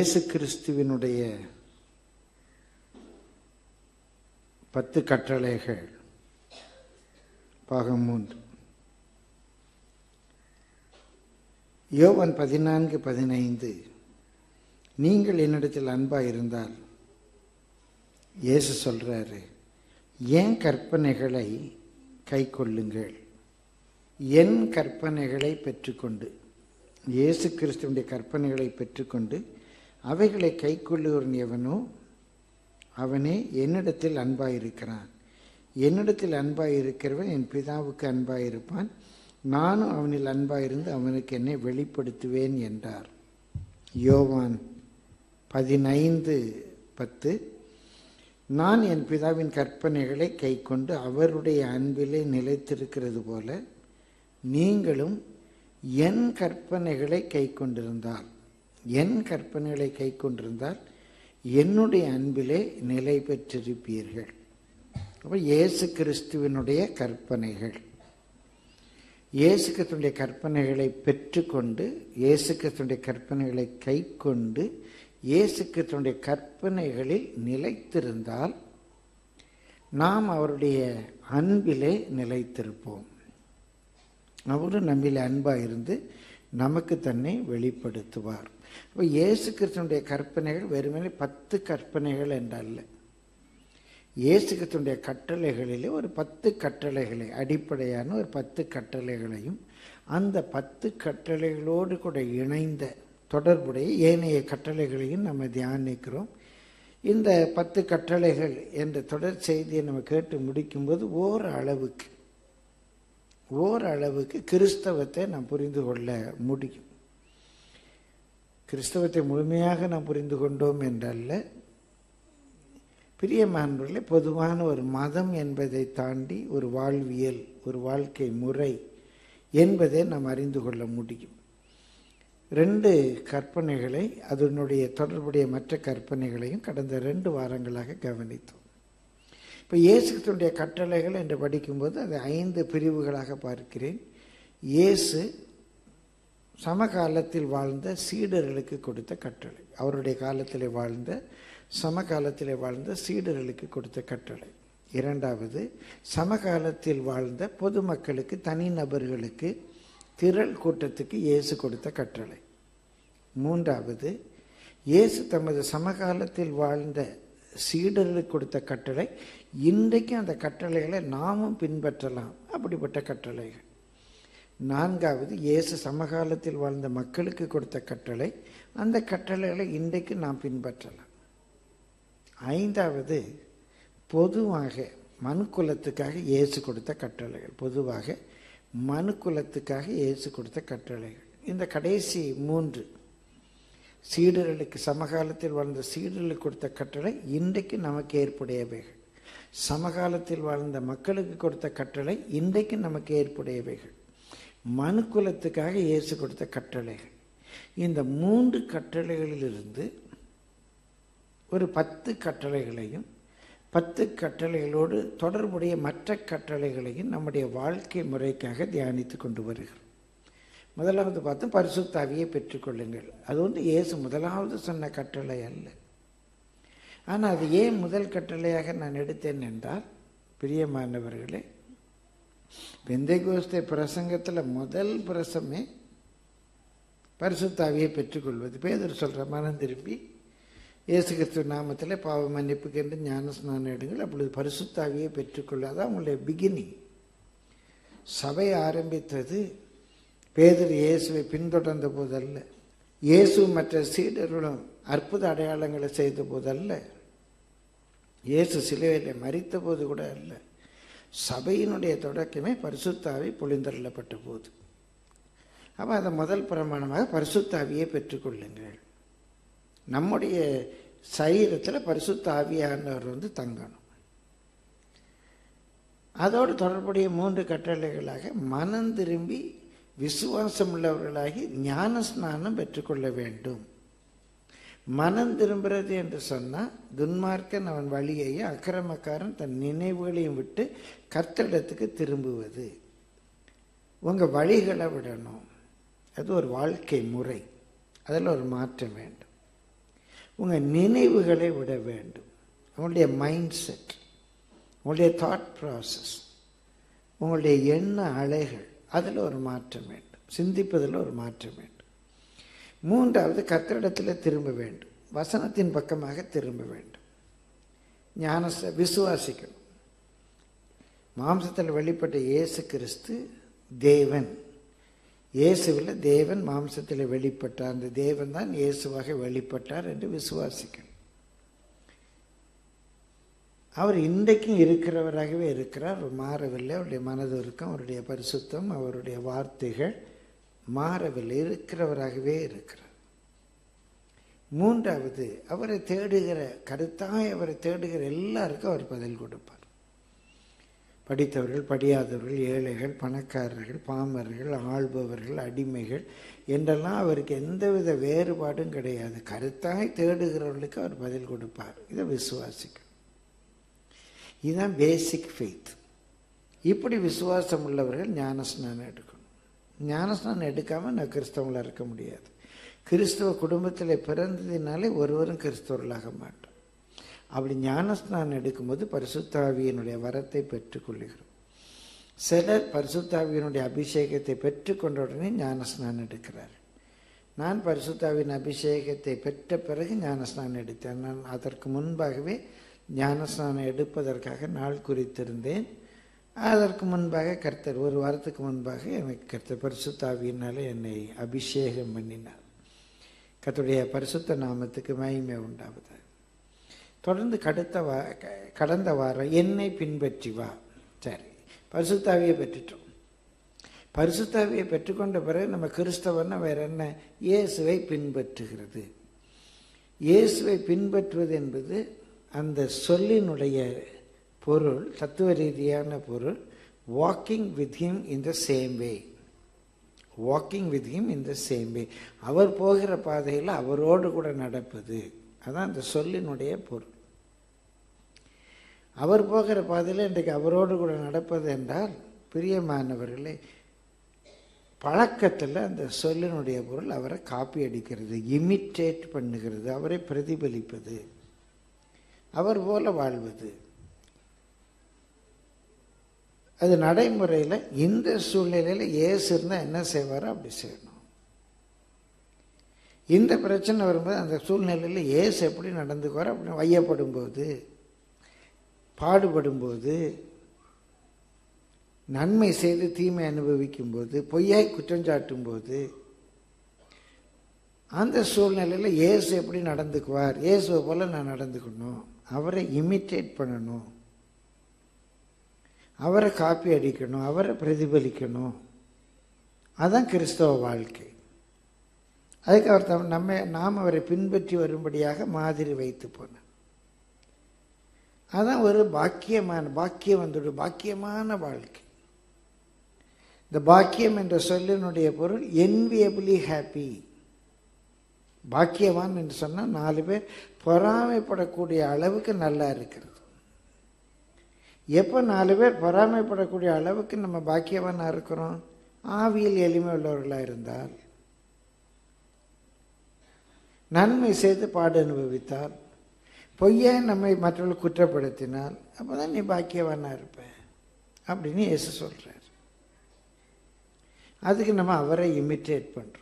இயேசு கிறிஸ்துவினுடைய பத்து கட்டளைகள் பாகம் மூன்று யோவான் பதினான்கு பதினைந்து நீங்கள் என்னிடத்தில் அன்பா இருந்தால் இயேசு சொல்றாரு என் கற்பனைகளை கை கொள்ளுங்கள் என் கற்பனைகளை பெற்றுக்கொண்டு இயேசு கிறிஸ்துவனுடைய கற்பனைகளை பெற்றுக்கொண்டு அவைகளை கை கொள்ளுகிறவன் எவனோ அவனே என்னிடத்தில் அன்பாயிருக்கிறான் என்னிடத்தில் அன்பாயிருக்கிறவன் என் பிதாவுக்கு அன்பாயிருப்பான் நானும் அவனில் அன்பாயிருந்து அவனுக்கு என்னை வெளிப்படுத்துவேன் என்றார் யோவான் பதினைந்து பத்து நான் என் பிதாவின் கற்பனைகளை கைக்கொண்டு அவருடைய அன்பிலே நிலைத்திருக்கிறது போல நீங்களும் என் கற்பனைகளை கை கொண்டிருந்தால் என் கற்பனைகளை கை கொண்டிருந்தால் என்னுடைய அன்பிலே நிலை பெற்றிருப்பீர்கள் அப்போ இயேசு கிறிஸ்துவினுடைய கற்பனைகள் இயேசு கிறிஸ்துடைய கற்பனைகளை பெற்றுக்கொண்டு இயேசு கிறிஸ்துடைய கற்பனைகளை கை கொண்டு இயேசு கிறிஸ்துடைய கற்பனைகளில் நிலைத்திருந்தால் நாம் அவருடைய அன்பிலே நிலைத்திருப்போம் அவரும் நம்மில் அன்பாக இருந்து நமக்கு தன்னை வெளிப்படுத்துவார் அப்போ இயேசு கிறிஸ்துடைய கற்பனைகள் வெறுமனே பத்து கற்பனைகள் என்றல்ல இயேசு கிறிஸ்துடைய கட்டளைகளிலே ஒரு பத்து கட்டளைகளை அடிப்படையான ஒரு பத்து கட்டளைகளையும் அந்த பத்து கட்டளைகளோடு கூட இணைந்த தொடர்புடைய ஏனைய கட்டளைகளையும் நம்ம தியானிக்கிறோம் இந்த பத்து கட்டளைகள் என்ற தொடர் செய்தியை நம்ம கேட்டு முடிக்கும்போது ஓர் அளவுக்கு ஓரளவுக்கு கிறிஸ்தவத்தை நாம் புரிந்து கொள்ள முடியும் கிறிஸ்தவத்தை முழுமையாக நாம் புரிந்து கொண்டோம் என்றல்ல பிரியமானவர்களே பொதுவான ஒரு மதம் என்பதை தாண்டி ஒரு வாழ்வியல் ஒரு வாழ்க்கை முறை என்பதை நாம் அறிந்து கொள்ள முடியும் ரெண்டு கற்பனைகளை அதனுடைய தொடர்புடைய மற்ற கற்பனைகளையும் கடந்த ரெண்டு வாரங்களாக கவனித்தோம் இப்போ இயேசுடைய கட்டளைகள் என்று படிக்கும்போது அதை ஐந்து பிரிவுகளாக பார்க்கிறேன் இயேசு சமகாலத்தில் வாழ்ந்த சீடர்களுக்கு கொடுத்த கட்டளை அவருடைய காலத்தில் வாழ்ந்த சமகாலத்தில் வாழ்ந்த சீடர்களுக்கு கொடுத்த கட்டளை இரண்டாவது சமகாலத்தில் வாழ்ந்த பொதுமக்களுக்கு தனிநபர்களுக்கு திரள் கூட்டத்துக்கு இயேசு கொடுத்த கட்டளை மூன்றாவது இயேசு தமது சமகாலத்தில் வாழ்ந்த சீடர்களுக்கு கொடுத்த கட்டளை இன்றைக்கும் அந்த கட்டளைகளை நாமும் பின்பற்றலாம் அப்படிப்பட்ட கட்டளைகள் நான்காவது இயேசு சமகாலத்தில் வாழ்ந்த மக்களுக்கு கொடுத்த கட்டளை அந்த கட்டளைகளை இன்றைக்கு நாம் பின்பற்றலாம் ஐந்தாவது பொதுவாக மனுக்குலத்துக்காக இயேசு கொடுத்த கட்டளைகள் பொதுவாக மனுக்குலத்துக்காக இயேசு கொடுத்த கட்டளைகள் இந்த கடைசி மூன்று சீடர்களுக்கு சமகாலத்தில் வாழ்ந்த சீடர்களுக்கு கொடுத்த கட்டளை இன்றைக்கு நமக்கு ஏற்புடையவைகள் சமகாலத்தில் வாழ்ந்த மக்களுக்கு கொடுத்த கட்டளை இன்றைக்கு நமக்கு ஏற்புடையவைகள் மனுக்குலத்துக்காக இயேசு கொடுத்த கட்டளைகள் இந்த மூன்று கட்டளைகளிலிருந்து ஒரு பத்து கட்டளைகளையும் பத்து கட்டளைகளோடு தொடர்புடைய மற்ற கட்டளைகளையும் நம்முடைய வாழ்க்கை முறைக்காக தியானித்து கொண்டு வருகிறோம் முதலாவது பார்த்து பரிசுத்தாவியை பெற்றுக்கொள்ளுங்கள் அது வந்து இயேசு முதலாவது சொன்ன கட்டளை அல்ல ஆனால் அது ஏன் முதல் கட்டளையாக நான் எடுத்தேன் என்றால் பிரியமானவர்களே பெந்தைகோஸ்தை பிரசங்கத்தில் முதல் பிரசமே பரிசுத்தாவியை பெற்றுக்கொள்வது பேதர் சொல்கிற மனம் திருப்பி இயேசு கிறிஸ்து நாமத்தில் பாவ மன்னிப்புக்கு என்று ஞான ஸ்நானம் எடுங்கள் அப்பொழுது பரிசுத்தாவியை பெற்றுக்கொள்ளாத அவங்களுடைய பிகினிங் சபை ஆரம்பித்தது பேதர் இயேசுவை பின்தொடர்ந்த போதல்ல இயேசு மற்ற சீடர்களும் அற்புத அடையாளங்களை செய்த போதல்ல இயேசு சிலுவையில் மறித்த போது கூட அல்ல சபையினுடைய தொடக்கமே பரிசுத்தாவி பொழிந்தருளப்பட்ட போது அப்போ அதை முதல் பிரமாணமாக பரிசுத்தாவியை பெற்றுக்கொள்ளுங்கள் நம்முடைய சரீரத்தில் பரிசுத்த ஆவியானவர் வந்து தங்கணும் அதோடு தொடர்புடைய மூன்று கட்டளைகளாக மனம் திரும்பி விசுவாசம் உள்ளவர்களாகி ஞான ஸ்நானம் பெற்றுக்கொள்ள வேண்டும் மனம் திரும்புறது என்று சொன்னால் துன்மார்க்கன் அவன் வழியையும் அக்கிரமக்காரன் தன் நினைவுகளையும் விட்டு கர்த்தரிடத்துக்கு திரும்புவது உங்கள் வழிகளை விடணும் அது ஒரு வாழ்க்கை முறை அதில் ஒரு மாற்றம் வேண்டும் உங்கள் நினைவுகளை விட வேண்டும் உங்களுடைய மைண்ட் செட் உங்களுடைய தாட் ப்ராசஸ் உங்களுடைய எண்ண அலைகள் அதில் ஒரு மாற்றம் வேண்டும் சிந்திப்பதில் ஒரு மாற்றம் வேண்டும் மூன்றாவது கத்திரிடத்தில் திரும்ப வேண்டும் வசனத்தின் பக்கமாக திரும்ப வேண்டும் ஞானச விசுவாசிக்கணும் மாம்சத்தில் வெளிப்பட்ட இயேசு கிறிஸ்து தேவன் இயேசுவில் தேவன் மாம்சத்தில் வெளிப்பட்டார் அந்த தேவன் தான் இயேசுவாக வெளிப்பட்டார் என்று விசுவாசிக்கணும் அவர் இன்றைக்கும் இருக்கிறவராகவே இருக்கிறார் அவர் மாறவில்லை அவருடைய மனதுருக்கம் அவருடைய பரிசுத்தம் அவருடைய வார்த்தைகள் மாறவில்லை இருக்கிறவராகவே இருக்கிறார் மூன்றாவது அவரை தேடுகிற கருத்தாய் அவரை தேடுகிற எல்லாருக்கும் அவர் பதில் கொடுப்பார் படித்தவர்கள் படியாதவர்கள் ஏழைகள் பணக்காரர்கள் பாமர்கள் ஆள்பவர்கள் அடிமைகள் என்றெல்லாம் அவருக்கு எந்தவித வேறுபாடும் கிடையாது கருத்தாய் தேடுகிறவர்களுக்கு அவர் பதில் கொடுப்பார் இதை விசுவாசிக்கணும் இதுதான் பேசிக் ஃபெய்த் இப்படி விசுவாசம் உள்ளவர்கள் ஞானஸ்நானம் எடுக்கணும் ஞானஸ்நானம் எடுக்காமல் நான் கிறிஸ்தவங்களாக இருக்க முடியாது கிறிஸ்தவ குடும்பத்தில் பிறந்ததினாலே ஒருவரும் கிறிஸ்தவர்களாக மாட்டோம் அப்படி ஞானஸ்நானம் எடுக்கும்போது பரிசுத்தாவியனுடைய வரத்தை பெற்றுக்கொள்ளுகிறோம் சிலர் பரிசுத்தாவியனுடைய அபிஷேகத்தை பெற்றுக்கொண்ட உடனே ஞானஸ்நானம் எடுக்கிறார் நான் பரிசுத்தாவின் அபிஷேகத்தை பெற்ற பிறகு ஞானஸ்நானம் எடுத்தேன் நான் அதற்கு முன்பாகவே ஞானஸ்நானம் எடுப்பதற்காக நாள் குறித்திருந்தேன் அதற்கு முன்பாக கர்த்தர் ஒரு வாரத்துக்கு முன்பாக எனக்கு கர்த்தர் பரிசுத்தாவியினாலே என்னை அபிஷேகம் பண்ணினார் கர்த்தருடைய பரிசுத்த நாமத்துக்கு மகிமை உண்டாவது தொடர்ந்து கடுத்த வா கடந்த வாரம் என்னை பின்பற்றி வா சரி பரிசுத்தாவியை பெற்றுட்டோம் பரிசுத்தாவியை பெற்றுக்கொண்ட பிறகு நம்ம கிறிஸ்தவன்னா வேற என்ன இயேசுவை பின்பற்றுகிறது இயேசுவை பின்பற்றுவது என்பது அந்த சொல்லினுடைய பொருள் தத்துவ ரீதியான பொருள் walking with him in the same way walking with him in the same way அவர் போகிற பாதையில் அவரோடு கூட நடப்பது அதான் அந்த சொல்லினுடைய பொருள் அவர் போகிற பாதையில் இன்றைக்கு அவரோடு கூட நடப்பது என்றால் பிரியமானவர்களே பழக்கத்தில் அந்த சொல்லினுடைய பொருள் அவரை காப்பி அடிக்கிறது இமிட்டேட் பண்ணுகிறது அவரை பிரதிபலிப்பது அவர் போல வாழ்வது அது நடைமுறையில் இந்த சூழ்நிலையில் ஏசு இருந்தால் என்ன செய்வாரோ அப்படி செய்யணும் இந்த பிரச்சனை வரும்போது அந்த சூழ்நிலையில் ஏசு எப்படி நடந்துக்குவார் அப்படி வையப்படும் போது பாடுபடும்போது நன்மை செய்து தீமை அனுபவிக்கும் போது பொய்யாய் குற்றஞ்சாட்டும் போது அந்த சூழ்நிலையில் இயேசு எப்படி நடந்துக்குவார் இயேசுவை போல நான் நடந்துக்கணும் அவரை இமிட்டேட் பண்ணணும் அவரை காப்பி அடிக்கணும் அவரை பிரதிபலிக்கணும் அதுதான் கிறிஸ்தவ வாழ்க்கை அதுக்கு அவர் தம் நம்ம நாம் அவரை பின்பற்றி வரும்படியாக மாதிரி வைத்து போனார் அதான் ஒரு பாக்கியமான பாக்கியம் வந்துடு பாக்கியமான வாழ்க்கை இந்த பாக்கியம் என்ற சொல்லினுடைய பொருள் என்வியபிளி ஹாப்பி பாக்கியவான் என்று சொன்னால் நாலு பேர் பொறாமைப்படக்கூடிய அளவுக்கு நல்லா இருக்கிறது எப்போ நாலு பேர் பொறாமைப்படக்கூடிய அளவுக்கு நம்ம பாக்கியவானாக இருக்கிறோம் ஆவியில் எளிமை உள்ளவர்களாக இருந்தால் நன்மை செய்து பாடு அனுபவித்தால் பொய்யை நம்மை மற்றவர்கள் குற்றப்படுத்தினால் அப்போ தான் நீ பாக்கியவானா இருப்ப அப்படின்னு இயேசு சொல்கிறார் அதுக்கு நம்ம அவரை இமிட்டேட் பண்ணுறோம்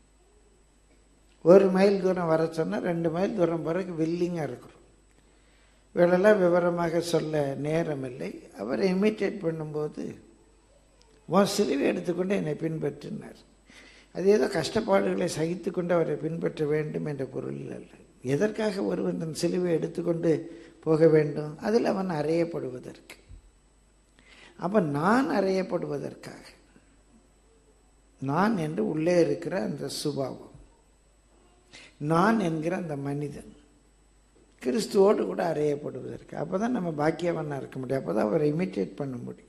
ஒரு மைல் தூரம் வர சொன்னால் ரெண்டு மைல் தூரம் பிறகு வில்லிங்காக இருக்கிறோம் இவளெல்லாம் விவரமாக சொல்ல நேரம் இல்லை அவரை இமிட்டேட் பண்ணும்போது உன் சிலுவை எடுத்துக்கொண்டு என்னை பின்பற்றினார் அது ஏதோ கஷ்டப்பாடுகளை சகித்து கொண்டு அவரை பின்பற்ற வேண்டும் என்ற பொருளில் அல்ல எதற்காக ஒருவன் தன் சிலுவை எடுத்துக்கொண்டு போக வேண்டும் அதில் அவன் அறையப்படுவதற்கு அப்போ நான் அறையப்படுவதற்காக நான் என்று உள்ளே இருக்கிற அந்த சுபாவம் நான் என்கிற அந்த மனிதன் கிறிஸ்துவோடு கூட அறையப்படுவதற்கு அப்போ தான் நம்ம பாக்கியவனாக இருக்க முடியும் அப்போ தான் அவரை இமிட்டேட் பண்ண முடியும்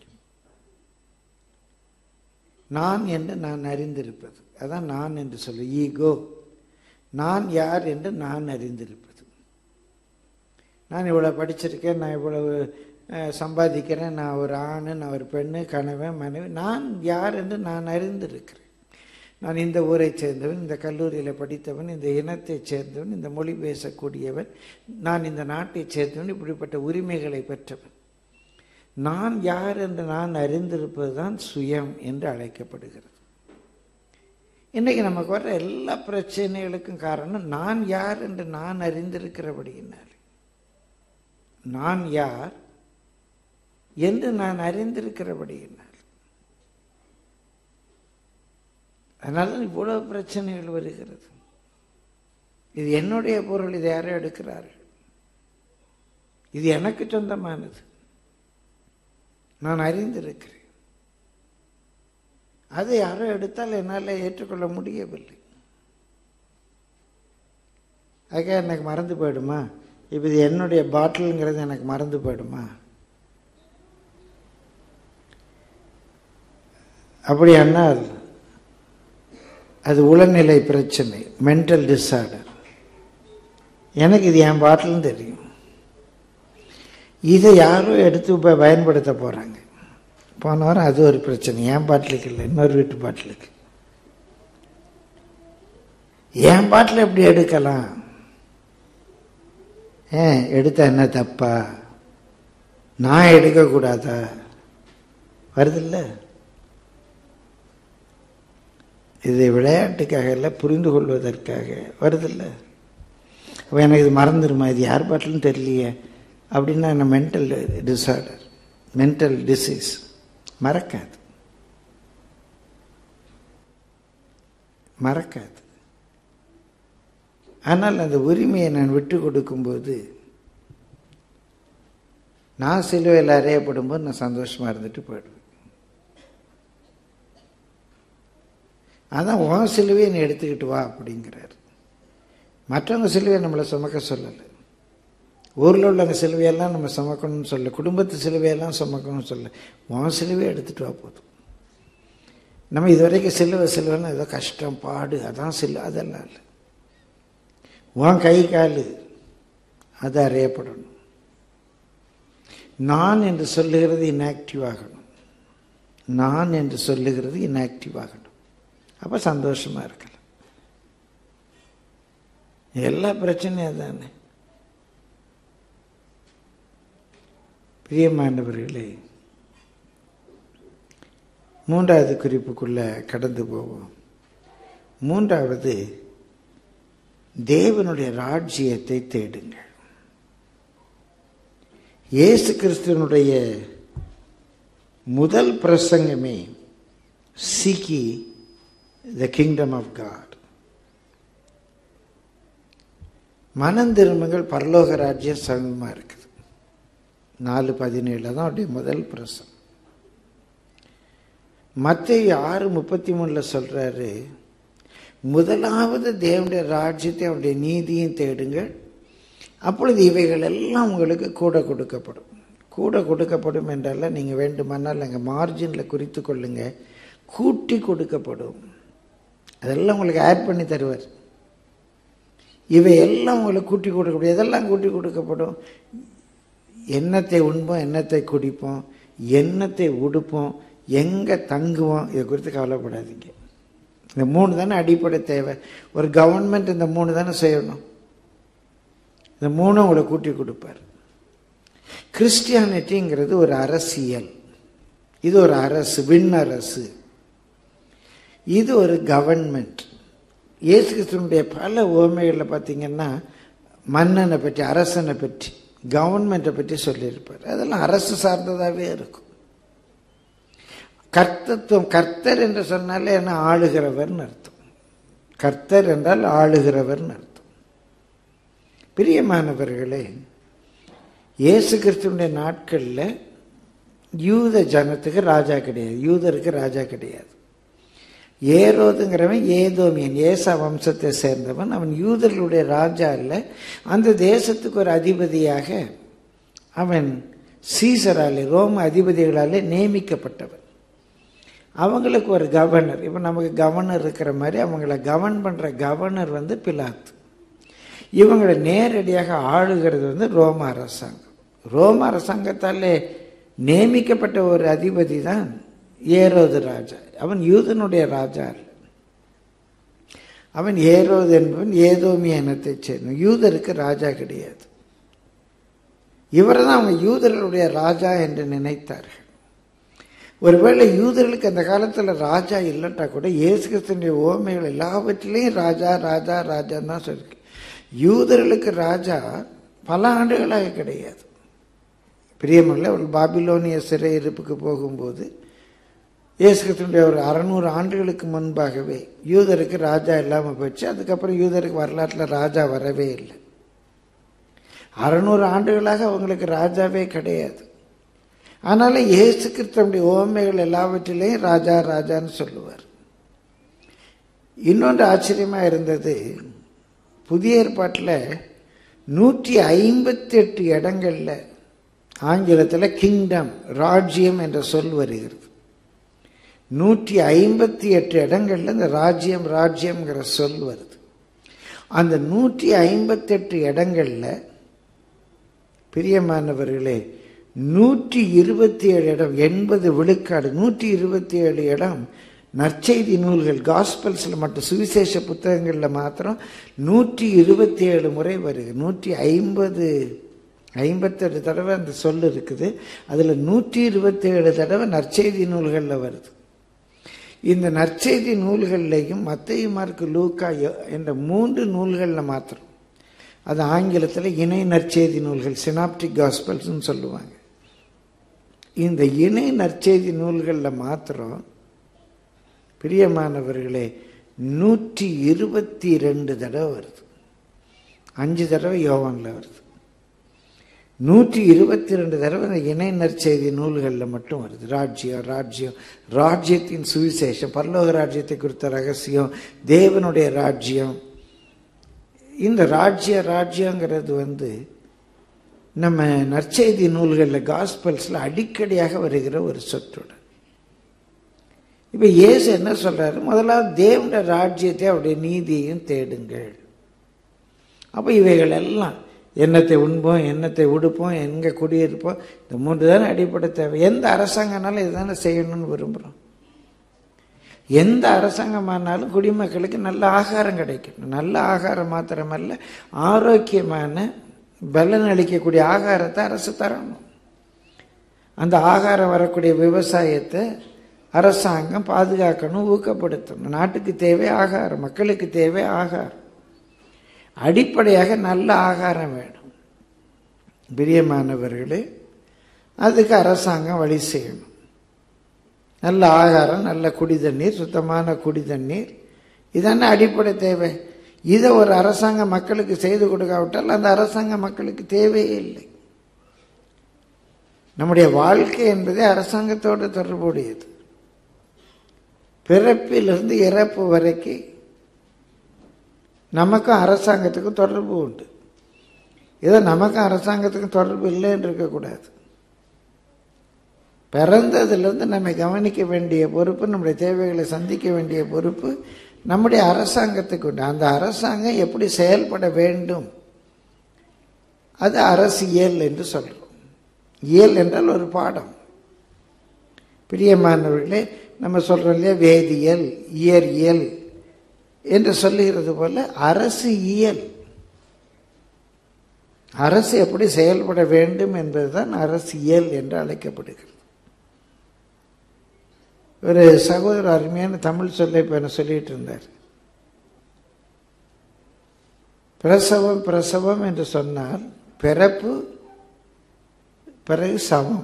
நான் என்று நான் அறிந்திருப்பது அதான் நான் என்று சொல்லு ஈகோ நான் யார் என்று நான் அறிந்திருப்பது நான் இவ்வளோ படிச்சிருக்கேன் நான் இவ்வளவு சம்பாதிக்கிறேன் நான் ஒரு ஆண் நான் ஒரு பெண்ணு கணவன் மனைவி நான் யார் என்று நான் அறிந்திருக்கிறேன் நான் இந்த ஊரைச் சேர்ந்தவன் இந்த கல்லூரியில் படித்தவன் இந்த இனத்தைச் சேர்ந்தவன் இந்த மொழி பேசக்கூடியவன் நான் இந்த நாட்டைச் சேர்ந்தவன் இப்படிப்பட்ட உரிமைகளை பெற்றவன் நான் யார் என்று நான் அறிந்திருப்பது தான் சுயம் என்று அழைக்கப்படுகிறது இன்றைக்கி நமக்கு வர்ற எல்லா பிரச்சனைகளுக்கும் காரணம் நான் யார் என்று நான் அறிந்திருக்கிறபடியினால் நான் யார் என்று நான் அறிந்திருக்கிறபடியினால் அதனால தான் இவ்வளவு பிரச்சனைகள் வருகிறது இது என்னுடைய பொருள் இதை யாரோ எடுக்கிறார்கள் இது எனக்கு சொந்தமானது நான் அறிந்திருக்கிறேன் அதை யாரோ எடுத்தால் என்னால் ஏற்றுக்கொள்ள முடியவில்லை அதுக்காக எனக்கு மறந்து போயிடுமா இப்போ இது என்னுடைய பாட்டிலுங்கிறது எனக்கு மறந்து போயிடுமா அப்படியானால் அது உளநிலை பிரச்சனை மென்டல் டிஸார்டர் எனக்கு இது என் பாட்டில்னு தெரியும் இதை யாரோ எடுத்து இப்போ பயன்படுத்த போகிறாங்க போன வாரம் அது ஒரு பிரச்சனை என் பாட்டிலுக்கு இல்லை இன்னொரு வீட்டு பாட்டிலுக்கு என் பாட்டில் எப்படி எடுக்கலாம் ஏன் எடுத்தா என்ன தப்பா நான் எடுக்கக்கூடாதா வருதில்ல இது விளையாட்டுக்காக இல்லை புரிந்து கொள்வதற்காக வருதில்ல அப்போ எனக்கு இது மறந்துடுமா இது யார் பாட்டிலும் தெரியலையே அப்படின்னா என்ன மென்டல் டிஸார்டர் மென்டல் டிசீஸ் மறக்காது மறக்காது ஆனால் அந்த உரிமையை நான் விட்டு கொடுக்கும்போது நான் சிலுவையில் அறையப்படும்போது நான் சந்தோஷமாக இருந்துட்டு போயிடுவேன் அதான் உன் சிலுவையை நீ எடுத்துக்கிட்டு வா அப்படிங்கிறார் மற்றவங்க சிலுவையை நம்மளை சுமக்க சொல்லலை ஊரில் உள்ளவங்க சிலுவையெல்லாம் நம்ம சுமக்கணும்னு சொல்ல குடும்பத்து சிலுவையெல்லாம் சுமக்கணும்னு சொல்ல உன் சிலுவையை எடுத்துகிட்டு வா போதும் நம்ம இது வரைக்கும் சிலுவை சிலுவைன்னு ஏதோ கஷ்டம் பாடு அதான் சிலு அதெல்லாம் இல்லை உன் கை கால் அது அறியப்படணும் நான் என்று சொல்லுகிறது இன்ஆக்டிவ் ஆகணும் நான் என்று சொல்லுகிறது இன்ஆக்டிவ் ஆகணும் அப்போ சந்தோஷமா இருக்கலாம் எல்லா பிரச்சனையும் தானே பிரியமானவர்களே மூன்றாவது குறிப்புக்குள்ள கடந்து போவோம் மூன்றாவது தேவனுடைய ராஜ்யத்தை தேடுங்கள் இயேசு கிறிஸ்துவனுடைய முதல் பிரசங்கமே seek ye the kingdom of God மனம் திரும்புங்கள் பரலோக ராஜ்யம் சமமாக இருக்குது நாலு பதினேழில் தான் அவருடைய முதல் பிரசம் மத்திய ஆறு முப்பத்தி மூணில் சொல்கிறாரு முதலாவது தேவனுடைய ராஜ்யத்தை அவருடைய நீதியும் தேடுங்கள் அப்பொழுது இவைகள் எல்லாம் உங்களுக்கு கூட கொடுக்கப்படும் கூட கொடுக்கப்படும் என்றால நீங்கள் வேண்டுமானால் அங்கே மார்ஜினில் குறித்து கொள்ளுங்க கூட்டி கொடுக்கப்படும் அதெல்லாம் உங்களுக்கு ஆட் பண்ணி தருவார் இவை எல்லாம் உங்களுக்கு கூட்டி கொடுக்கப்படும் எதெல்லாம் கூட்டி கொடுக்கப்படும் எண்ணத்தை உண்போம் எண்ணத்தை குடிப்போம் எண்ணத்தை உடுப்போம் எங்கே தங்குவோம் இதை குறித்து கவலைப்படாதீங்க இந்த மூணு தானே அடிப்படை தேவை ஒரு கவர்மெண்ட் இந்த மூணு தானே செய்யணும் இந்த மூணு உங்களை கூட்டி கொடுப்பார் கிறிஸ்டியானிட்டிங்கிறது ஒரு அரசியல் இது ஒரு அரசு விண் அரசு இது ஒரு கவர்மெண்ட் இயேசு கிறிஸ்துவனுடைய பல ஓமைகளில் பார்த்தீங்கன்னா மன்னனை பற்றி அரசனை பற்றி கவர்மெண்ட்டை பற்றி சொல்லியிருப்பார் அதெல்லாம் அரசு சார்ந்ததாகவே இருக்கும் கர்த்தத்துவம் கர்த்தர் என்று சொன்னாலே என்ன ஆளுகிறவர்னு அர்த்தம் கர்த்தர் என்றால் ஆளுகிறவர்னு அர்த்தம் பிரியமானவர்களே இயேசு கிறிஸ்துவனுடைய நாட்களில் யூத ஜனத்துக்கு ராஜா கிடையாது யூதருக்கு ராஜா கிடையாது ஏரோதுங்கிறவன் ஏதோமியன் ஏசா வம்சத்தை சேர்ந்தவன் அவன் யூதர்களுடைய ராஜா இல்லை அந்த தேசத்துக்கு ஒரு அதிபதியாக அவன் சீசராலே ரோம அதிபதிகளாலே நியமிக்கப்பட்டவன் அவங்களுக்கு ஒரு கவர்னர் இப்போ நமக்கு கவர்னர் இருக்கிற மாதிரி அவங்கள கவர்ன் பண்ணுற கவர்னர் வந்து பிலாத்து இவங்களை நேரடியாக ஆளுகிறது வந்து ரோம அரசாங்கம் ரோம அரசாங்கத்தாலே நியமிக்கப்பட்ட ஒரு அதிபதி தான் ஏரோது ராஜா அவன் யூதனுடைய ராஜா இல்லை அவன் ஏரோது என்பவன் ஏதோமிய இனத்தைச் சேர்ந்தவன் யூதருக்கு ராஜா கிடையாது இவரை தான் அவங்க யூதர்களுடைய ராஜா என்று நினைத்தார்கள் ஒருவேளை யூதர்களுக்கு அந்த காலத்தில் ராஜா இல்லட்டா கூட இயேசு கிறிஸ்தனுடைய ஓமைகள் எல்லாவற்றிலையும் ராஜா ராஜா ராஜான்னு தான் சொல்லிருக்கு யூதர்களுக்கு ராஜா பல ஆண்டுகளாக கிடையாது பிரியமல்ல அவர்கள் பாபிலோனிய சிறை இருப்புக்கு போகும்போது இயேசு கிறிஸ்தனுடைய ஒரு அறநூறு ஆண்டுகளுக்கு முன்பாகவே யூதருக்கு ராஜா இல்லாமல் போச்சு அதுக்கப்புறம் யூதருக்கு வரலாற்றில் ராஜா வரவே இல்லை அறநூறு ஆண்டுகளாக அவங்களுக்கு ராஜாவே கிடையாது அதனால இயேசு கிறிஸ்தனுடைய ஓமைகள் எல்லாவற்றிலையும் ராஜா ராஜான்னு சொல்லுவார் இன்னொன்று ஆச்சரியமா இருந்தது புதிய ஏற்பாட்டில் நூற்றி ஐம்பத்தி எட்டு இடங்கள்ல ஆங்கிலத்தில் கிங்டம் ராஜ்யம் என்ற சொல் வருகிறது நூற்றி ஐம்பத்தி எட்டு இடங்கள்ல இந்த ராஜ்யம் ராஜ்யம்ங்கிற சொல் வருது அந்த நூற்றி ஐம்பத்தெட்டு இடங்கள்ல பிரியமானவர்களே நூற்றி இருபத்தி ஏழு இடம் எண்பது விழுக்காடு நூற்றி இருபத்தி ஏழு இடம் நற்செய்தி நூல்கள் காஸ்பல்ஸில் மட்டும் சுவிசேஷ புத்தகங்களில் மாத்திரம் நூற்றி இருபத்தி ஏழு முறை வருது நூற்றி ஐம்பது ஐம்பத்தெட்டு தடவை அந்த சொல் இருக்குது அதில் நூற்றி இருபத்தி ஏழு தடவை நற்செய்தி நூல்களில் வருது இந்த நற்செய்தி நூல்கள்லையும் மத்திய மார்க்கு லூக்கா யோ- என்ற மூன்று நூல்களில் மாத்திரம் அது ஆங்கிலத்தில் இணை நற்செய்தி நூல்கள் சினாப்டிக் காஸ்பல்ஸ்னு சொல்லுவாங்க இந்த இணை நற்செய்தி நூல்களில் மாத்திரம் பிரியமானவர்களே நூற்றி இருபத்தி ரெண்டு தடவை வருது அஞ்சு தடவை யோவானில் வருது நூற்றி இருபத்தி ரெண்டு தடவை இந்த இணை நற்செய்தி நூல்களில் மட்டும் வருது ராஜ்யம் ராஜ்யம் ராஜ்யத்தின் சுவிசேஷம் பரலோக ராஜ்யத்தை குறித்த ரகசியம் தேவனுடைய ராஜ்யம் இந்த ராஜ்ய ராஜ்யங்கிறது வந்து நம்ம நற்செய்தி நூல்களில் காஸ்பல்ஸில் அடிக்கடியாக வருகிற ஒரு சொற்றொடர் இப்போ இயேசு என்ன சொல்றாரு முதலாவது தேவனுடைய ராஜ்யத்தை அவருடைய நீதியையும் தேடுங்கள் அப்போ இவைகள் எல்லாம் எண்ணத்தை உண்போம் எண்ணத்தை உடுப்போம் எங்கே குடியிருப்போம் இந்த மூன்று தானே அடிப்படை தேவை எந்த அரசாங்கம்னாலும் இதுதானே செய்யணும்னு விரும்புகிறோம் எந்த அரசாங்கமானாலும் குடிமக்களுக்கு நல்ல ஆகாரம் கிடைக்கணும் நல்ல ஆகாரம் மாத்திரமல்ல ஆரோக்கியமான பலன் அளிக்கக்கூடிய ஆகாரத்தை அரசு தரணும் அந்த ஆகாரம் வரக்கூடிய விவசாயத்தை அரசாங்கம் பாதுகாக்கணும் ஊக்கப்படுத்தணும் நாட்டுக்கு தேவை ஆகாரம் மக்களுக்கு தேவை ஆகாரம் அடிப்படையாக நல்ல ஆகாரம் வேணும் பிரியமானவர்களே அதுக்கு அரசாங்கம் வழி செய்யணும் நல்ல ஆகாரம் நல்ல குடி தண்ணீர் சுத்தமான குடி தண்ணீர் இதானே அடிப்படை தேவை இதை ஒரு அரசாங்கம் மக்களுக்கு செய்து கொடுக்காவிட்டால் அந்த அரசாங்கம் மக்களுக்கு தேவையே இல்லை நம்முடைய வாழ்க்கை என்பதே அரசாங்கத்தோடு தொடர்புடையது பிறப்பிலிருந்து இறப்பு வரைக்கும் நமக்கும் அரசாங்கத்துக்கும் தொடர்பு உண்டு ஏதோ நமக்கும் அரசாங்கத்துக்கும் தொடர்பு இல்லைன்னு இருக்கக்கூடாது பிறந்ததிலிருந்து நம்மை கவனிக்க வேண்டிய பொறுப்பு நம்முடைய தேவைகளை சந்திக்க வேண்டிய பொறுப்பு நம்முடைய அரசாங்கத்துக்கு உண்டு அந்த அரசாங்கம் எப்படி செயல்பட வேண்டும் அது அரசியல் என்று சொல்றோம் இயல் என்றால் ஒரு பாடம் பிரியமானவர்களே நம்ம சொல்றோம் இல்லையா வேதியியல் இயற்பியல் என்று சொல்லுகிறது போல அரசு இயல் அரசு எப்படி செயல்பட வேண்டும் என்பதுதான் அரசியல் என்று அழைக்கப்படுகிறது ஒரு சகோதரர் அருமையான தமிழ் சொல்லை இப்போ என்ன சொல்லிட்டு இருந்தார் பிரசவம் பிரசவம் என்று சொன்னால் பிறப்பு பிறகு சவம்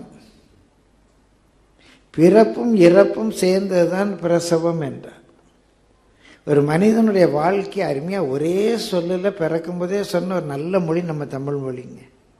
பிறப்பும் இறப்பும் சேர்ந்ததுதான் பிரசவம் என்றார் ஒரு மனிதனுடைய வாழ்க்கை அருமையாக ஒரே சொல்லில் பிறக்கும்போதே சொன்ன ஒரு நல்ல மொழி நம்ம தமிழ் மொழிங்க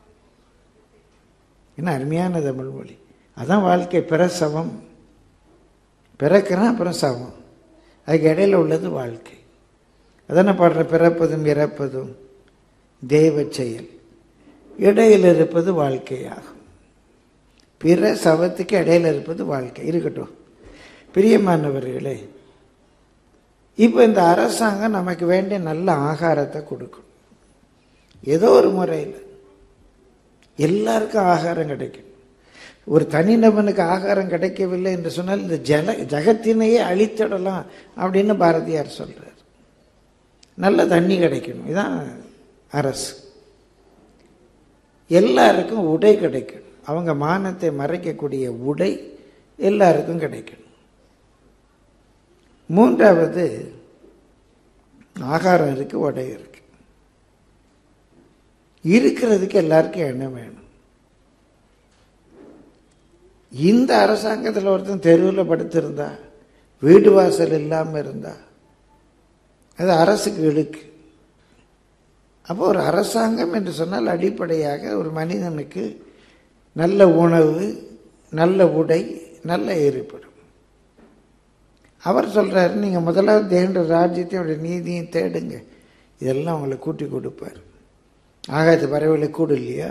என்ன அருமையான தமிழ் மொழி அதான் வாழ்க்கை பிரசவம் பிறக்கிறான் அப்புறம் சவம் அதுக்கு இடையில உள்ளது வாழ்க்கை அதான பாடுற பிறப்பதும் இறப்பதும் தெய்வ செயல் இடையில் இருப்பது வாழ்க்கையாகும் பிற சவத்துக்கு இடையில இருப்பது வாழ்க்கை இருக்கட்டும் பிரியமானவர்களே இப்போ இந்த அரசாங்கம் நமக்கு வேண்டிய நல்ல ஆகாரத்தை கொடுக்கும் ஏதோ ஒரு முறையில் எல்லாருக்கும் ஆகாரம் கிடைக்கும் ஒரு தனிநபனுக்கு ஆகாரம் கிடைக்கவில்லை என்று சொன்னால் இந்த ஜல ஜகத்தினையே அழித்திடலாம் அப்படின்னு பாரதியார் சொல்றார் நல்ல தண்ணி கிடைக்கணும் இதுதான் அரசு எல்லாருக்கும் உடை கிடைக்கணும் அவங்க மானத்தை மறைக்கக்கூடிய உடை எல்லாருக்கும் கிடைக்கணும் மூன்றாவது ஆகாரம் இருக்கு உடை இருக்கு இருக்கிறதுக்கு எல்லாருக்கும் எண்ணம் வேணும் இந்த அரசாங்கத்தில் ஒருத்தன் தெருவில் படுத்திருந்தா வீடு வாசல் இல்லாமல் இருந்தா அது அரசுக்கு இழுக்கு அப்போ ஒரு அரசாங்கம் என்று சொன்னால் அடிப்படையாக ஒரு மனிதனுக்கு நல்ல உணவு நல்ல உடை நல்ல இருப்பிடம் அவர் சொல்றாரு நீங்க முதலாவது தேவண்ட ராஜ்யத்தை அவருடைய நீதியும் தேடுங்க இதெல்லாம் உங்களை கூட்டி கொடுப்பார் ஆகாயத்து பறவைகளை கூடு இல்லையா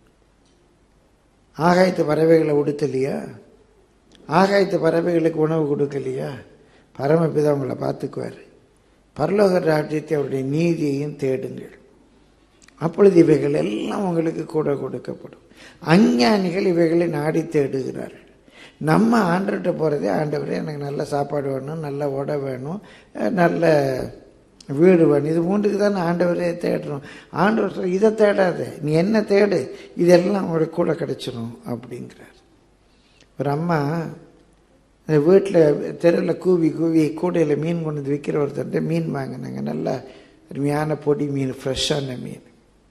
ஆகாயத்து பறவைகளை உடுத்தலையா ஆகாயத்து பறவைகளுக்கு உணவு கொடுக்கலையா பரமபிதா உங்களை பார்த்துக்குவார் பரலோக ராஜ்யத்தை அவருடைய நீதியையும் தேடுங்கள் அப்பொழுது இவைகள் எல்லாம் உங்களுக்கு கூட கொடுக்கப்படும் அஞ்ஞானிகள் இவைகளை நாடி தேடுகிறார்கள் நம்ம ஆண்டர்கிட்ட போகிறதே ஆண்டவரே எனக்கு நல்ல சாப்பாடு வேணும் நல்ல உடை வேணும் அஹ் நல்ல வீடு வேணும் இது மூன்றுக்கு தான் ஆண்டவரே தேடுறோம் ஆண்டவர் சொல்ற, இதை தேடாத நீ என்ன தேடு இதெல்லாம் உங்களுக்கு கூட கிடைச்சிடும் அப்படிங்கிறார் ஒரு அம்மா வீட்டில் தெருவில் கூவி கூவி கூடையில் மீன் கொண்டு வந்து விற்கிற ஒருத்தர்கிட்ட மீன் வாங்கினாங்க நல்லா அருமையான பொடி மீன் ஃப்ரெஷ்ஷான மீன்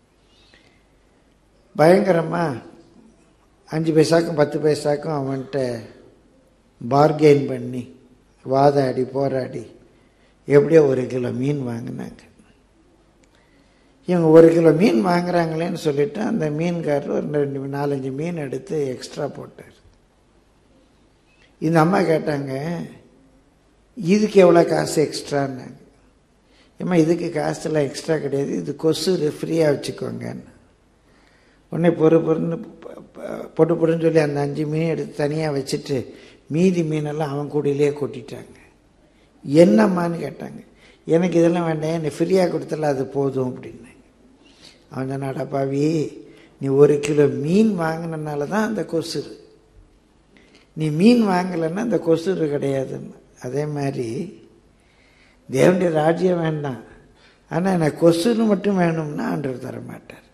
பயங்கரமாக அஞ்சு பைசாக்கும் பத்து பைசாக்கும் அவன்கிட்ட பார்கெயின் பண்ணி வாதாடி போராடி எப்படியோ ஒரு கிலோ மீன் வாங்கினாங்க இவங்க ஒரு கிலோ மீன் வாங்குறாங்களேன்னு சொல்லிட்டு அந்த மீன்காரர் ஒரு ரெண்டு நாலஞ்சு மீன் எடுத்து எக்ஸ்ட்ரா போட்டார் இந்த அம்மா கேட்டாங்க இதுக்கு எவ்வளோ காசு எக்ஸ்ட்ரான்னாங்க ஏம்மா இதுக்கு காசுலாம் எக்ஸ்ட்ரா கிடையாது இது கொசு ஃப்ரீயாக வச்சுக்கோங்கன்னு உடனே பொறு பொருன்னு பொட்டு பொடுன்னு சொல்லி அந்த அஞ்சு மீன் எடுத்து தனியாக வச்சுட்டு மீதி மீனெல்லாம் அவன் கூடையிலேயே கொட்டிட்டாங்க என்னம்மான்னு கேட்டாங்க எனக்கு இதெல்லாம் வேண்டாம் என்னை ஃப்ரீயாக கொடுத்தல அது போதும் அப்படின்னாங்க அவன் சொன்னாடா பாவி நீ ஒரு கிலோ மீன் வாங்கினனால தான் அந்த கொசுறு நீ மீன் வாங்கலைன்னா அந்த கொசுறு கிடையாதுன்னு அதே மாதிரி தேவனுடைய ராஜ்யம் வேண்டாம் ஆனால் எனக்கு கொசுறு மட்டும் வேணும்னா ஆண்டவர் தர மாட்டார்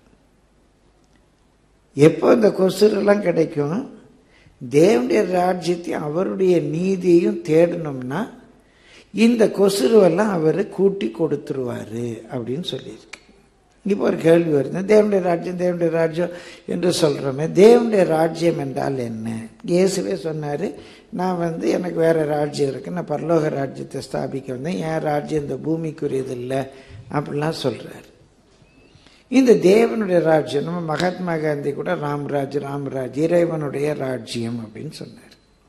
எப்போ இந்த கொசுரெல்லாம் கிடைக்கும் தேவனுடைய ராஜ்யத்தையும் அவருடைய நீதியையும் தேடணும்னா இந்த கொசுருவெல்லாம் அவர் கூட்டி கொடுத்துருவாரு அப்படின்னு சொல்லியிருக்கு இப்போ ஒரு கேள்வி வருது தேவனுடைய ராஜ்யம் தேவனுடைய ராஜ்யம் என்று சொல்கிறோமே தேவனுடைய ராஜ்யம் என்றால் என்ன இயேசுவே சொன்னார் நான் வந்து எனக்கு வேற ராஜ்யம் இருக்கு நான் பரலோக ராஜ்யத்தை ஸ்தாபிக்க வந்தேன் என் ராஜ்யம் இந்த பூமிக்குரியது இல்லை அப்படிலாம் சொல்கிறார் இந்த தேவனுடைய ராஜ்யம் நம்ம மகாத்மா காந்தி கூட ராம்ராஜ் ராம்ராஜ் இறைவனுடைய ராஜ்யம் அப்படின்னு சொன்னார்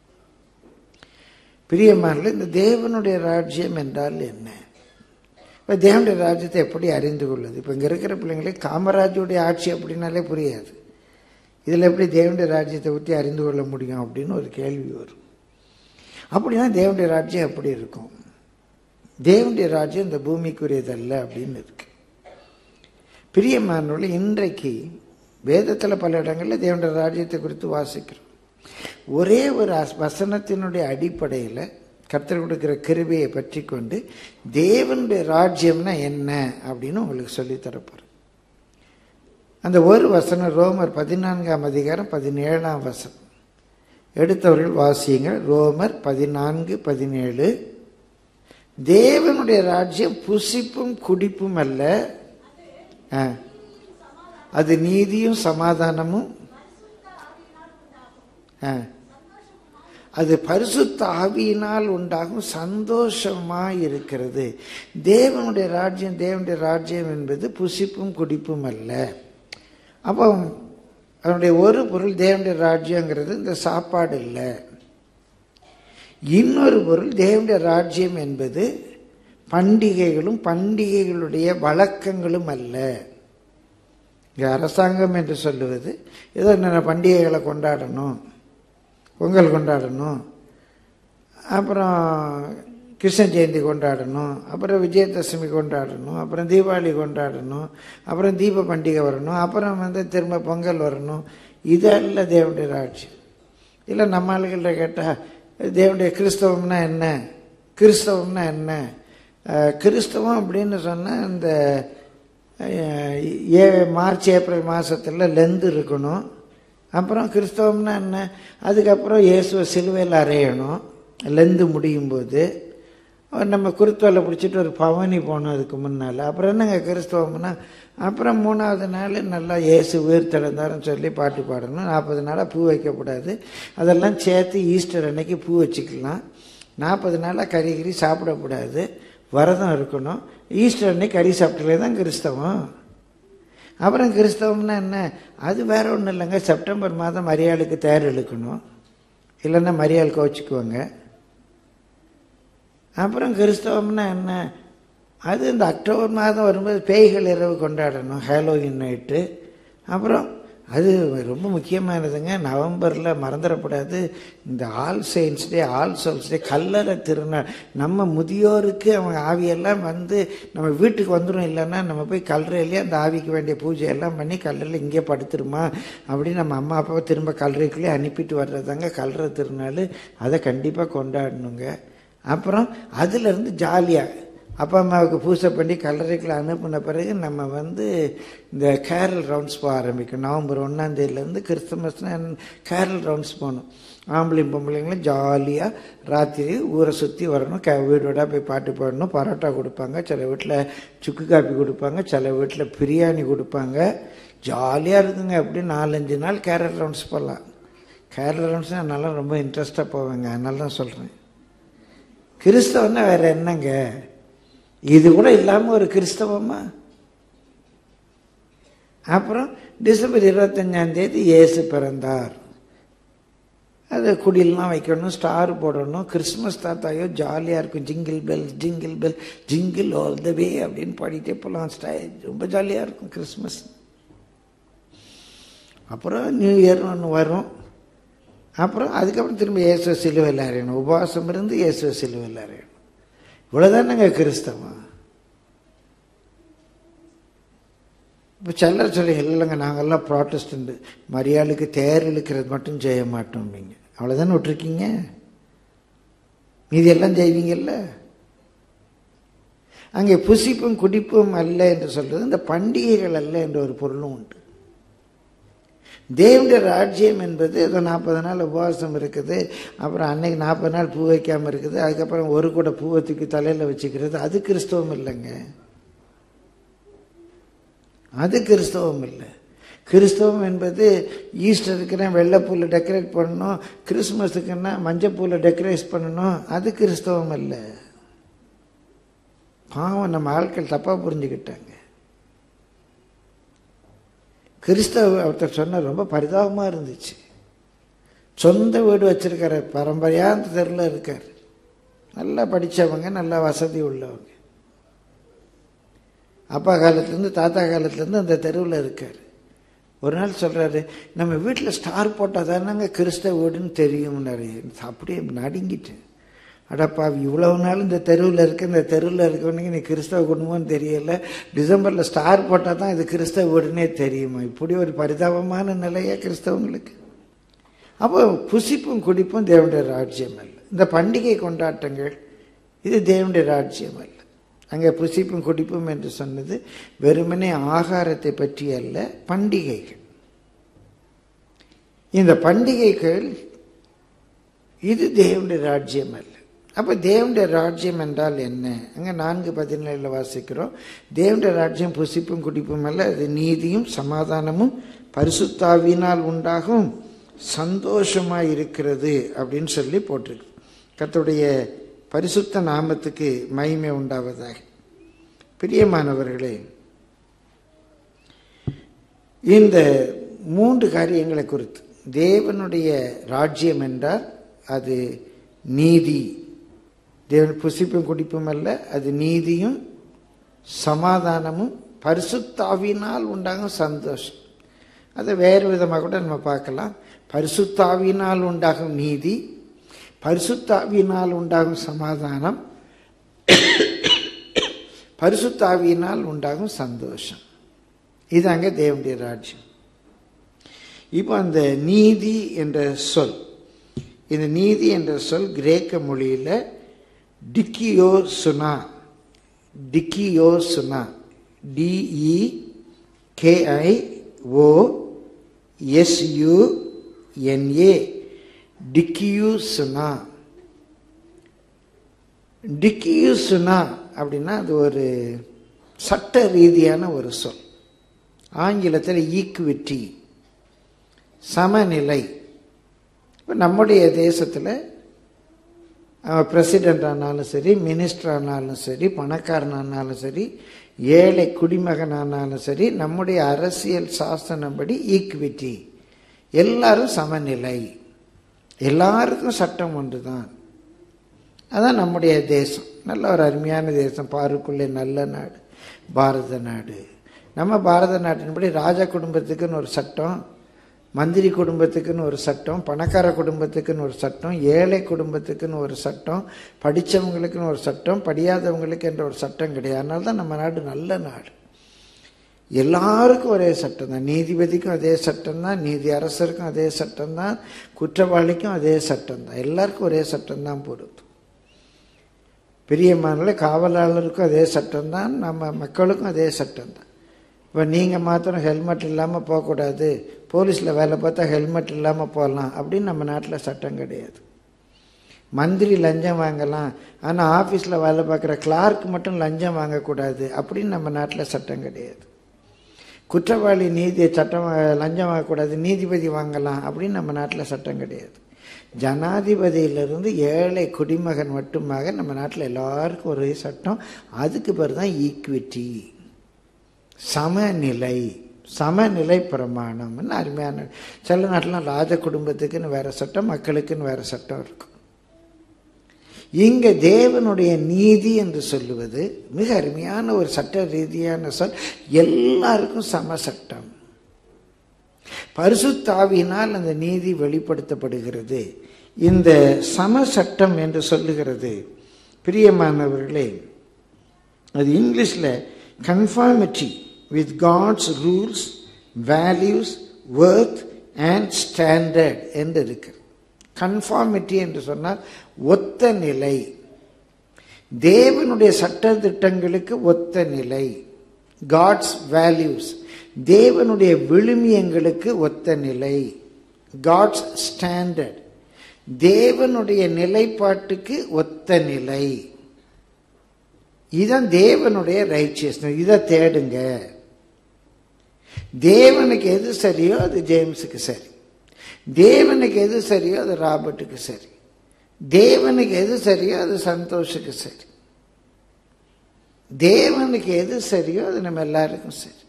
பிரியமான இந்த தேவனுடைய ராஜ்யம் என்றால் என்ன இப்போ தேவனுடைய ராஜ்யத்தை எப்படி அறிந்து கொள்வது இப்போ இங்கே இருக்கிற பிள்ளைங்களுக்கு காமராஜுடைய ஆட்சி அப்படின்னாலே புரியாது இதில் எப்படி தேவனுடைய ராஜ்யத்தை பற்றி அறிந்து கொள்ள முடியும் அப்படின்னு ஒரு கேள்வி வரும் அப்படின்னா தேவனுடைய ராஜ்யம் எப்படி இருக்கும் தேவனுடைய ராஜ்யம் இந்த பூமிக்குரியதல்ல அப்படின்னு இருக்கு பிரியமானவர்கள் இன்றைக்கு வேதத்தில் பல இடங்களில் தேவனுடைய ராஜ்யத்தை குறித்து வாசிக்கிறோம் ஒரே ஒரு வசனத்தினுடைய அடிப்படையில் கர்த்தர் கொடுக்கிற கிருபையை பற்றி கொண்டு தேவனுடைய ராஜ்யம்னா என்ன அப்படின்னு உங்களுக்கு சொல்லித்தரப்போகிறேன் அந்த ஒரு வசனம் ரோமர் பதினான்காம் அதிகாரம் பதினேழாம் வசனம் எடுத்தவர்கள் வாசியுங்கள் ரோமர் பதினான்கு பதினேழு தேவனுடைய ராஜ்யம் புசிப்பும் குடிப்பும் அல்ல அது நீதியும் சமாதானமும் அது பரிசுத்த ஆவியினால் உண்டாகும் சந்தோஷமாய் இருக்கிறது தேவனுடைய ராஜ்யம் தேவனுடைய ராஜ்யம் என்பது புசிப்பும் குடிப்பும் அல்ல அப்போ அதனுடைய ஒரு பொருள் தேவனுடைய ராஜ்யங்கிறது இந்த சாப்பாடு இல்லை இன்னொரு பொருள் தேவனுடைய ராஜ்யம் என்பது பண்டிகைகளும் பண்டிகைகளுடைய வழக்கங்களும் அல்ல இங்கே அரசாங்கம் என்று சொல்லுவது ஏதோ என்னென்ன பண்டிகைகளை கொண்டாடணும் பொங்கல் கொண்டாடணும் அப்புறம் கிருஷ்ண ஜெயந்தி கொண்டாடணும் அப்புறம் விஜயதசமி கொண்டாடணும் அப்புறம் தீபாவளி கொண்டாடணும் அப்புறம் தீப பண்டிகை வரணும் அப்புறம் வந்து திரும்ப பொங்கல் வரணும் இதெல்லாம் தேவனுடைய ராட்சியம் இல்லை நம்ம ஆளுகள்கிட்ட கேட்டால் தேவனுடைய கிறிஸ்தவம்னா என்ன கிறிஸ்தவம்னா என்ன அஹ், கிறிஸ்தவம் அப்படின்னு சொன்னால் இந்த அஹ், ஏ மார்ச் ஏப்ரல் மாதத்தில் லெந்து இருக்கணும் அப்புறம் கிறிஸ்தவம்னா என்ன அதுக்கப்புறம் இயேசுவை சிலுவையில் அறையணும் லெந்து முடியும் போது நம்ம குருத்தோலை பிடிச்சிட்டு ஒரு பவனி போனோம் அதுக்கு முன்னால் அப்புறம் என்னங்க கிறிஸ்தவம்னா அப்புறம் மூணாவது நாள் நல்லா இயேசு உயிர் திறந்தாருன்னு சொல்லி பாட்டு பாடணும் நாற்பது நாளாக பூ வைக்கக்கூடாது அதெல்லாம் சேர்த்து ஈஸ்டர் அன்னைக்கு பூ வச்சுக்கலாம் நாற்பது நாளாக கறி கறி சாப்பிடக்கூடாது விரதம் இருக்கணும் ஈஸ்டர் அன்னைக்கு கறி சாப்பிட்டலே தான் கிறிஸ்தவம் அப்புறம் கிறிஸ்தவம்னா என்ன அது வேற ஒன்றும் இல்லைங்க செப்டம்பர் மாதம் மரியாளுக்கு தேர் இழுக்கணும் இல்லைன்னா மரியாள் கோச்சிக்குவாங்க அப்புறம் கிறிஸ்தவம்னா என்ன அது இந்த அக்டோபர் மாதம் வரும்போது பேய்கள் இரவு கொண்டாடணும் ஹாலோவின் நைட்டு அப்புறம் அது ரொம்ப முக்கியமானதுங்க நவம்பரில் மறந்துடக்கூடாது இந்த all saints day all souls day கல்லறை திருநாள் நம்ம முதியோருக்கு அவங்க ஆவியெல்லாம் வந்து நம்ம வீட்டுக்கு வந்துடும் இல்லைன்னா நம்ம போய் கல்லறையிலேயே அந்த ஆவிக்கு வேண்டிய பூஜை எல்லாம் பண்ணி கல்லறையில் இங்கே படுத்துருமா அப்படின்னு நம்ம அம்மா அப்பாவை திரும்ப கல்லறைக்குள்ளேயே அனுப்பிட்டு வர்றதாங்க கல்லறை திருநாள் அதை கண்டிப்பாக கொண்டாடணுங்க அப்புறம் அதுலேருந்து ஜாலியாக அப்பா அம்மாவுக்கு பூஜை பண்ணி கல்லறைக்குள்ள அனுப்பின பிறகு நம்ம வந்து இந்த கேரல் ரவுண்ட்ஸ் போக ஆரம்பிக்கும் நவம்பர் ஒன்றாந்தேதியிலேருந்து கிறிஸ்துமஸ்னா கேரல் ரவுண்ட்ஸ் போகணும் ஆம்பளையும் பொம்பளைங்களும் ஜாலியாக ராத்திரி ஊரை சுற்றி வரணும் க வீடோட போய் பாட்டு பாடணும் பரோட்டா கொடுப்பாங்க சில வீட்டில் சுக்கு காப்பி கொடுப்பாங்க சில வீட்டில் பிரியாணி கொடுப்பாங்க ஜாலியாக இருக்குங்க அப்படி நாலஞ்சு நாள் கேரல் ரவுண்ட்ஸ் போகலாம் கேரல் ரவுண்ட்ஸ் நல்லா ரொம்ப இன்ட்ரெஸ்டாக போவேங்க அதனால தான் சொல்கிறேன் கிறிஸ்தவன்னா வேற என்னங்க இது கூட இல்லாமல் ஒரு கிறிஸ்தவமா அப்புறம் டிசம்பர் இருபத்தஞ்சாம் தேதி இயேசு பிறந்தார் அது குடியெல்லாம் வைக்கணும் ஸ்டார் போடணும் கிறிஸ்மஸ் தாத்தாயோ ஜாலியாக இருக்கும் jingle bell jingle bell jingle all the way அப்படின்னு பாடிட்டே போகலாம் ஸ்டை ரொம்ப ஜாலியாக இருக்கும் கிறிஸ்மஸ் அப்புறம் நியூ இயர் ஒன்று வரும் அப்புறம் அதுக்கப்புறம் திரும்ப இயேசுவ சிலுவையில் அறையணும் உபவாசம் இருந்து இயேசுவ சிலுவையில் அறையணும் இவ்வளோதானங்க கிறிஸ்தவம் இப்போ சிலர் சொல்லி இல்லைங்க நாங்கள்லாம் ப்ராட்டஸ்டண்ட் மரியாளுக்கு தேர் இழுக்கிறது மட்டும் செய்ய மாட்டோம் நீங்கள் அவ்வளோதானே விட்டுருக்கீங்க மீதி எல்லாம் செய்வீங்கல்ல அங்கே புசிப்பும் குடிப்பும் அல்ல என்று சொல்றது இந்த பண்டிகைகள் அல்ல என்ற ஒரு பொருளும் உண்டு தேவனுடைய ராஜ்யம் என்பது ஏதோ நாற்பது நாள் உபவாசம் இருக்குது அப்புறம் அன்னைக்கு நாற்பது நாள் பூ வைக்காமல் இருக்குது அதுக்கப்புறம் ஒரு கூட பூவை தூக்கி தலையில் வச்சுக்கிறது அது கிறிஸ்தவம் இல்லைங்க அது கிறிஸ்தவம் இல்லை கிறிஸ்தவம் என்பது ஈஸ்டருக்குன்னா வெள்ளைப்பூவில் டெக்கரேட் பண்ணணும் கிறிஸ்மஸுக்குன்னா மஞ்சப்பூவில் டெக்கரேட் பண்ணணும் அது கிறிஸ்தவம் இல்லை பாவம் நம்ம ஆட்கள் தப்பாக புரிஞ்சுக்கிட்டாங்க கிறிஸ்தவ ஒருத்தர் சொன்ன ரொம்ப பரிதாபமாக இருந்துச்சு சொந்த வீடு வச்சிருக்காரு பரம்பரையாக அந்த தெருவில் இருக்கார் நல்லா படித்தவங்க நல்லா வசதி உள்ளவங்க அப்பா காலத்துலேருந்து தாத்தா காலத்துலேருந்து அந்த தெருவில் இருக்கார் ஒரு நாள் சொல்கிறாரு நம்ம வீட்டில் ஸ்டார் போட்டால் தானேங்க கிறிஸ்தவ வீடுன்னு தெரியும்னாரு அப்படியே நடுங்கிட்டேன் அடப்பா இவ்வளவு நாள் இந்த தெருவில் இருக்க இந்த தெருவில் இருக்கவனுக்கு நீ கிறிஸ்தவ குடும்பம்னு தெரியல டிசம்பரில் ஸ்டார் போட்டால் தான் இது கிறிஸ்தவ வீடுனே தெரியுமா இப்படி ஒரு பரிதாபமான நிலையா கிறிஸ்தவங்களுக்கு அப்போ புசிப்பும் குடிப்பும் தேவனுடைய ராஜ்யம் அல்ல இந்த பண்டிகை கொண்டாட்டங்கள் இது தேவனுடைய ராஜ்யம் அல்ல அங்கே புசிப்பும் குடிப்பும் என்று சொன்னது வெறுமனே ஆகாரத்தை பற்றி அல்ல பண்டிகைகள் இந்த பண்டிகைகள் இது தேவனுடைய ராஜ்யம் அல்ல அப்போ தேவனுடைய ராஜ்யம் என்றால் என்ன அங்கே நான்கு பதினேழில் வாசிக்கிறோம் தேவனுடைய ராஜ்யம் புசிப்பும் குடிப்பும் அல்ல அது நீதியும் சமாதானமும் பரிசுத்தாவினால் உண்டாகும் சந்தோஷமாக இருக்கிறது அப்படின்னு சொல்லி போட்டிருக்கு கர்த்தருடைய பரிசுத்த நாமத்துக்கு மகிமை உண்டாவதாக பிரியமானவர்களே இந்த மூன்று காரியங்களை குறித்து தேவனுடைய ராஜ்யம் என்றால் அது நீதி தேவன் புசிப்பும் குடிப்பும் அல்ல அது நீதியும் சமாதானமும் பரிசுத்தாவினால் உண்டாகும் சந்தோஷம் அதை வேறு விதமாக கூட நம்ம பார்க்கலாம் பரிசுத்தாவினால் உண்டாகும் நீதி பரிசுத்தாவியினால் உண்டாகும் சமாதானம் பரிசுத்தாவியினால் உண்டாகும் சந்தோஷம் இதாங்க தேவனுடைய ராஜ்யம் இப்போ அந்த நீதி என்ற சொல் இந்த நீதி என்ற சொல் கிரேக்க மொழியில் டிக்கியோ சுனா டிக்கியோசுனா டிஇ கேஐ ஓ எஸ்யூஎன்ஏ டிக்கியூசுனா டிக்கியூசுனா அப்படின்னா அது ஒரு சட்ட ரீதியான ஒரு சொல் ஆங்கிலத்தில் ஈக்குவிட்டி சமநிலை இப்போ நம்முடைய தேசத்தில் பிரசிடெண்ட் ஆனாலும் சரி மினிஸ்டர் ஆனாலும் சரி பணக்காரன் ஆனாலும் சரி ஏழை குடிமகன் ஆனாலும் சரி நம்முடைய அரசியல் சாசனப்படி ஈக்குவிட்டி எல்லாரும் சமநிலை எல்லாருக்கும் சட்டம் ஒன்று தான் அதான் நம்முடைய தேசம் நல்ல ஒரு அருமையான தேசம் பாருக்குள்ளே நல்ல நாடு பாரத நாடு நம்ம பாரத நாட்டின்படி ராஜா குடும்பத்துக்குன்னு ஒரு சட்டம் மந்திரி குடும்பத்துக்குன்னு ஒரு சட்டம் பணக்கார குடும்பத்துக்குன்னு ஒரு சட்டம் ஏழை குடும்பத்துக்குன்னு ஒரு சட்டம் படித்தவங்களுக்குன்னு ஒரு சட்டம் படியாதவங்களுக்கு என்ற ஒரு சட்டம் கிடையாது அதனால தான் நம்ம நாடு நல்ல நாடு எல்லாருக்கும் ஒரே சட்டம் தான் நீதிபதிக்கும் அதே சட்டம் தான் நீதி அரசருக்கும் அதே சட்டம் தான் குற்றவாளிக்கும் அதே சட்டம் தான் எல்லாருக்கும் ஒரே சட்டம் தான் பொருந்தும் பெரிய மாநில காவலாளருக்கும் அதே சட்டம் தான் நம்ம மக்களுக்கும் அதே சட்டம் தான் இப்போ நீங்கள் மாத்திரம் ஹெல்மெட் இல்லாமல் போகக்கூடாது போலீஸில் வேலை பார்த்தா ஹெல்மெட் இல்லாமல் போகலாம் அப்படின்னு நம்ம நாட்டில் சட்டம் கிடையாது மந்திரி லஞ்சம் வாங்கலாம் ஆனால் ஆஃபீஸில் வேலை பார்க்குற கிளார்க் மட்டும் லஞ்சம் வாங்கக்கூடாது அப்படின்னு நம்ம நாட்டில் சட்டம் கிடையாது குற்றவாளி நீதி சட்டம் லஞ்சம் வாங்கக்கூடாது நீதிபதி வாங்கலாம் அப்படின்னு நம்ம நாட்டில் சட்டம் கிடையாது ஜனாதிபதியிலிருந்து ஏழை குடிமகன் மட்டுமாக நம்ம நாட்டில் எல்லாருக்கும் ஒரே சட்டம் அதுக்கு பேர் தான் ஈக்விட்டி சமநிலை சமநிலை பிரமாணம்னு அருமையான சில நாட்டிலாம் ராஜ குடும்பத்துக்குன்னு வேற சட்டம் மக்களுக்குன்னு வேற சட்டம் இருக்கும் இங்க தேவனுடைய நீதி என்று சொல்லுவது மிக அருமையான ஒரு சட்ட ரீதியான சொல் எல்லாருக்கும் சம சட்டம் பரிசுத்தாவினால் அந்த நீதி வெளிப்படுத்தப்படுகிறது இந்த சம சட்டம் என்று சொல்லுகிறது பிரியமானவர்களே அது இங்கிலீஷில் conformity with God's rules values worth and standard என்று இருக்கு கன்ஃபார்மிட்டி என்று சொன்னால் ஒத்த நிலை தேவனுடைய சட்ட திட்டங்களுக்கு ஒத்த நிலை காட்ஸ் வேல்யூஸ் தேவனுடைய விழுமியங்களுக்கு ஒத்த நிலை காட்ஸ் ஸ்டாண்டர்ட் தேவனுடைய நிலைப்பாட்டுக்கு ஒத்த நிலை இதான் தேவனுடைய ரைச்சியஸ்னஸ் இதை தேடுங்க தேவனுக்கு எது சரியோ அது ஜேம்ஸுக்கு சரி தேவனுக்கு எது சரியோ அது ராபர்ட்டுக்கு சரி தேவனுக்கு எது சரியோ அது சந்தோஷுக்கு சரி தேவனுக்கு எது சரியோ அது நம்ம எல்லாருக்கும் சரி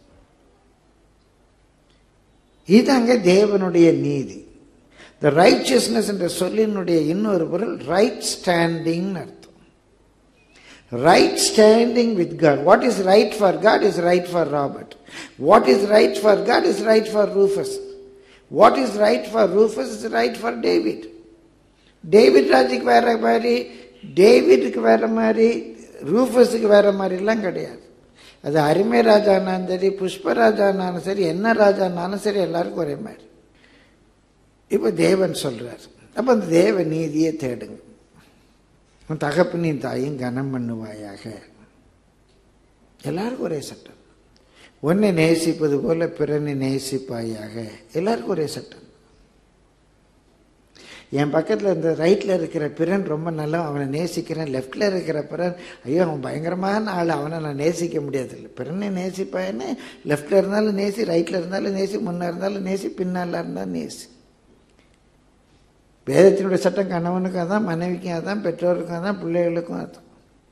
இதாங்க தேவனுடைய நீதி த ரைச்சியஸ்னஸ் என்ற சொல்லினுடைய இன்னொரு பொருள் ரைட் ஸ்டாண்டிங் அர்த்தம் right standing with God what is right for God is right for Robert what is right for God is right for Rufus what is right for Rufus is right for David David ராஜுக்கு வேற மாதிரி டேவிட்டுக்கு வேற மாதிரி ரூஃபஸுக்கு வேற மாதிரிலாம் கிடையாது அது அருமை ராஜானாலும் சரி புஷ்பராஜானாலும் சரி என்ன ராஜானாலும் சரி எல்லாருக்கும் ஒரே மாதிரி இப்போ தேவன் சொல்றார் அப்போ அந்த தேவ நீதியை தேடுங்க உன் தகப்பனின் தாயும் கனம் பண்ணுவாயாக எல்லாருக்கும் ஒரே சட்டம் உன்னை நேசிப்பது போல பிறனை நேசிப்பாயாக எல்லாருக்கும் ஒரே சட்டம் என் பக்கத்தில் இந்த ரைட்டில் இருக்கிற பிறன் ரொம்ப நல்லா அவனை நேசிக்கிறேன் லெஃப்டில் இருக்கிற பிறன் ஐயோ அவன் பயங்கரமான ஆள் அவனை நான் நேசிக்க முடியாது இல்லை பிறனை நேசிப்பான்னு லெஃப்டில் இருந்தாலும் நேசி ரைட்டில் இருந்தாலும் நேசி முன்னே இருந்தாலும் நேசி பின்னால் இருந்தாலும் நேசி வேதத்தினுடைய சட்டம் கணவனுக்கும் அதான் மனைவிக்கும் அதான் பெற்றோருக்கும் அதான் பிள்ளைகளுக்கும் அதான்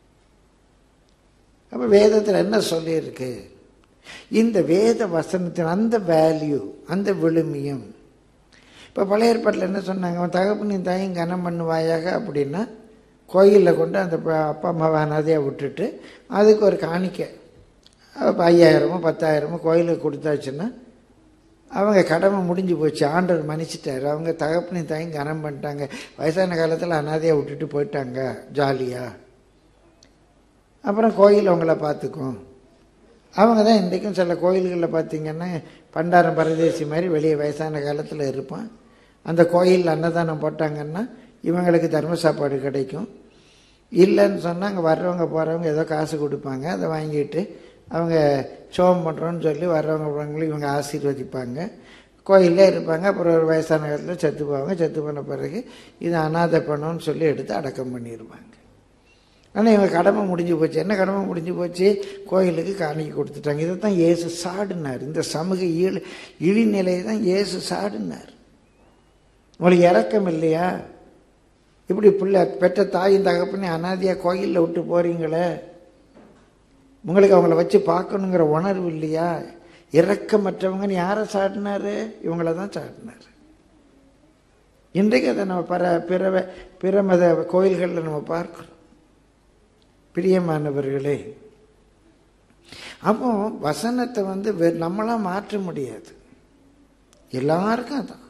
அப்போ வேதத்தில் என்ன சொல்லியிருக்கு இந்த வேத வசனத்தின் அந்த வேல்யூ அந்த விழுமியம் இப்போ பழைய ஏற்பாட்டில் என்ன சொன்னாங்க அவன் தகப்பனின் தாயும் கனம் பண்ணுவாயாக அப்படின்னா கோயிலில் கொண்டு அந்த அப்பா அம்மாவை அனாதையாக விட்டுட்டு அதுக்கு ஒரு காணிக்கை அப்போ ஐயாயிரமோ பத்தாயிரமோ கோயிலுக்கு கொடுத்தாச்சுன்னா அவங்க கடமை முடிஞ்சு போச்சு ஆண்டவர் மன்னிச்சிட்டாரு அவங்க தகப்பனையும் தாயும் கனம் பண்ணிட்டாங்க வயசான காலத்தில் அனாதையாக விட்டுட்டு போயிட்டாங்க ஜாலியாக அப்புறம் கோயில் அவங்கள பார்த்துக்கும் அவங்க தான் இன்றைக்கும் சில கோயில்களில் பார்த்தீங்கன்னா பண்டாரம் பரதேசி மாதிரி வெளியே வயசான காலத்தில் இருப்பான் அந்த கோயிலில் அன்னதானம் போட்டாங்கன்னா இவங்களுக்கு தர்ம சாப்பாடு கிடைக்கும் இல்லைன்னு சொன்னால் அங்கே வர்றவங்க போகிறவங்க ஏதோ காசு கொடுப்பாங்க அதை வாங்கிட்டு அவங்க சோகம் பண்ணுறோன்னு சொல்லி வர்றவங்க போகிறவங்களும் இவங்க ஆசீர்வதிப்பாங்க கோயிலே இருப்பாங்க அப்புறம் ஒரு வயசான காலத்தில் செத்து போவாங்க செத்து போன பிறகு இது அனாதை பணம்னு சொல்லி எடுத்து அடக்கம் பண்ணிடுவாங்க ஆனால் இவங்க கடமை முடிஞ்சு போச்சு என்ன கடமை முடிஞ்சு போச்சு கோயிலுக்கு காணிக்கை கொடுத்துட்டாங்க இதை தான் இயேசு சாடினார் இந்த சமூக இழி இழிநிலையை தான் இயேசு சாடினார் உங்களுக்கு இறக்கம் இல்லையா இப்படி பிள்ளை பெற்ற தாயும் தகப்பனே அனாதியாக கோயிலில் விட்டு போகிறீங்களே உங்களுக்கு அவங்கள வச்சு பார்க்கணுங்கிற உணர்வு இல்லையா இறக்கமற்றவங்கன்னு யாரை சாட்டினாரு இவங்கள தான் சாட்டினார் இன்றைக்கு அதை நம்ம பர பிற பிற மத கோயில்களில் நம்ம பார்க்கிறோம் பிரியமானவர்களே அப்போ வசனத்தை வந்து வெ- நம்மளாம் மாற்ற முடியாது எல்லாருக்கும் அதான்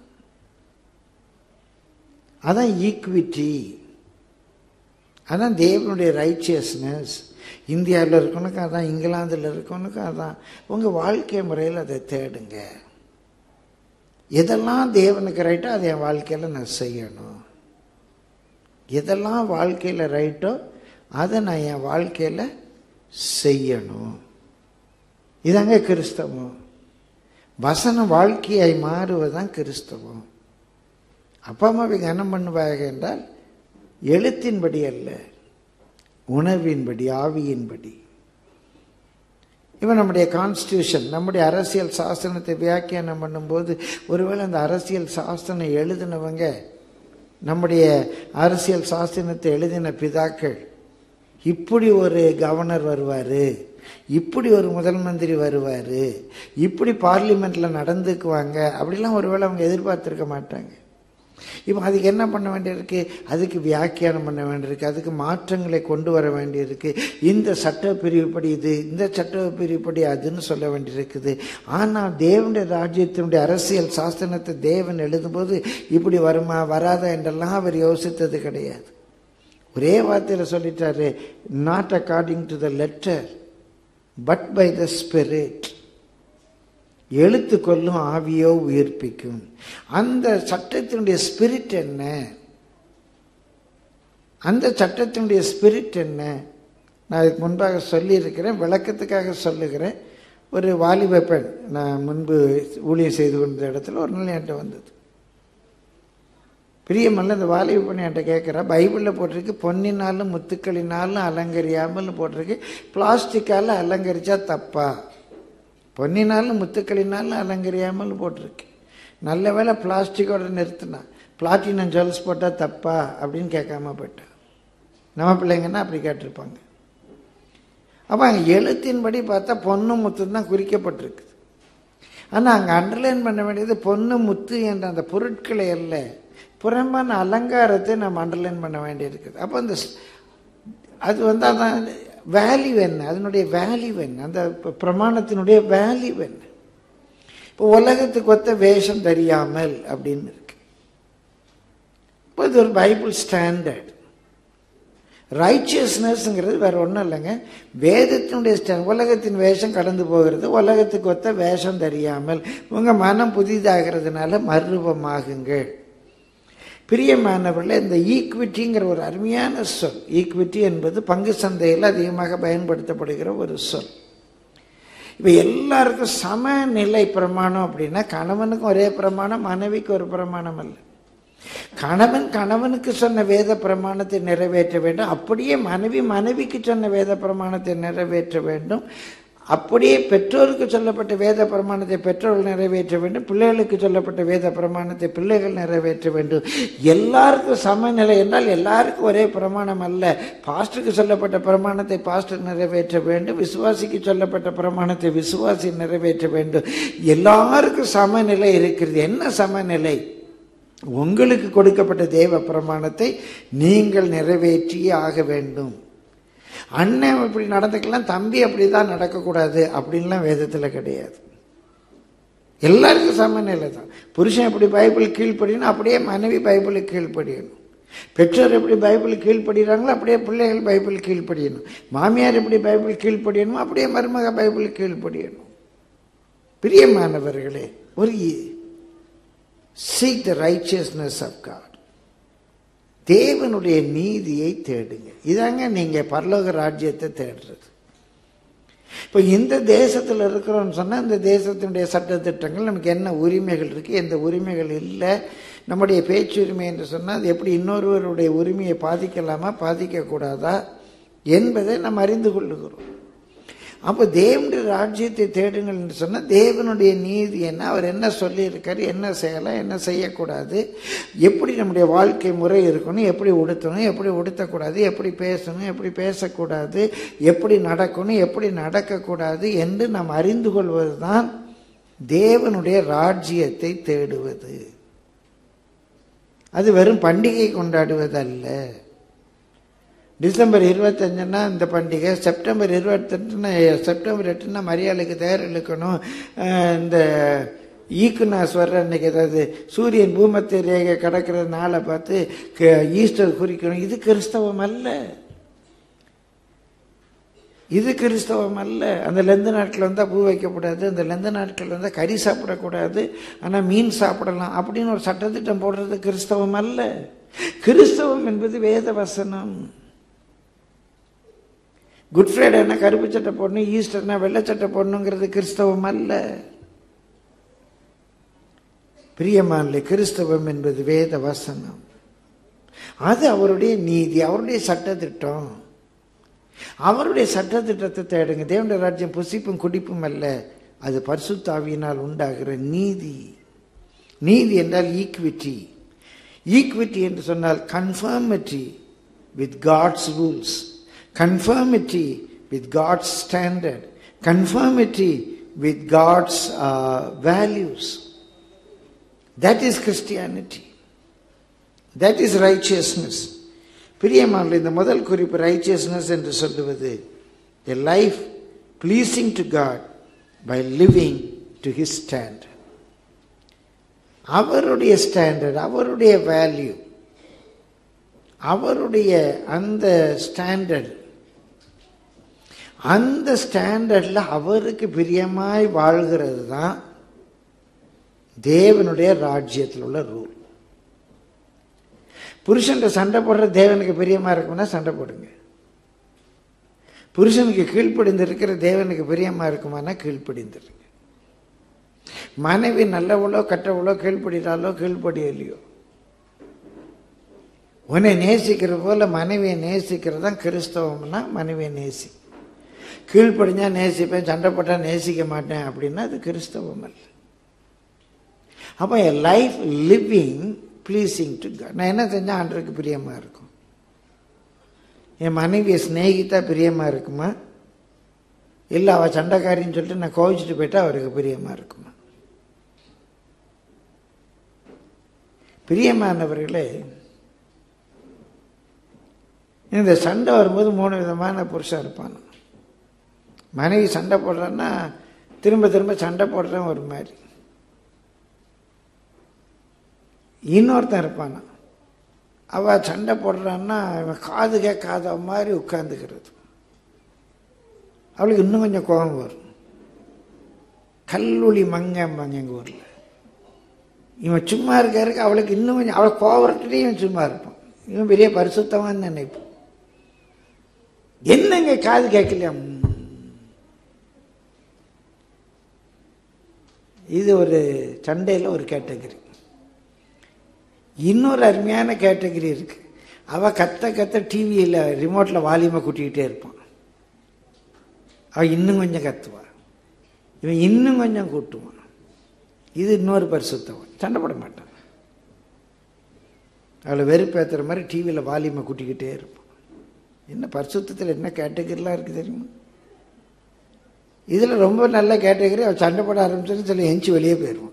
அதான் ஈக்விட்டி அதான் தேவனுடைய ரைச்சியஸ்னஸ் இந்தியாவில் இருக்கவனுக்கும் அதான் இங்கிலாந்தில் இருக்கவனுக்கும் அதான் உங்கள் வாழ்க்கை முறையில் அதை தேடுங்க எதெல்லாம் தேவனுக்கு ரைட்டோ அதை என் வாழ்க்கையில் நான் செய்யணும் எதெல்லாம் வாழ்க்கையில் ரைட்டோ அதை நான் என் வாழ்க்கையில் செய்யணும் இதாங்க கிறிஸ்தவம் வசனம் வாழ்க்கையாய் மாறுவதுதான் கிறிஸ்தவம் அப்பா அம்மாவை கனம் பண்ணுவாங்க என்றால் எழுத்தின்படி அல்ல உணர்வின்படி ஆவியின்படி இவன் நம்முடைய கான்ஸ்டியூஷன் நம்முடைய அரசியல் சாசனத்தை வியாக்கியானம் பண்ணும்போது ஒருவேளை அந்த அரசியல் சாசனம் எழுதினவங்க நம்முடைய அரசியல் சாசனத்தை எழுதின பிதாக்கள் இப்படி ஒரு கவர்னர் வருவார் இப்படி ஒரு முதல் மந்திரி வருவார் இப்படி பார்லிமெண்ட்டில் நடந்துக்குவாங்க அப்படிலாம் ஒருவேளை அவங்க எதிர்பார்த்துருக்க மாட்டாங்க இப்போ அதுக்கு என்ன பண்ண வேண்டியிருக்கு அதுக்கு வியாக்கியானம் பண்ண வேண்டியிருக்கு அதுக்கு மாற்றங்களை கொண்டு வர வேண்டியிருக்கு இந்த சட்ட பிரிவுப்படி இது இந்த சட்ட பிரிவுப்படி அதுன்னு சொல்ல வேண்டியிருக்குது ஆனால் தேவனுடைய ராஜ்யத்தினுடைய அரசியல் சாசனத்தை தேவன் எழுதும்போது இப்படி வருமா வராதா என்றெல்லாம் அவர் யோசித்தது கிடையாது ஒரே வார்த்தையில் சொல்லிட்டாரு not according to the letter but by the spirit எழுத்து கொள்ளும் ஆவியோ உயிர்ப்பிக்கும் அந்த சட்டத்தினுடைய ஸ்பிரிட் என்ன அந்த சட்டத்தினுடைய ஸ்பிரிட் என்ன நான் இதுக்கு முன்பாக சொல்லியிருக்கிறேன் விளக்கத்துக்காக சொல்லுகிறேன் ஒரு வாலிப பெண் நான் முன்பு ஊழியம் செய்து கொண்ட இடத்துல ஒரு நாள் என்கிட்ட வந்தது பிரியமல்ல இந்த வாலிப பெண் என்கிட்ட கேட்குறா பைபிளில் போட்டிருக்கு பொன்னினாலும் முத்துக்களினாலும் அலங்கரியாமல் போட்டிருக்கு பிளாஸ்டிக்கால் அலங்கரிச்சா தப்பா பொன்னினாலும் முத்துக்களினாலும் அலங்கரியாமல் போட்டிருக்கு நல்ல வேளை பிளாஸ்டிக்கோட நிறுத்தினா பிளாட்டினம் ஜுவல்ஸ் போட்டால் தப்பா அப்படின்னு கேட்காம போயிட்டா நம்ம பிள்ளைங்கன்னா அப்படி கேட்டிருப்பாங்க அப்போ அங்கே எழுத்தின்படி பார்த்தா பொண்ணு முத்து தான் குறிக்கப்பட்டிருக்குது ஆனால் அங்கே அண்டர்லைன் பண்ண வேண்டியது பொண்ணு முத்து என்ற அந்த பொருட்களை அல்ல புறம்பான அலங்காரத்தை நம்ம அண்டர்லைன் பண்ண வேண்டியிருக்குது அப்போ அந்த ஸ்- அது வந்து அதான் வேல்யூ என்ன அதனுடைய வேல்யூ என்ன அந்த ப- பிரமாணத்தினுடைய வேல்யூ என்ன இப்போ உலகத்துக்கு ஒத்த வேஷம் தெரியாமல் அப்படின்னு இருக்கு இப்போ இது ஒரு பைபிள் ஸ்டாண்டர்ட் ரைச்சியஸ்னஸ்ங்கிறது வேற ஒன்றும் இல்லைங்க வேதத்தினுடைய ஸ்டாண்ட் உலகத்தின் வேஷம் கடந்து போகிறது உலகத்துக்கு ஒத்த வேஷம் தெரியாமல் உங்கள் மனம் புதிதாகிறதுனால மறுரூபமாகுங்கள் பிரியமானவர்களே இந்த ஈக்விட்டிங்கிற ஒரு அருமையான சொல் ஈக்விட்டி என்பது பங்கு சந்தையில் அதிகமாக பயன்படுத்தப்படுகிற ஒரு சொல் இப்போ எல்லாருக்கும் சமநிலை பிரமாணம் அப்படின்னா கணவனுக்கும் ஒரே பிரமாணம் மனைவிக்கு ஒரு பிரமாணம் அல்ல கணவன் கணவனுக்கு சொன்ன வேத பிரமாணத்தை நிறைவேற்ற வேண்டும் அப்படியே மனைவி மனைவிக்கு சொன்ன வேத பிரமாணத்தை நிறைவேற்ற வேண்டும் அப்படியே பெற்றோருக்கு சொல்லப்பட்ட வேத பிரமாணத்தை பெற்றோர்கள் நிறைவேற்ற வேண்டும் பிள்ளைகளுக்கு சொல்லப்பட்ட வேத பிரமாணத்தை பிள்ளைகள் நிறைவேற்ற வேண்டும் எல்லாருக்கும் சமநிலை என்றால் எல்லாருக்கும் ஒரே பிரமாணம் அல்ல பாஸ்டருக்கு சொல்லப்பட்ட பிரமாணத்தை பாஸ்டர் நிறைவேற்ற வேண்டும் விசுவாசிக்கு சொல்லப்பட்ட பிரமாணத்தை விசுவாசி நிறைவேற்ற வேண்டும் எல்லாருக்கும் சமநிலை இருக்கிறது என்ன சமநிலை உங்களுக்கு கொடுக்கப்பட்ட தேவ பிரமாணத்தை நீங்கள் நிறைவேற்றியே ஆக வேண்டும் அண்ணன் இப்படி நடந்துக்கலாம் தம்பி அப்படி தான் நடக்கக்கூடாது அப்படின்லாம் வேதத்தில் கிடையாது எல்லாருக்கும் சமநிலை தான் புருஷன் எப்படி பைபிள் கீழ்ப்படியணும் அப்படியே மனைவி பைபிளுக்கு கீழ்ப்படியணும் பெற்றோர் எப்படி பைபிள் கீழ்ப்படுகிறாங்களோ அப்படியே பிள்ளைகள் பைபிள் கீழ்ப்படியணும் மாமியார் எப்படி பைபிள் கீழ்ப்படியணுமோ அப்படியே மருமக பைபிள் கீழ்ப்படியணும் பிரியமானவர்களே ஒரு seek the righteousness of God தேவனுடைய நீதியை தேடுங்க இதாங்க நீங்க பரலோக ராஜ்யத்தை தேடுறது இப்போ இந்த தேசத்தில் இருக்கிறோம்னு சொன்னால் இந்த தேசத்தினுடைய சட்டத்திட்டங்கள் நமக்கு என்ன உரிமைகள் இருக்குது எந்த உரிமைகள் இல்லை நம்முடைய பேச்சுரிமை என்று சொன்னால் அது எப்படி இன்னொருவருடைய உரிமையை பாதிக்கலாமா பாதிக்கக்கூடாதா என்பதை நாம் அறிந்து கொள்ளுகிறோம் அப்போ தேவனுடைய ராஜ்யத்தை தேடுங்கள் என்று சொன்னால் தேவனுடைய நீதி என்ன அவர் என்ன சொல்லியிருக்காரு என்ன செய்யலாம் என்ன செய்யக்கூடாது எப்படி நம்முடைய வாழ்க்கை முறை இருக்கணும் எப்படி உடுத்தணும் எப்படி உடுத்தக்கூடாது எப்படி பேசணும் எப்படி பேசக்கூடாது எப்படி நடக்கணும் எப்படி நடக்கக்கூடாது என்று நாம் அறிந்து கொள்வது தான் தேவனுடைய ராஜ்யத்தை தேடுவது அது வெறும் பண்டிகை கொண்டாடுவதல்ல டிசம்பர் இருபத்தஞ்சுன்னா இந்த பண்டிகை செப்டம்பர் இருபத்தெட்டுனா செப்டம்பர் எட்டுனா மரியாதைக்கு தேர் இழுக்கணும் அஹ் இந்த ஈக்குனாஸ் வர்ற அன்னைக்கு ஏதாவது சூரியன் பூமத்தை ரேகை கடக்கிற நாளை பார்த்து க- ஈஸ்டர் குறிக்கணும் இது கிறிஸ்தவம் அல்ல இது கிறிஸ்தவம் அல்ல அந்த லெந்து நாட்கள் வந்தால் பூ வைக்கக்கூடாது அந்த லெந்து நாட்கள் வந்தால் கறி சாப்பிடக்கூடாது ஆனால் மீன் சாப்பிடலாம் அப்படின்னு ஒரு சட்டத்திட்டம் போடுறது கிறிஸ்தவம் அல்ல கிறிஸ்தவம் என்பது வேத வசனம் குட் ஃப்ரைடேனா கருப்பு சட்டை போடணும் ஈஸ்டர்னா வெள்ளை சட்டை போடணுங்கிறது கிறிஸ்தவம் அல்ல பிரியமானே கிறிஸ்தவம் என்பது வேத வசனம் அது அவருடைய நீதி அவருடைய சட்டத்திட்டம் அவருடைய சட்டத்திட்டத்தை தேடுங்க தேவனுடைய ராஜ்யம் புசிப்பும் குடிப்பும் அல்ல அது பரிசுத்தாவியினால் உண்டாகிற நீதி நீதி என்றால் ஈக்விட்டி ஈக்விட்டி என்று சொன்னால் conformity with God's rules conformity with God's standard conformity with God's values that is Christianity that is righteousness பிரியமான இந்த முதல் குறிப்பு ரைச்சியஸ்னஸ் என்று சொல்லுவது a life pleasing to God by living to his standard அவருடைய standard அவருடைய வேல்யூ அவருடைய அந்த ஸ்டாண்டர்ட் அந்த ஸ்டாண்டர்டில் அவருக்கு பிரியமாய் வாழ்கிறது தான் தேவனுடைய ராஜ்யத்தில் உள்ள ரூல் புருஷன்ட்ட சண்டை போடுற தேவனுக்கு பிரியமா இருக்கும்னா சண்டை போடுங்க புருஷனுக்கு கீழ்ப்படிந்து இருக்கிற தேவனுக்கு பிரியமா இருக்குமானா கீழ்ப்படிந்துருங்க மனைவி நல்லவளோ கெட்டவளோ கீழ்ப்படினாலோ கீழ்ப்படியலையோ உன்னை நேசிக்கிற போல மனைவியை நேசிக்கிறது தான் கிறிஸ்தவம்னா மனைவியை நேசி கீழ்ப்படிஞ்சா நேசிப்பேன் சண்டை போட்டா நேசிக்க மாட்டேன் அப்படின்னா அது கிறிஸ்தவம் அல்ல அப்போ என் life living pleasing to God நான் என்ன செஞ்சால் ஆண்டருக்கு பிரியமாக இருக்கும் என் மனைவியை சிநேகித்தா பிரியமாக இருக்குமா இல்லை அவள் சண்டைக்காரின்னு சொல்லிட்டு நான் கோவிச்சுட்டு போயிட்டா அவருக்கு பிரியமாக இருக்குமா பிரியமானவர்களே இந்த சண்டை வரும்போது மூணு விதமான புருஷன் இருப்பான் மனைவி சண்டை போடுறான்னா திரும்ப திரும்ப சண்டை போடுறேன் ஒரு மாதிரி இன்னொருத்தன் இருப்பானா அவ சண்டை போடுறான்னா இவன் காது கேட்காத மாதிரி உட்கார்ந்துக்கிறது அவளுக்கு இன்னும் கொஞ்சம் கோபம் வரும் கல்லூலி மங்கம்பாங்க எங்கள் ஊரில் இவன் சும்மா இருக்காருக்கு அவளுக்கு இன்னும் கொஞ்சம் அவளை கோவரத்துலேயும் இவன் சும்மா இருப்பான் இவன் பெரிய பரிசுத்தமான்னு நினைப்பான் என்னங்க காது கேட்கலையா ம். இது ஒரு சண்டையில் ஒரு கேட்டகரி இன்னொரு அருமையான கேட்டகரி இருக்கு அவ கத்த கத்த டிவியில் ரிமோட்டில் வால்யூமை கூட்டிக்கிட்டே இருப்பான் அவ இன்னும் கொஞ்சம் கத்துவா இவன் இன்னும் கொஞ்சம் கூட்டுவான் இது இன்னொரு பரிசுத்தவன் சண்டை போட மாட்டான் அவளை வெறுப்பேற்றுற மாதிரி டிவியில் வால்யூமை கூட்டிக்கிட்டே இருப்பான் என்ன பரிசுத்தத்தில் என்ன கேட்டகரிலாம் இருக்குது தெரியுமா இதில் ரொம்ப நல்ல கேட்டகரி அவள் சண்டை போட ஆரம்பிச்சுன்னு சொல்லி எஞ்சி வெளியே போயிடுவான்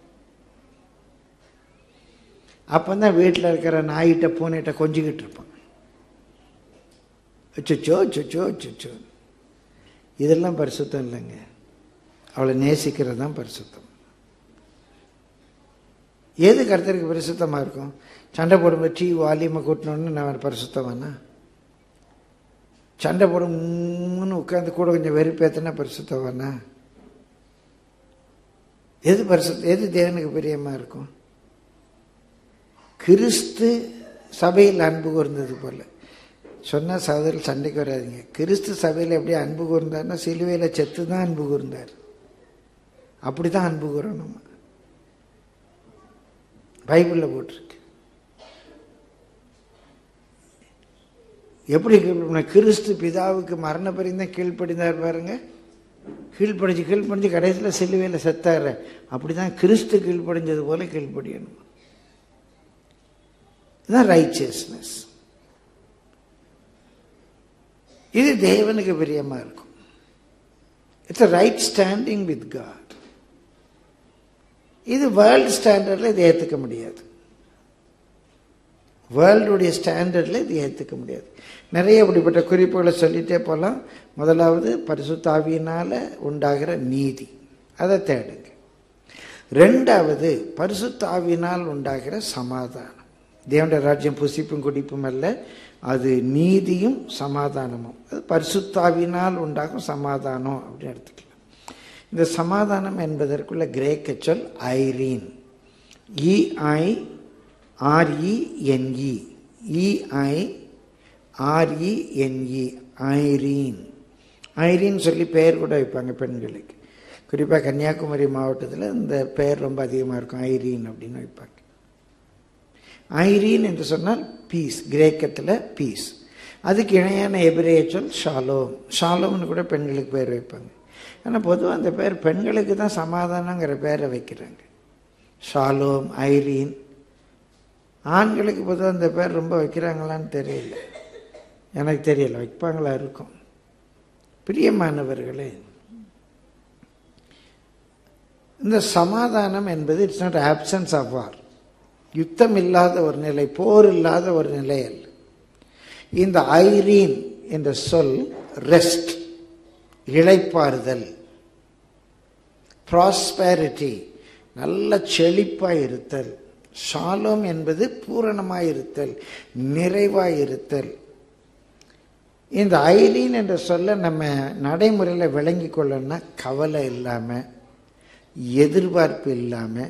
அப்போ தான் வீட்டில் இருக்கிற நாயிட்ட பூனைகிட்ட கொஞ்சிக்கிட்டு இருப்பான் அச்சோ அச்சோ அச்சோ இதெல்லாம் பரிசுத்தம் இல்லைங்க அவளை நேசிக்கிறது தான் பரிசுத்தம் எது கருத்தருக்கு பரிசுத்தமாக இருக்கும் சண்டை போடும்போது டீ வாலியமாக கூட்டினோன்னு நான் பரிசுத்தமானா சண்டை போடும்னு உட்காந்து கூட கொஞ்சம் வெறுப்பேத்தினா பரிசுத்தவானா எது பரிசு எது தேவனுக்கு பிரியமாக இருக்கும் கிறிஸ்து சபையில் அன்பு கூர்ந்தது போல சொன்ன சகோதரர் சண்டைக்கு வராதிங்க கிறிஸ்து சபையில் எப்படி அன்பு கூர்ந்தார்னா சிலுவையில் செத்து தான் அன்பு கூர்ந்தார் அப்படி தான் அன்பு கூறணும் நம்ம பைபிளில் போட்டிருக்கு எப்படி கீழ்ப்படின கிறிஸ்து பிதாவுக்கு மரண பரிந்தான் கீழ்ப்படிந்தார் பாருங்க கீழ்ப்படிஞ்சு கீழ்ப்படிஞ்சு கடைசியில் சிலுவையில் செத்தாரு அப்படி தான் கிறிஸ்து கீழ்ப்படிஞ்சது போல கீழ்ப்படியணும் இதுதான் ரைச்சியஸ்னஸ் இது தேவனுக்கு பிரியமா இருக்கும் it's right standing with God இது வேர்ல்டு ஸ்டாண்டர்டில் இதை ஏற்றுக்க முடியாது வேர்ல்டுடைய ஸ்டாண்டர்டில் இது ஏற்றுக்க முடியாது நிறைய இப்படிப்பட்ட குறிப்புகளை சொல்லிட்டே போகலாம் முதலாவது பரிசுத்தாவியினால் உண்டாகிற நீதி அதை தேடுங்க ரெண்டாவது பரிசுத்தாவினால் உண்டாகிற சமாதானம் தேவனுடைய ராஜ்யம் புசிப்பும் குடிப்பும் அல்ல அது நீதியும் சமாதானமும் அது பரிசுத்தாவினால் உண்டாகும் சமாதானம் அப்படின்னு எடுத்துக்கலாம் இந்த சமாதானம் என்பதற்குள்ள கிரேக்க சொல் Irene E I R E N E E I R E N E Irene Irene சொல்லி பெயர் கூட வைப்பாங்க பெண்களுக்கு குறிப்பாக கன்னியாகுமரி மாவட்டத்தில் இந்த பெயர் ரொம்ப அதிகமாக இருக்கும் ஐரீன் அப்படின்னு வைப்பாங்க ஐரீன் என்று சொன்னால் பீஸ் கிரேக்கத்தில் பீஸ் அதுக்கு இணையான எபிரேய சொல் ஷாலோம் ஷாலோம்னு கூட பெண்களுக்கு பேர் வைப்பாங்க ஆனால் பொதுவாக அந்த பேர் பெண்களுக்கு தான் சமாதானங்கிற பேரை வைக்கிறாங்க ஷாலோம் ஐரீன் ஆண்களுக்கு பொதுவாக அந்த பேர் ரொம்ப வைக்கிறாங்களான்னு தெரியல எனக்கு தெரியல வைப்பாங்களா இருக்கும் பிரியமானவர்களே இந்த சமாதானம் என்பது it's not absence of war யுத்தம் இல்லாத ஒரு நிலை போர் இல்லாத ஒரு நிலை அல்ல இந்த ஐரீன் என்ற சொல் ரெஸ்ட் இழைப்பாறுதல் ப்ராஸ்பேரிட்டி நல்ல செழிப்பாய் இருத்தல் ஷாலோம் என்பது பூரணமாய் இருத்தல் நிறைவாய் இருத்தல் இந்த ஐரீன் என்ற சொல்ல நம்ம நடைமுறையில் விளங்கி கொள்ளணும்னா கவலை இல்லாமல் எதிர்பார்ப்பு இல்லாமல்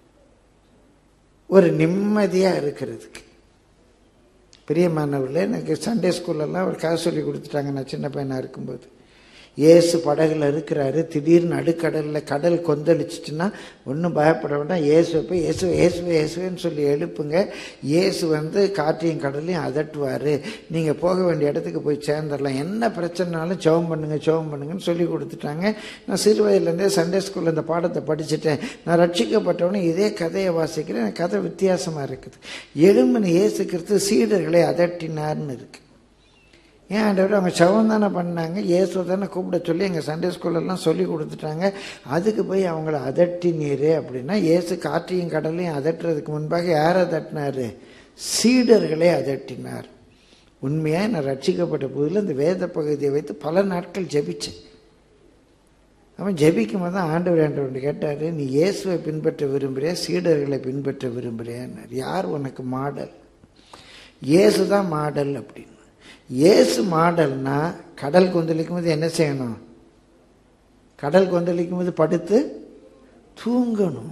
ஒரு நிம்மதியாக இருக்கிறதுக்கு பிரியமானவர்களே எனக்கு சண்டே ஸ்கூல்லலாம் ஒரு கதை சொல்லி கொடுத்துட்டாங்க நான் சின்ன பையனாக இருக்கும்போது ஏசு படகுல இருக்கிறாரு திடீர்னு நடுக்கடலில் கடல் கொந்தளிச்சிச்சுன்னா ஒன்றும் பயப்பட வேண்டாம் இயேசுவை போய் இயேசு இயேசுவே இயேசுவேன்னு சொல்லி எழுப்புங்க இயேசு வந்து காற்றையும் கடலையும் அதட்டுவார் நீங்கள் போக வேண்டிய இடத்துக்கு போய் சேர்ந்துடலாம் என்ன பிரச்சனைனாலும் ஜெபம் பண்ணுங்க ஜெபம் பண்ணுங்கன்னு சொல்லி கொடுத்துட்டாங்க நான் சிறு வயதுலேருந்தே சண்டே ஸ்கூலில் இந்த பாடத்தை படிச்சுட்டேன் நான் ரட்சிக்கப்பட்டவொடனே இதே கதையை வாசிக்கிறேன் எனக்கு கதை வித்தியாசமாக இருக்குது எலும்பின இயேசு கிறிஸ்து சீடர்களை அதட்டினார்னு இருக்கு ஏன் ஆண்டவர் அவங்க சவம் தானே பண்ணாங்க இயேசு தானே கூப்பிட சொல்லி எங்கள் சண்டே ஸ்கூல்லலாம் சொல்லி கொடுத்துட்டாங்க அதுக்கு போய் அவங்கள அதட்டினீர் அப்படின்னா இயேசு காற்றையும் கடலையும் அதட்டுறதுக்கு முன்பாக யார் அதட்டினார் சீடர்களே அதட்டினார் உண்மையாக நான் ரட்சிக்கப்பட்ட புதில் இந்த வேத பகுதியை வைத்து பல நாட்கள் ஜெபிச்சேன் அவன் ஜெபிக்கும் போது தான் ஆண்டவர் ஆண்டவர் கேட்டார் நீ இயேசுவை பின்பற்ற விரும்புகிறியா சீடர்களை பின்பற்ற விரும்புகிறியான்னார் யார் உனக்கு மாடல் இயேசு தான் மாடல் அப்படின்னு இயேசு மாடல்னா கடல் கொந்தளிக்கும் போது என்ன செய்யணும் கடல் கொந்தளிக்கும் போது படுத்து தூங்கணும்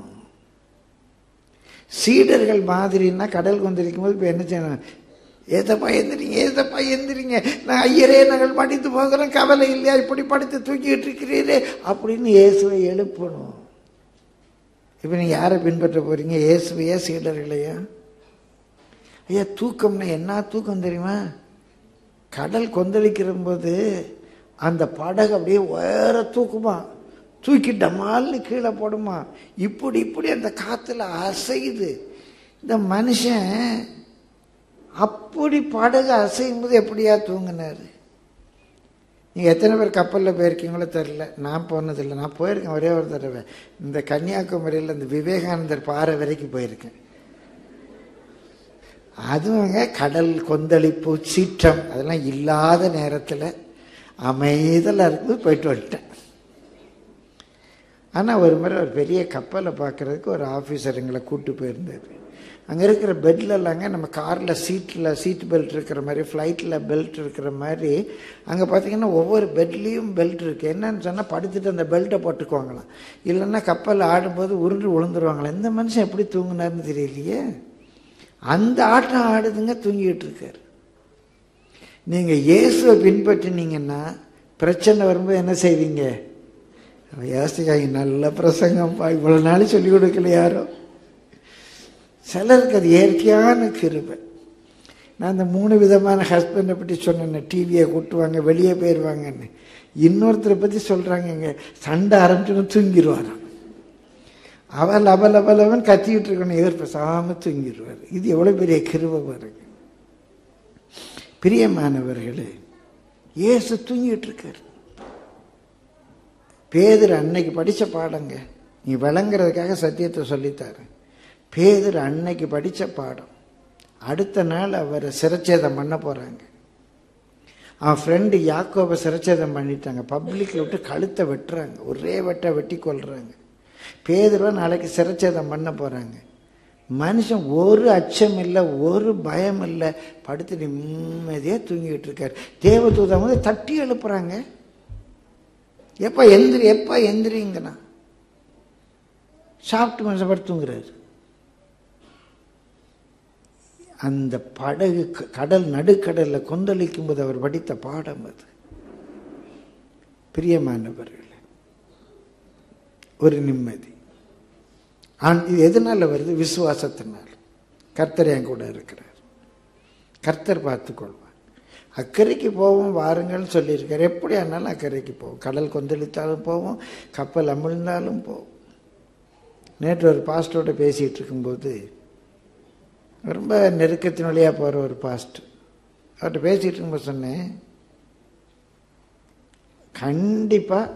சீடர்கள் மாதிரின்னா கடல் கொந்தளிக்கும் போது இப்போ என்ன செய்யணும் ஏதப்பா எந்திரிங்க ஏதப்பா எந்திரிங்க நான் ஐயரே நாங்கள் படித்து போகிறோம் கவலை இல்லையா இப்படி படுத்து தூக்கிட்டு இருக்கிறீரே அப்படின்னு இயேசுவை எழுப்பணும் இப்போ நீங்கள் யாரை பின்பற்ற போறீங்க இயேசுவையா சீடர்களையா ஐயா தூக்கம்னா என்ன தூக்கம் தெரியுமா கடல் கொந்தளிக்கிற போது அந்த படகு அப்படியே உயர தூக்குமா தூக்கி டமால்னு கீழே போடுமா இப்படி இப்படி அந்த காற்றுல அசையுது இந்த மனுஷன் அப்படி படகு அசையும் போது எப்படியா தூங்கினார் நீங்கள் எத்தனை பேர் கப்பலில் போயிருக்கீங்களோ தெரில நான் போனதில்லை நான் போயிருக்கேன் ஒரே ஒரு தடவை இந்த கன்னியாகுமரியில் இந்த விவேகானந்தர் பாறை வரைக்கும் போயிருக்கேன் அதுவுங்க கடல் கொந்தளிப்பு சீற்றம் அதெல்லாம் இல்லாத நேரத்தில் அமைதலாக இருக்கும்போது போயிட்டு வந்துட்டேன் ஆனால் ஒரு முறை ஒரு பெரிய கப்பலை பார்க்குறதுக்கு ஒரு ஆஃபீஸர் எங்களை கூப்பிட்டு போயிருந்தார் அங்கே இருக்கிற பெட்லலாங்க நம்ம காரில் சீட்டில் சீட் பெல்ட் இருக்கிற மாதிரி ஃப்ளைட்டில் பெல்ட் இருக்கிற மாதிரி அங்கே பார்த்தீங்கன்னா ஒவ்வொரு பெட்லேயும் பெல்ட் இருக்குது என்னன்னு சொன்னால் படுத்துட்டு அந்த பெல்ட்டை போட்டுக்குவாங்களாம் இல்லைன்னா கப்பல் ஆடும்போது உருண்டு விழுந்துருவாங்களாம் இந்த மனுஷன் எப்படி தூங்குனாருன்னு தெரியலையே அந்த ஆட்டம் ஆடுதுங்க தூங்கிட்டு இருக்காரு நீங்க இயேசுவை பின்பற்றினீங்கன்னா பிரச்சனை வரும்போது என்ன செய்வீங்க யோசிக்காங்க நல்ல பிரசங்கம்ப்பா இவ்வளவு நாள் சொல்லி கொடுக்கல யாரோ சிலருக்கு அது இயற்கையான கிருபை நான் அந்த மூணு விதமான ஹஸ்பண்டை பற்றி சொன்னேன் டிவியை கூட்டுவாங்க வெளியே போயிடுவாங்கன்னு இன்னொருத்தரை பற்றி சொல்கிறாங்கங்க சண்டை ஆரம்பிச்சுன்னு தூங்கிடுவாராம் அவள் அவள் அவள் அவன் கத்திக்கிட்டு இருக்கணும் இவர் பேசாமல் தூங்கிடுவார் இது எவ்வளோ பெரிய கிருபை பாருங்க பிரியமானவர்களே இயேசு தூங்கிட்டு இருக்கார் பேதர் அன்னைக்கு படித்த பாடங்க நீ விளங்குறதுக்காக சத்தியத்தை சொல்லித்தாரேன் பேதர் அன்னைக்கு படித்த பாடம் அடுத்த நாள் அவரை சிரச்சேதம் பண்ண போகிறாங்க அவன் ஃப்ரெண்டு யாக்கோபை சிரச்சேதம் பண்ணிட்டாங்க பப்ளிக்கில் விட்டு கழுத்தை வெட்டுறாங்க ஒரே வெட்ட வெட்டி கொள்றாங்க பேதுருவா நாளைக்கு சிரச்சேதம் பண்ண போகிறாங்க மனுஷன் ஒரு அச்சம் இல்லை ஒரு பயம் இல்லை படுத்து நிம்மதியாக தூங்கிட்டு இருக்காரு தேவதூதம் வந்து தட்டி எழுப்புறாங்க எப்போ எந்திரி எப்போ எந்திரிங்கண்ணா சாப்பிட்டு மனுஷன் படுத்து தூங்குறாரு அந்த படகு க- கடல் நடுக்கடலில் கொந்தளிக்கும் போது அவர் படித்த பாடம் அது பிரியமானவர்களே ஒரு நிம்மதி ஆன் இது எதனால வருது விசுவாசத்தினால் கர்த்தர் என் கூட இருக்கிறார் கர்த்தர் பார்த்துக்கொள்வார் அக்கறைக்கு போவோம் வாருங்கள்னு சொல்லியிருக்கார் எப்படி ஆனாலும் அக்கறைக்கு போவோம் கடல் கொந்தளித்தாலும் போவோம் கப்பல் அமிழ்ந்தாலும் போவோம் நேற்று ஒரு பாஸ்டரோட பேசிகிட்டு இருக்கும்போது ரொம்ப நெருக்கத்தின் வழியாக போகிற ஒரு பாஸ்ட் அவர்கிட்ட பேசிகிட்டு இருக்கும்போது சொன்னேன் கண்டிப்பாக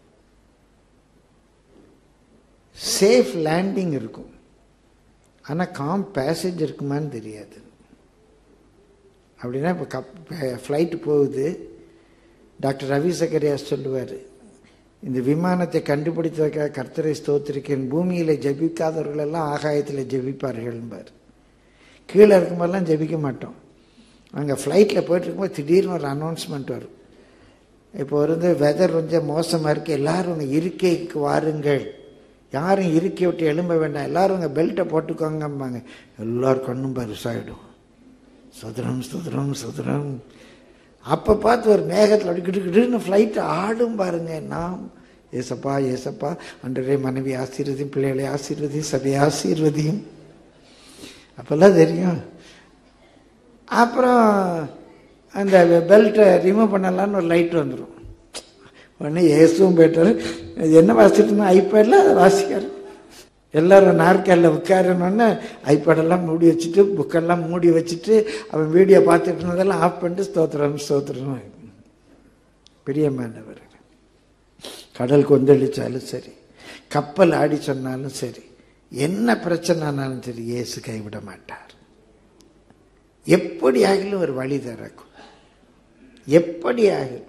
சேஃப் லேண்டிங் இருக்கும் ஆனால் காம் பேசேஜ் இருக்குமான்னு தெரியாது அப்படின்னா இப்போ கப் ஃப்ளைட்டு போகுது டாக்டர் ரவி சக்கரியாஸ் சொல்லுவார் இந்த விமானத்தை கண்டுபிடித்ததுக்காக கர்த்தரை ஸ்தோத்திருக்கேன் பூமியில் ஜெபிக்காதவர்கள் எல்லாம் ஆகாயத்தில் ஜெபிப்பார்கள்பார் கீழே இருக்கும்போதெல்லாம் ஜெபிக்க மாட்டோம் அங்கே ஃப்ளைட்டில் போயிட்டு இருக்கும்போது திடீர்னு ஒரு அனௌன்ஸ்மெண்ட் வரும் இப்போ வந்து வெதர் கொஞ்சம் மோசமாக இருக்குது எல்லாரும் உங்க இருக்கைக்கு வாருங்கள் யாரும் இருக்கை விட்டு எழும்ப வேண்டாம் எல்லாரும் உங்கள் பெல்ட்டை போட்டுக்கோங்கம்பாங்க எல்லாரும் கண்ணும் பரிசாயிடும் சுதரம் சுதரம் சுதரம் அப்போ பார்த்து ஒரு மேகத்தில் அப்படி கிட்டு கிட்டுன்னு ஃப்ளைட்டு ஆடும் பாருங்க நாம் ஏசப்பா ஏசப்பா அன்றரே மனைவி ஆசீர்வதியும் பிள்ளைகளை ஆசீர்வதியும் சபையை ஆசீர்வதியும் அப்போல்லாம் தெரியும் அப்புறம் அந்த பெல்ட்டை ரிமூவ் பண்ணலான்னு ஒரு லைட் வந்துடும் உடனே இயேசுவும் போயிட்டாரு இது என்ன வாசிட்டுனா ஐபேடில் அதை வாசிக்காரு எல்லாரும் நாற்காலில் உட்காரணுன்னு ஐபேடெல்லாம் மூடி வச்சுட்டு புக்கெல்லாம் மூடி வச்சுட்டு அவன் வீடியோ பார்த்துட்டு இருந்ததெல்லாம் ஆஃப் பண்ணிட்டு ஸ்தோத்திரம் ஸ்தோத்திரம் பிரியமானவர் கடல் கொந்தளிச்சாலும் சரி கப்பல் ஆடி சொன்னாலும் சரி என்ன பிரச்சனைனாலும் சரி இயேசு கைவிட மாட்டார் எப்படி ஆகிலும் ஒரு வழி திறக்கும் எப்படி ஆகிலும்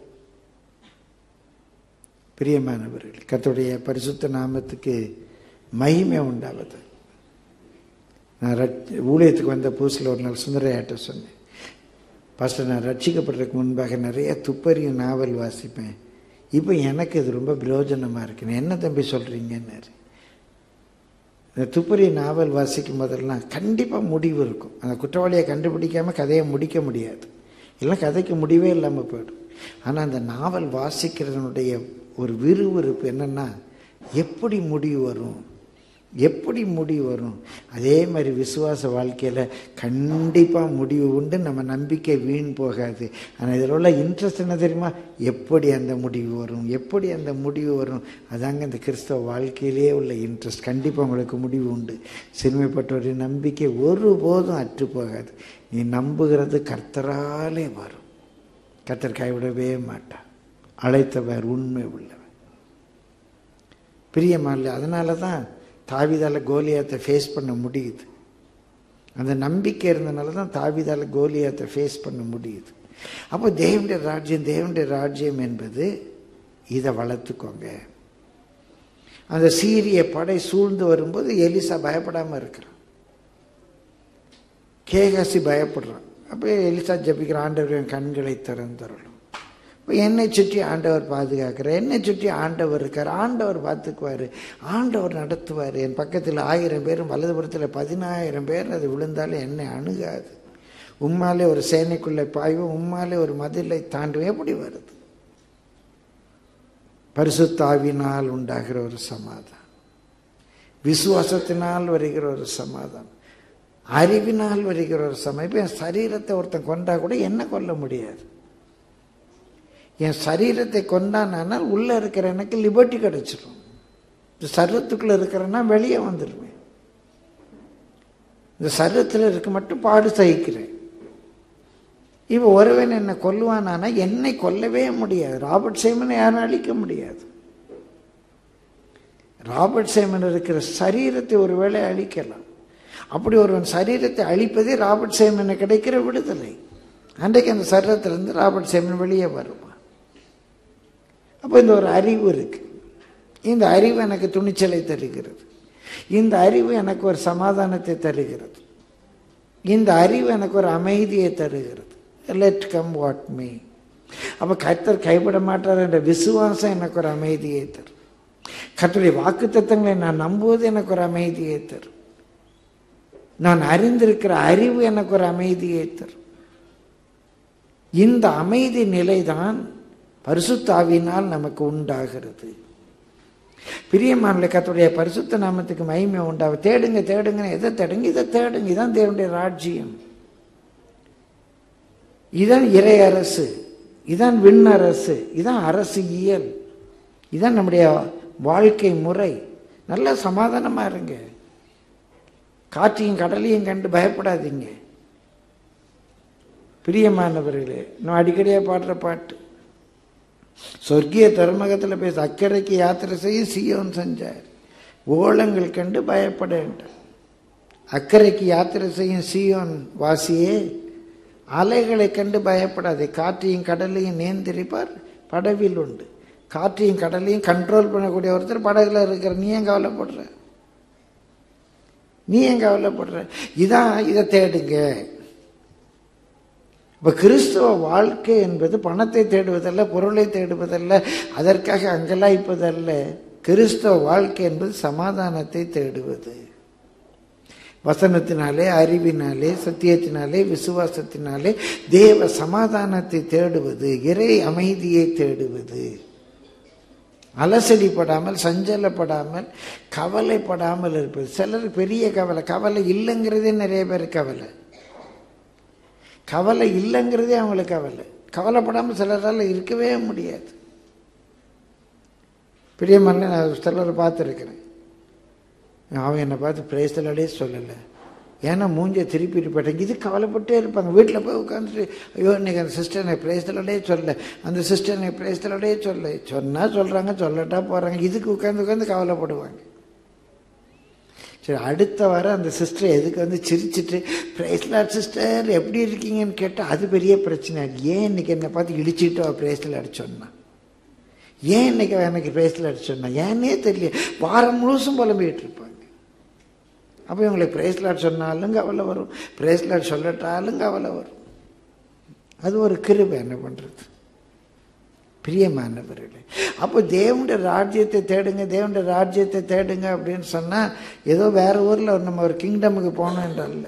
பிரியமானவர்கள் கர்த்தருடைய பரிசுத்த நாமத்துக்கு மகிமை உண்டாவது நான் ரட் ஊழியத்துக்கு வந்த புதுசில் ஒரு நாள் சுந்தரையாட்ட சொன்னேன் ஃபஸ்ட்டு நான் ரட்சிக்கப்படுறதுக்கு முன்பாக நிறைய துப்பறியும் நாவல் வாசிப்பேன் இப்போ எனக்கு இது ரொம்ப பிரயோஜனமாக இருக்கு என்ன தம்பி சொல்கிறீங்கன்னாரு இந்த துப்பறி நாவல் வாசிக்கும் போதெல்லாம் கண்டிப்பாக முடிவு இருக்கும் அந்த குற்றவாளியை கண்டுபிடிக்காமல் கதையை முடிக்க முடியாது இல்லை கதைக்கு முடிவே இல்லாமல் போயிடும் ஆனால் அந்த நாவல் வாசிக்கிறதனுடைய ஒரு விறுவிறுப்பு என்னென்னா எப்படி முடிவு வரும் எப்படி முடிவு வரும் அதே மாதிரி விசுவாச வாழ்க்கையில் கண்டிப்பாக முடிவு உண்டு நம்ம நம்பிக்கை வீண் போகாது ஆனால் இதில் உள்ள இன்ட்ரெஸ்ட் என்ன தெரியுமா எப்படி அந்த முடிவு வரும் எப்படி அந்த முடிவு வரும் அதாங்க இந்த கிறிஸ்தவ வாழ்க்கையிலே உள்ள இன்ட்ரெஸ்ட் கண்டிப்பாக உங்களுக்கு முடிவு உண்டு சிறுமைப்பட்டவரின் நம்பிக்கை ஒருபோதும் அற்று போகாது நீ நம்புகிறது கர்த்தராலே வரும் கர்த்தர் கைவிடவே மாட்டார் அழைத்தவர் உண்மை உள்ளவர் பிரியமான அதனால தான் தாவிதால கோலியாத்தை ஃபேஸ் பண்ண முடியுது அந்த நம்பிக்கை இருந்தனால தான் தாவிதால கோலியாத்தை ஃபேஸ் பண்ண முடியுது அப்போ தேவனுடைய ராஜ்யம் தேவனுடைய ராஜ்யம் என்பது இதை வளர்த்துக்கோங்க அந்த சீரிய படை சூழ்ந்து வரும்போது எலிசா பயப்படாமல் இருக்கிறான் கேகாசி பயப்படுறான் அப்போ எலிசா ஜபிக்கிற ஆண்டவர் என் கண்களை திறந்தரலும் இப்போ என்னை சுற்றி ஆண்டவர் பாதுகாக்கிறார் என்னை சுற்றி ஆண்டவர் இருக்கார் ஆண்டவர் பார்த்துக்குவார் ஆண்டவர் நடத்துவார் என் பக்கத்தில் ஆயிரம் பேரும் வலதுபுறத்தில் பதினாயிரம் பேர் அது விழுந்தாலும் என்னை அணுகாது உம்மாலே ஒரு சேனைக்குள்ளே பாய்வும் உம்மாலே ஒரு மதிலை தாண்டுவோம் எப்படி வருது பரிசுத்தாவினால் உண்டாகிற ஒரு சமாதானம் விசுவாசத்தினால் வருகிற ஒரு சமாதானம் அறிவினால் வருகிற ஒரு சமயம் இப்போ என் சரீரத்தை ஒருத்தன் கொண்டா கூட என்ன கொல்ல முடியாது என் சரீரத்தை கொண்டானால் உள்ள இருக்கிற எனக்கு லிபர்ட்டி கிடைச்சிடும் இந்த சரீரத்துக்குள்ள இருக்கிறேன்னா வெளியே வந்துடுவேன் இந்த சரீரத்தில் இருக்க மட்டும் பாடு சகிக்கிறேன் இப்போ ஒருவன் என்னை கொல்லுவானானா என்னை கொல்லவே முடியாது ராபர்ட் சைமனை யாரும் அழிக்க முடியாது ராபர்ட் சைமன் இருக்கிற சரீரத்தை ஒருவேளை அழிக்கலாம் அப்படி ஒருவன் சரீரத்தை அழிப்பதே ராபர்ட் சைமனை கிடைக்கிற விடுதலை அன்றைக்கு அந்த சரீரத்திலிருந்து ராபர்ட் சைமன் வெளியே வருவான் அப்போ இந்த ஒரு அறிவு இருக்கு இந்த அறிவு எனக்கு துணிச்சலை தருகிறது இந்த அறிவு எனக்கு ஒரு சமாதானத்தை தருகிறது இந்த அறிவு எனக்கு ஒரு அமைதியை தருகிறது லெட் கம் வாட் மீ அப்போ கர்த்தர் கைவிட மாட்டார் என்ற விசுவாசம் எனக்கு ஒரு அமைதியை தரும் கர்த்தருடைய வாக்கு தத்தங்களை நான் நம்புவது எனக்கு ஒரு அமைதியை தரும் நான் அறிந்திருக்கிற அறிவு எனக்கு ஒரு அமைதியை தரும் இந்த அமைதி நிலைதான் பரிசுத்தாவினால் நமக்கு உண்டாகிறது பிரியமானல கத்துடைய பரிசுத்த நாமத்துக்கு மகிமை உண்டாகும் தேடுங்க தேடுங்க எதை தேடுங்க இதை தேடுங்க இதான் தேவனுடைய ராஜ்யம் இதான் இறை அரசு இதான் விண் அரசு இதான் அரசு இயல் இதான் நம்முடைய வாழ்க்கை முறை நல்ல சமாதானமா இருங்க காற்றையும் கடலையும் கண்டு பயப்படாதீங்க பிரியமானவர்களே நான் அடிக்கடியாக பாடுற பாட்டு சொர்க்கிய தர்மகத்தில் பேச அக்கறைக்கு யாத்திரை செய்ய சியோன் செஞ்சார் ஓலங்கள் கண்டு பயப்பட வேண்டாம் அக்கறைக்கு யாத்திரை செய்யும் சியோன் வாசியே அலைகளை கண்டு பயப்படாதே காற்றையும் கடலையும் நேர்ந்திருப்பார் படவில் உண்டு காற்றையும் கடலையும் கண்ட்ரோல் பண்ணக்கூடிய ஒருத்தர் படகுல இருக்கிற நீ ஏன் கவலைப்படுற நீ ஏன் கவலைப்படுற இதான் இதை தேடுங்க இப்போ கிறிஸ்துவ வாழ்க்கை என்பது பணத்தை தேடுவதல்ல பொருளை தேடுவதல்ல அதற்காக அங்கலாய்ப்பதல்ல கிறிஸ்தவ வாழ்க்கை என்பது சமாதானத்தை தேடுவது வசனத்தினாலே அறிவினாலே சத்தியத்தினாலே விசுவாசத்தினாலே தேவ சமாதானத்தை தேடுவது இறை அமைதியை தேடுவது அலசடிப்படாமல் சஞ்சலப்படாமல் கவலைப்படாமல் இருப்பது சிலர் பெரிய கவலை கவலை இல்லைங்கிறதே நிறைய பேர் கவலை கவலை இல்லைங்கிறதே அவங்களுக்கு கவலை கவலைப்படாமல் சிலரால் இருக்கவே முடியாது பிரியமான நான் சிலர் பார்த்துருக்கிறேன் அவன் என்னை பார்த்து பிரேசலடே சொல்லலை ஏன்னா மூஞ்சை திருப்பிட்டு போயிட்டாங்க இது கவலைப்பட்டே இருப்பாங்க வீட்டில் போய் உட்காந்துட்டு ஐயோ இன்னைக்கு அந்த சிஸ்டர் எனக்கு பிரேசலடே சொல்ல அந்த சிஸ்டர் எனக்கு பிரேசலடே சொல்ல சொன்னால் சொல்கிறாங்க சொல்லட்டா போகிறாங்க இதுக்கு உட்காந்து உட்காந்து கவலைப்படுவாங்க சரி அடுத்த வாரம் அந்த சிஸ்டர் எதுக்கு வந்து சிரிச்சிட்டு பிரேஸ்லாட் சிஸ்டர் எப்படி இருக்கீங்கன்னு கேட்டால் அது பெரிய பிரச்சனை ஏன் இன்னைக்கு என்னை பார்த்து இடிச்சுட்டு அவள் பிரேஸ்ல அடிச்சோன்னா ஏன் இன்னைக்கு எனக்கு பிரேஸ்ல அடிச்சோன்னா ஏன்னே தெரியல வாரம் முழுசும் புலம்பிக்கிட்டு இருப்பாங்க அப்போ இவங்களுக்கு பிரேஸ்லாட் சொன்னாலும் கவலை வரும் பிரேஸ்லாட் சொல்லட்டாலும் கவலை வரும் அது ஒரு கிருபை என்ன பண்ணுறது பிரியமானவர்களே அப்போ தேவனுடைய ராஜ்யத்தை தேடுங்க தேவனுடைய ராஜ்யத்தை தேடுங்க அப்படின்னு சொன்னால் ஏதோ வேற ஊரில் நம்ம ஒரு கிங்டமுக்கு போனோம் என்றல்ல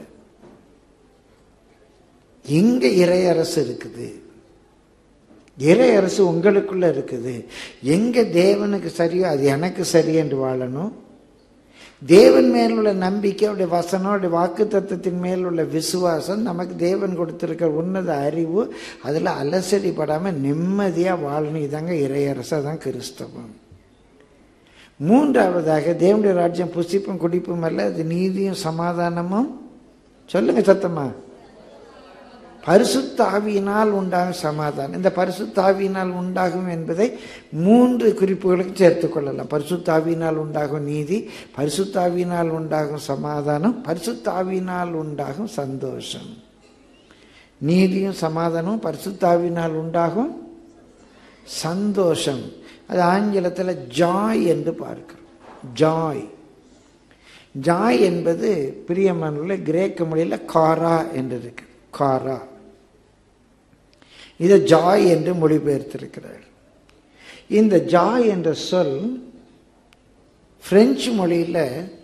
எங்கே இறை அரசு இருக்குது இறை அரசு உங்களுக்குள்ள இருக்குது எங்க தேவனுக்கு சரியோ அது எனக்கு சரி என்று வாழணும் தேவன் மேல் உள்ள நம்பிக்கை அவருடைய வசனம் அவருடைய வாக்கு தத்துவத்தின் மேல் உள்ள விசுவாசம் நமக்கு தேவன் கொடுத்திருக்கிற உன்னத அறிவு அதில் அலசடிப்படாமல் நிம்மதியாக வாழணும் இதாங்க இறையரசு தான் கிறிஸ்தவம் மூன்றாவதாக தேவனுடைய ராஜ்யம் புசிப்பும் குடிப்பும் அல்ல அது நீதியும் சமாதானமும் சொல்லுங்க சத்தமா பரிசுத்த ஆவியினால் உண்டாகும் சமாதானம் இந்த பரிசுத்த ஆவியினால் உண்டாகும் என்பதை மூன்று குறிப்புகளுக்கு சேர்த்து கொள்ளலாம் பரிசுத்த ஆவியினால் உண்டாகும் நீதி பரிசுத்த ஆவியினால் உண்டாகும் சமாதானம் பரிசுத்த ஆவியினால் உண்டாகும் சந்தோஷம் நீதியும் சமாதானமும் பரிசுத்த ஆவியினால் உண்டாகும் சந்தோஷம் அது ஆங்கிலத்தில் ஜாய் என்று பார்க்கிறோம் ஜாய் ஜாய் என்பது பிரியமானுள்ள கிரேக்க மொழியில் காரா என்று இருக்கு காரா இதை ஜாய் என்று மொழிபெயர்த்திருக்கிறார் இந்த ஜாய் என்ற சொல் பிரெஞ்சு மொழியில்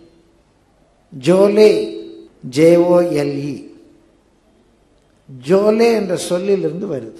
ஜோலே ஜேஓஎல்இ ஜோலே என்ற சொல்லிலிருந்து வருது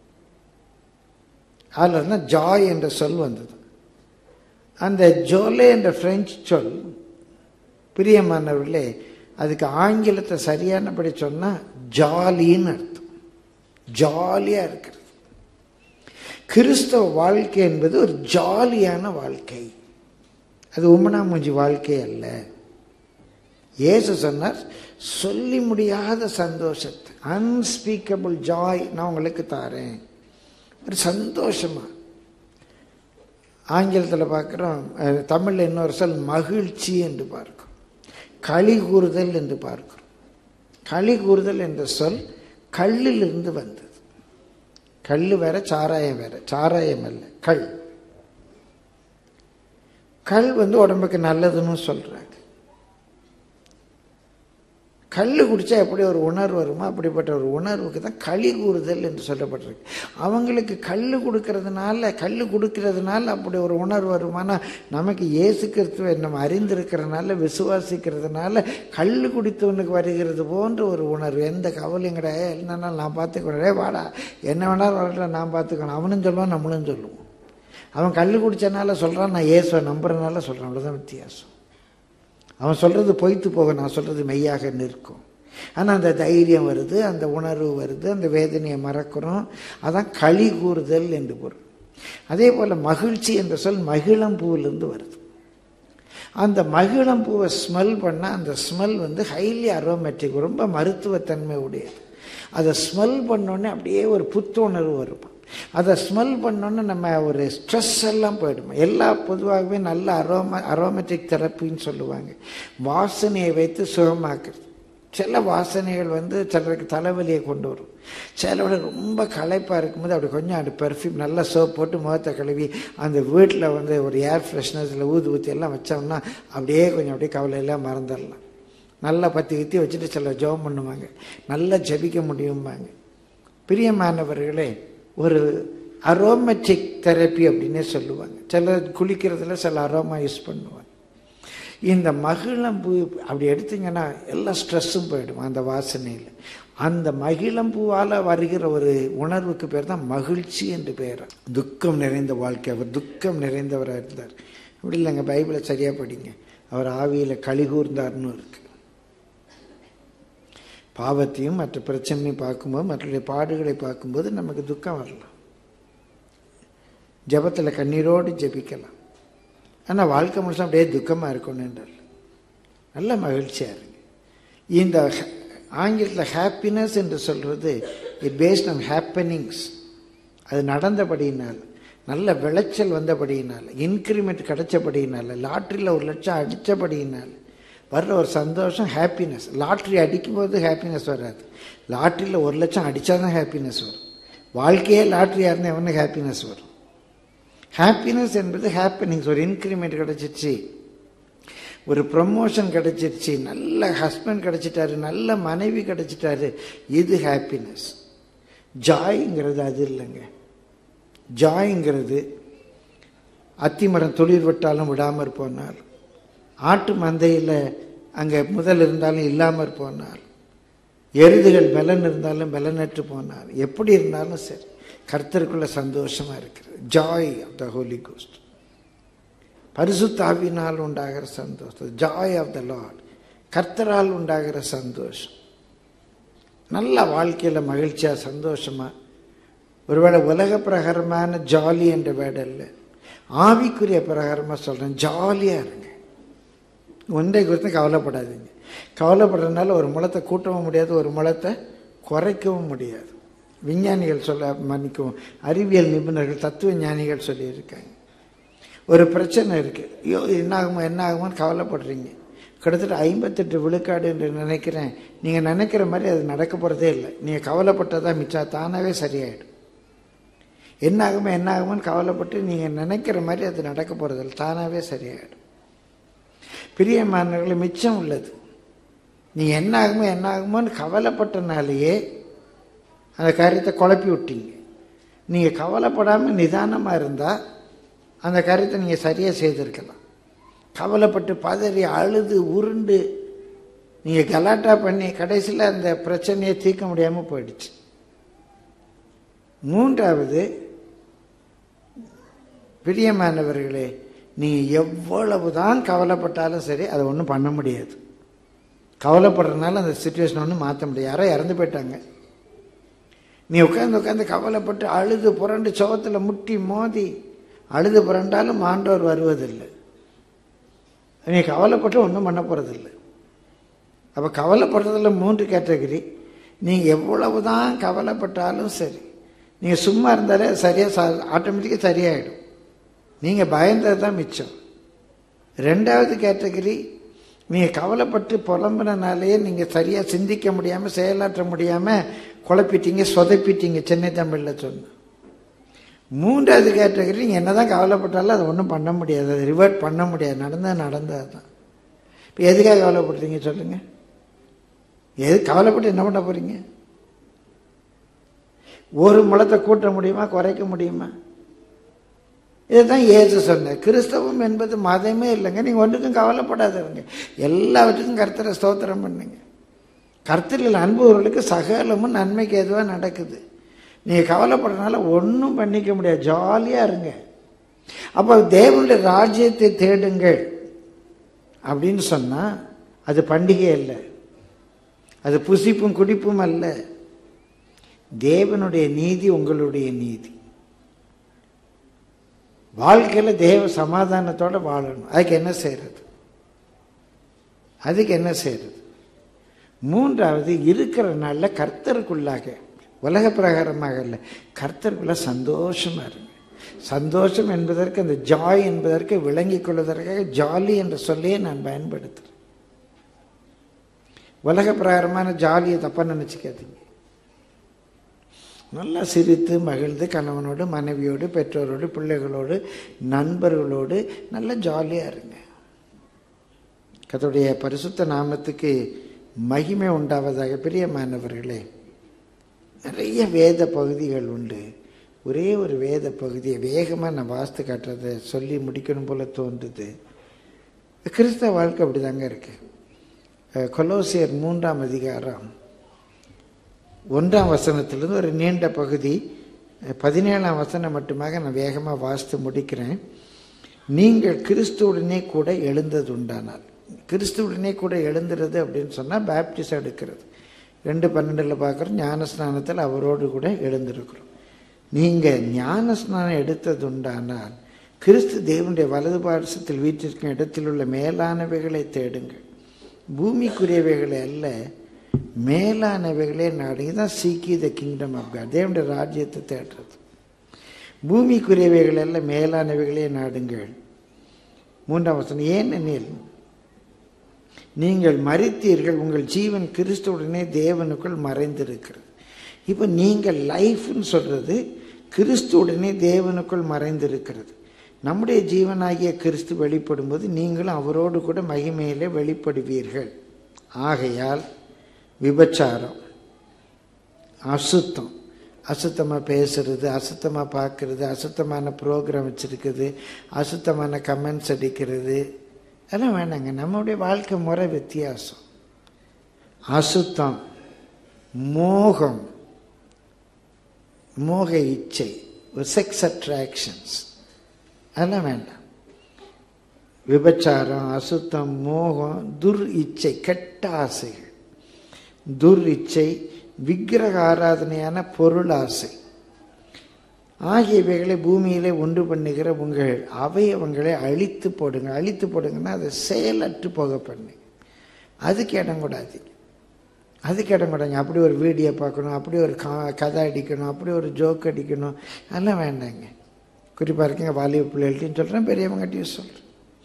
அதில் இருந்தால் ஜாய் என்ற சொல் வந்தது அந்த ஜோலே என்ற பிரெஞ்சு சொல் பிரியமானவர்களே அதுக்கு ஆங்கிலத்தை சரியானபடி சொன்னால் ஜாலின்னு அர்த்தம் ஜாலியாக இருக்கிறது கிறிஸ்தவ வாழ்க்கை என்பது ஒரு ஜாலியான வாழ்க்கை அது உமனாமூஞ்சி வாழ்க்கை அல்ல இயேசு சொன்னார் சொல்லி முடியாத சந்தோஷத்தை அன்ஸ்பீக்கபிள் ஜாய் நான் உங்களுக்கு தாரேன் ஒரு சந்தோஷமா ஆங்கிலத்தில் பார்க்குறோம் தமிழில் இன்னொரு சொல் மகிழ்ச்சி என்று பார்க்கிறோம் களி கூறுதல் என்று பார்க்கிறோம் களி கூறுதல் என்ற சொல் கல்லிலிருந்து வந்தது கல் வேற சாராயம் வேற சாராயம் அல்ல கல் கல் வந்து உடம்புக்கு நல்லதுன்னு சொல்றாங்க கல் குடித்தா எப்படி ஒரு உணர்வு வருமோ அப்படிப்பட்ட ஒரு உணர்வுக்கு தான் களி கூறுதல் என்று சொல்லப்பட்டிருக்கு அவங்களுக்கு கல் கொடுக்கறதுனால கல் கொடுக்கறதுனால அப்படி ஒரு உணர்வு வருமானா நமக்கு இயேசு கிறிஸ்துவை நம்ம அறிந்திருக்கிறதுனால விசுவாசிக்கிறதுனால கல் குடித்தவனுக்கு வருகிறது போன்ற ஒரு உணர்வு எந்த கவலையும் கிடையாது என்னன்னா நான் பார்த்துக்கிறேன் வாடா என்ன வேணாலும் வரட்டும் நான் பார்த்துக்கணும் அவனும் சொல்லுவான் நம்மளும் சொல்லுவோம் அவன் கல் குடித்தனால சொல்கிறான் நான் இயேசுவை நம்புறதுனால சொல்கிறான் அவ்வளோதான் வித்தியாசம் அவன் சொல்கிறது பொய்த்து போக நான் சொல்கிறது மெய்யாக நிற்கும் ஆனால் அந்த தைரியம் வருது அந்த உணர்வு வருது அந்த வேதனையை மறக்கிறோம் அதான் களி கூறுதல் என்று பொருள் அதே போல் மகிழ்ச்சி என்ற சொல் மகிழம்பூவிலிருந்து வருது அந்த மகிழம்பூவை ஸ்மெல் பண்ணால் அந்த ஸ்மெல் வந்து ஹைலி அரோமேட்டிக் ரொம்ப மருத்துவத்தன்மை உடையது அதை ஸ்மெல் பண்ணோன்னே அப்படியே ஒரு புத்துணர்வு வரும் அதை ஸ்மெல் பண்ணோன்னே நம்ம ஒரு ஸ்ட்ரெஸ் எல்லாம் போயிடும் எல்லா பொதுவாகவே நல்ல அரோமா அரோமேட்டிக் தெரப்பின்னு சொல்லுவாங்க வாசனையை வைத்து சுகமாக்குறது சில வாசனைகள் வந்து சிலருக்கு தலைவலியை கொண்டு வரும் சிலோட ரொம்ப களைப்பாக இருக்கும்போது அப்படி கொஞ்சம் அப்படி பெர்ஃப்யூம் நல்லா சோப் போட்டு முகத்தை கழுவி அந்த வீட்டில் வந்து ஒரு ஏர் ஃப்ரெஷ்னஸில் ஊது ஊற்றி எல்லாம் வச்சோம்னா அப்படியே கொஞ்சம் அப்படியே கவலையெல்லாம் மறந்துடலாம் நல்லா பற்றி கித்தி வச்சுட்டு சில ஜெபம் பண்ணுவாங்க நல்லா ஜபிக்க முடியும்பாங்க பிரியமானவர்களே ஒரு அரோமேட்டிக் தெரப்பி அப்படின்னே சொல்லுவாங்க சில குளிக்கிறதுல சில அரோமா யூஸ் பண்ணுவாங்க இந்த மகிழம்பூ அப்படி எடுத்தீங்கன்னா எல்லா ஸ்ட்ரெஸ்ஸும் போயிடும் அந்த வாசனையில் அந்த மகிழம்பூவால் வருகிற ஒரு உணர்வுக்கு பேர் தான் மகிழ்ச்சி என்று பெயர் துக்கம் நிறைந்த வாழ்க்கை அவர் துக்கம் நிறைந்தவராக இருந்தார் அப்படி இல்லைங்க பைபிளை சரியாக படிங்க அவர் ஆவியில் களி கூர்ந்தார்னு இருக்கு பாவத்தையும் மற்ற பிரச்சனையும் பார்க்கும்போது மற்றவருடைய பாடுகளை பார்க்கும்போது நமக்கு துக்கம் வரலாம் ஜபத்தில் கண்ணீரோடு ஜபிக்கலாம் ஆனால் வாழ்க்கை முழுசும் அப்படியே துக்கமாக இருக்கணுன்றார் நல்ல மகிழ்ச்சியாக இருங்க இந்த ஆங்கிலத்தில் ஹாப்பினஸ் என்று சொல்கிறது இட் பேஸ்ட் ஆன் ஹாப்பனிங்ஸ் அது நடந்தபடியினால் நல்ல விளைச்சல் வந்தபடியினால் இன்க்ரிமெண்ட் கிடைச்சபடியினால் லாட்ரியில் ஒரு லட்சம் அடித்தபடியினால் வர்ற ஒரு சந்தோஷம் ஹாப்பினஸ் லாட்ரி அடிக்கும்போது ஹாப்பினஸ் வராது லாட்ரியில் ஒரு லட்சம் அடித்தா தான் ஹாப்பினஸ் வரும் வாழ்க்கையே லாட்ரியாக இருந்தால் எவனுக்கு ஹாப்பினஸ் வரும் ஹாப்பினஸ் என்பது ஹாப்பினிங்ஸ் ஒரு இன்க்ரிமெண்ட் கிடச்சிருச்சு ஒரு ப்ரமோஷன் கிடச்சிருச்சு நல்ல ஹஸ்பண்ட் கிடச்சிட்டாரு நல்ல மனைவி கிடச்சிட்டாரு இது ஹாப்பினஸ் ஜாய்ங்கிறது அது இல்லைங்க ஜாய்ங்கிறது அத்திமரம் துளிர் விட்டாலும் விடாமற் போனார் ஆட்டு மந்தையில் அங்கே முதல் இருந்தாலும் இல்லாமற் போனார் எருதுகள் பலன் இருந்தாலும் பலனற்று போனார் எப்படி இருந்தாலும் சரி கர்த்தருக்குள்ள சந்தோஷமா இருக்கிறது joy of the Holy Ghost பரிசுத்தாவினால் உண்டாகிற சந்தோஷம் ஜாய் ஆஃப் த லார்ட் கர்த்தரால் உண்டாகிற சந்தோஷம் நல்ல வாழ்க்கையில் மகிழ்ச்சியாக சந்தோஷமாக ஒருவேளை உலக பிரகாரமான ஜாலி என்ற வேர்டு இல்லை ஆவிக்குரிய பிரகாரமாக சொல்கிறேன் ஜாலியாக இருங்க ஒன்றை குறித்து கவலைப்படாதீங்க கவலைப்படுறதுனால ஒரு முளத்தை கூட்டவும் முடியாது ஒரு முளத்தை குறைக்கவும் முடியாது விஞ்ஞானிகள் சொல்ல மன்னிக்கவும் அறிவியல் நிபுணர்கள் தத்துவ ஞானிகள் சொல்லியிருக்காங்க ஒரு பிரச்சனை இருக்குது ஐயோ என்ன ஆகுமோ என்ன ஆகுமோன்னு கவலைப்படுறீங்க கிட்டத்தட்ட ஐம்பத்தெட்டு விழுக்காடு என்று நினைக்கிறேன் நீங்கள் நினைக்கிற மாதிரி அது நடக்க போகிறதே இல்லை நீங்கள் கவலைப்பட்டதான் மிச்சம் தானாகவே சரியாயிடும் என்ன ஆகுமோ என்ன ஆகுமோன்னு கவலைப்பட்டு நீங்கள் நினைக்கிற மாதிரி அது நடக்க போகிறதில்ல தானாகவே சரியாயிடும் பிரியமானவர்களை மிச்சம் உள்ளது நீ என்ன ஆகுமோ என்ன ஆகுமோன்னு கவலைப்பட்டனாலேயே அந்த காரியத்தை குழப்பி விட்டீங்க நீங்கள் கவலைப்படாமல் நிதானமாக இருந்தால் அந்த காரியத்தை நீங்கள் சரியாக செய்திருக்கலாம் கவலைப்பட்டு பதறி அழுது உருண்டு நீங்கள் கலாட்டா பண்ணி கடைசியில் அந்த பிரச்சனையை தீர்க்க முடியாமல் போயிடுச்சு மூன்றாவது பிரியமானவர்களே நீங்கள் எவ்வளவு தான் கவலைப்பட்டாலும் சரி அதை ஒன்றும் பண்ண முடியாது கவலைப்படுறதுனால அந்த சுச்சுவேஷன் ஒன்றும் மாற்ற முடியாது யாரோ இறந்து போயிட்டாங்க நீ உட்காந்து உட்காந்து கவலைப்பட்டு அழுது புரண்டு சோகத்தில் முட்டி மோதி அழுது புரண்டாலும் ஆண்டவர் வருவதில்லை நீ கவலைப்பட்டு ஒன்றும் பண்ண போகிறதில்லை அப்போ கவலைப்படுறதுல மூன்று கேட்டகரி நீங்கள் எவ்வளவு தான் கவலைப்பட்டாலும் சரி நீங்கள் சும்மா இருந்தாலே சரியாக ச ஆட்டோமேட்டிக்காக சரியாயிடும் நீங்கள் பயந்தது தான் மிச்சம் ரெண்டாவது கேட்டகரி நீங்கள் கவலைப்பட்டு புலம்புனாலேயே நீங்கள் சரியாக சிந்திக்க முடியாமல் செயலாற்ற முடியாமல் குழப்பிட்டீங்க சொதப்பிட்டீங்க சென்னை தமிழில் சொன்ன மூன்றாவது கேட்டகரி நீங்கள் என்ன தான் கவலைப்பட்டாலும் அதை ஒன்றும் பண்ண முடியாது அதை ரிவர்ட் பண்ண முடியாது நடந்தால் நடந்தது தான் இப்போ எதுக்காக கவலைப்படுறீங்க சொல்லுங்கள் எது கவலைப்பட்டு என்ன பண்ண போகிறீங்க ஒரு முளத்தை கூட்ட முடியுமா குறைக்க முடியுமா இதுதான் ஏசு சொன்ன கிறிஸ்தவம் என்பது மதமே இல்லைங்க நீங்கள் ஒன்றுக்கும் கவலைப்படாதவங்க எல்லாவற்றுக்கும் கர்த்தரை ஸ்தோத்திரம் பண்ணுங்க கர்த்தரில் அன்புவர்களுக்கு சகலமும் நன்மைக்கு எதுவாக நடக்குது நீங்கள் கவலைப்படுறதுனால ஒன்றும் பண்ணிக்க முடியாது ஜாலியாக இருங்க அப்போ தேவனுடைய ராஜ்யத்தை தேடுங்கள் அப்படின்னு சொன்னால் அது பண்டிகை இல்லை அது புசிப்பும் குடிப்பும் அல்ல தேவனுடைய நீதி உங்களுடைய நீதி வாழ்க்கையில் தேவ சமாதானத்தோடு வாழணும் அதுக்கு என்ன செய்யறது அதுக்கு என்ன செய்யறது மூன்றாவது இருக்கிற நாளில் கர்த்தருக்குள்ளாக உலக பிரகாரமாக இல்லை கர்த்தருக்குள்ள சந்தோஷமாக இருங்க சந்தோஷம் என்பதற்கு அந்த ஜாய் என்பதற்கு விளங்கிக் கொள்வதற்காக ஜாலி என்ற சொல்லையே நான் பயன்படுத்துகிறேன் உலக பிரகாரமான ஜாலியை தப்பாக நினச்சிக்காதீங்க நல்லா சிரித்து மகிழ்ந்து கணவனோடு மனைவியோடு பெற்றோரோடு பிள்ளைகளோடு நண்பர்களோடு நல்லா ஜாலியாக இருங்க கத்தோடைய பரிசுத்த நாமத்துக்கு மகிமை உண்டாவதாக பிரியமானவர்களே நிறைய வேத பகுதிகள் உண்டு ஒரே ஒரு வேத பகுதியை வேகமாக நான் வாஸ்து காட்டுறதை சொல்லி முடிக்கணும் போல தோன்றுது கிறிஸ்தவ வாழ்க்கை அப்படி தாங்க இருக்கு கொலோசியர் மூன்றாம் அதிகாரம் ஒன்றாம் வசனத்திலிருந்து ஒரு நீண்ட பகுதி பதினேழாம் வசனம் மட்டுமாக நான் வேகமாக வாசித்து முடிக்கிறேன் நீங்கள் கிறிஸ்துவுடனே கூட எழுந்தது உண்டானால் கிறிஸ்துவுடனே கூட எழுந்துறது அப்படின்னு சொன்னால் பேப்டிஸ் எடுக்கிறது ரெண்டு பன்னெண்டில் பார்க்குறோம் ஞான ஸ்நானத்தில் அவரோடு கூட எழுந்திருக்கிறோம் நீங்கள் ஞான ஸ்நானம் எடுத்தது உண்டானால் கிறிஸ்து தேவனுடைய வலது பாரசத்தில் வீட்டிற்கும் இடத்தில் உள்ள மேலானவைகளை தேடுங்கள் பூமிக்குரியவைகளை அல்ல மேலானவைகளே நாடுங்க தான் seek ye the kingdom of God தேவனுடைய ராஜ்யத்தை தேடுறது பூமிக்குரியவைகள் அல்ல மேலானவைகளே நாடுங்கள் மூன்றாம் வசனம் ஏன் எனில் நீங்கள் மறித்தீர்கள் உங்கள் ஜீவன் கிறிஸ்துவுடனே தேவனுக்குள் மறைந்திருக்கிறது இப்போ நீங்கள் லைஃப்னு சொல்கிறது கிறிஸ்துவுடனே தேவனுக்குள் மறைந்திருக்கிறது நம்முடைய ஜீவனாகிய கிறிஸ்து வெளிப்படும்போது நீங்களும் அவரோடு கூட மகிமையிலே வெளிப்படுவீர்கள் ஆகையால் விபச்சாரம் அசுத்தம் அசுத்தமாக பேசுறது அசுத்தமாக பார்க்கறது அசுத்தமான ப்ரோக்ராம் வச்சுருக்குது அசுத்தமான கமெண்ட்ஸ் அடிக்கிறது அதெல்லாம் வேணாங்க நம்மளுடைய வாழ்க்கை முறை வித்தியாசம் அசுத்தம் மோகம் மோக இச்சை செக்ஸ் அட்ராக்ஷன்ஸ் அதெல்லாம் வேண்டாம் விபச்சாரம் அசுத்தம் மோகம் துர் இச்சை கெட்ட ஆசைகள் துர் இச்சை விக்கிரக ஆராதனையான பொருள் ஆசை ஆகியவைகளை பூமியிலே உண்டு பண்ணுகிற உங்கள் அவயவங்களை அழித்து போடுங்க அழித்து போடுங்கன்னா அதை செயலற்று போக பண்ணுங்க அதுக்கு இடம் கூடாது அதுக்கு இடம் கூடாங்க அப்படி ஒரு வீடியோ பார்க்கணும் அப்படி ஒரு கா கதை அடிக்கணும் அப்படி ஒரு ஜோக் அடிக்கணும் அதெல்லாம் வேண்டாங்க குறிப்பாக இருக்குங்க வாலிப பிள்ளைகள்ட்டையும் சொல்கிறேன் பெரியவங்ககிட்டையும் சொல்கிறேன்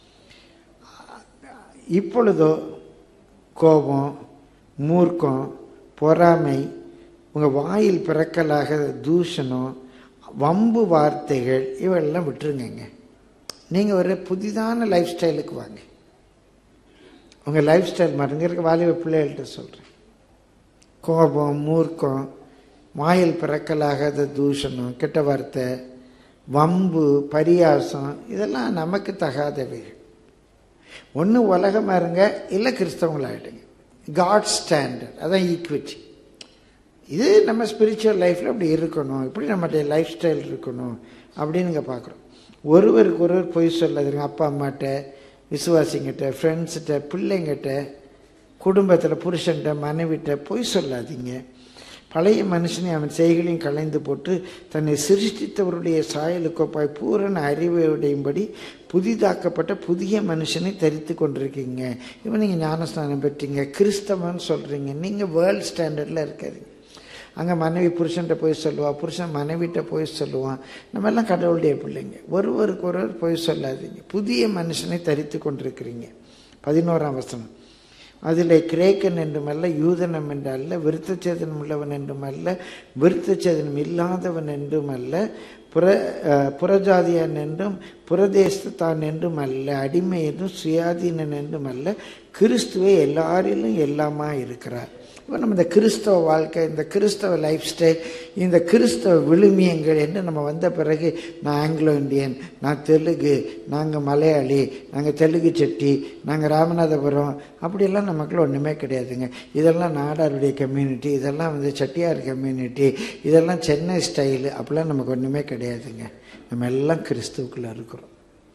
இப்பொழுதோ கோபம் மூர்க்கம் பொறாமை உங்கள் வாயில் பிறக்கலாக தூஷணம் வம்பு வார்த்தைகள் இவெல்லாம் விட்டுருங்கங்க நீங்கள் ஒரு புதிதான லைஃப் ஸ்டைலுக்கு வாங்க உங்கள் லைஃப் ஸ்டைல் மறங்க இருக்க வாலிப பிள்ளைகள்கிட்ட சொல்கிறேன் கோபம் மூர்க்கம் வாயில் பிறக்கலாகாத தூஷணம் கெட்ட வார்த்தை வம்பு பரியாசம் இதெல்லாம் நமக்கு தகாதவைகள் ஒன்று உலகமாக இருங்க இல்லை கிறிஸ்தவங்களாகிடுங்க காட் ஸ்டாண்டர்ட் அதான் ஈக்விட்டி இது நம்ம ஸ்பிரிச்சுவல் லைஃப்பில் இப்படி இருக்கணும் இப்படி நம்மளுடைய லைஃப் ஸ்டைல் இருக்கணும் அப்படின்னு இங்கே பார்க்குறோம் ஒருவருக்கு ஒருவர் பொய் சொல்லாதுங்க அப்பா அம்மாட்ட விசுவாசிங்கிட்ட ஃப்ரெண்ட்ஸ்கிட்ட பிள்ளைங்கிட்ட குடும்பத்தில் புருஷன்கிட்ட மனைவிட்ட பொய் சொல்லாதீங்க பழைய மனுஷனை அவன் செய்களையும் கலைந்து போட்டு தன்னை சிருஷ்டித்தவருடைய சாயலுக்கொப்பாய் பூரண அறிவுடையும்படி புதிதாக்கப்பட்ட புதிய மனுஷனை தரித்து கொண்டிருக்கீங்க இவன் நீங்கள் ஞானஸ்நானம் பெற்றீங்க கிறிஸ்தவன் சொல்கிறீங்க நீங்கள் வேர்ல்ட் ஸ்டாண்டர்டில் இருக்காதீங்க அங்கே மனைவி புருஷன்கிட்ட போய் சொல்லுவான் புருஷன் மனைவிட்ட போய் சொல்லுவான் நம்ம எல்லாம் கடவுளுடைய பிள்ளைங்க ஒருவருக்கு ஒருவர் போய் சொல்லாதீங்க புதிய மனுஷனை தரித்து கொண்டிருக்கிறீங்க பதினோராம் வசனம் அதில் கிரேக்கன் என்றுமல்ல யூதனம் என்றல்ல விருத்தச்சேதனம் உள்ளவன் என்றுமல்ல விருத்தச்சேதனம் இல்லாதவன் என்றுமல்ல புற புறஜாதியன் என்றும் புறதேசத்தான் என்றும் அல்ல அடிமை என்றும் சுயாதீனன் என்றும் அல்ல கிறிஸ்துவே எல்லாரிலும் எல்லாமா இருக்கிறார் இப்போ நம்ம இந்த கிறிஸ்தவ வாழ்க்கை இந்த கிறிஸ்தவ லைஃப் ஸ்டைல் இந்த கிறிஸ்தவ விழுமியங்கள் என்று நம்ம வந்த பிறகு நான் ஆங்கிலோ இந்தியன் நான் தெலுங்கு நாங்கள் மலையாளி நாங்கள் தெலுங்கு செட்டி நாங்கள் ராமநாதபுரம் அப்படியெல்லாம் நமக்குள்ள ஒன்றுமே கிடையாதுங்க இதெல்லாம் நாடாருடைய கம்யூனிட்டி இதெல்லாம் வந்து செட்டியார் கம்யூனிட்டி இதெல்லாம் சென்னை ஸ்டைலு அப்படிலாம் நமக்கு ஒன்றுமே கிடையாதுங்க நம்ம எல்லாம் கிறிஸ்துவுக்குள்ளே இருக்கிறோம்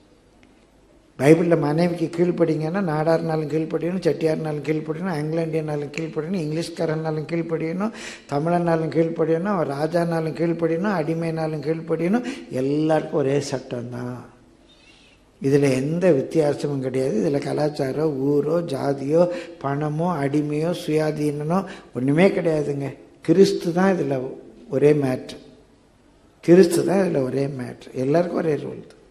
பைபிளில் மனைவிக்கு கீழ்ப்படிங்கன்னா நாடார்னாலும் கீழ்ப்படியணும் செட்டியார்னாலும் கீழ்ப்படியணும் ஆங்கிலோ இந்தியனாலும் கீழ்ப்படியணும் இங்கிலீஷ்காரனாலும் கீழ்ப்படியணும் தமிழனாலும் கீழ்ப்படியணும் ராஜானாலும் கீழ்ப்படியணும் அடிமைனாலும் கீழ்ப்படியணும் எல்லாருக்கும் ஒரே சட்டம் தான் இதில் எந்த வித்தியாசமும் கிடையாது இதில் கலாச்சாரம் ஊரோ ஜாதியோ பணமோ அடிமையோ சுயாதீனனோ ஒன்றுமே கிடையாதுங்க கிறிஸ்து தான் இதில் ஒரே மேட்ரு கிறிஸ்து தான் இதில் ஒரே மேட்ரு எல்லாருக்கும் ஒரே ரூல் தான்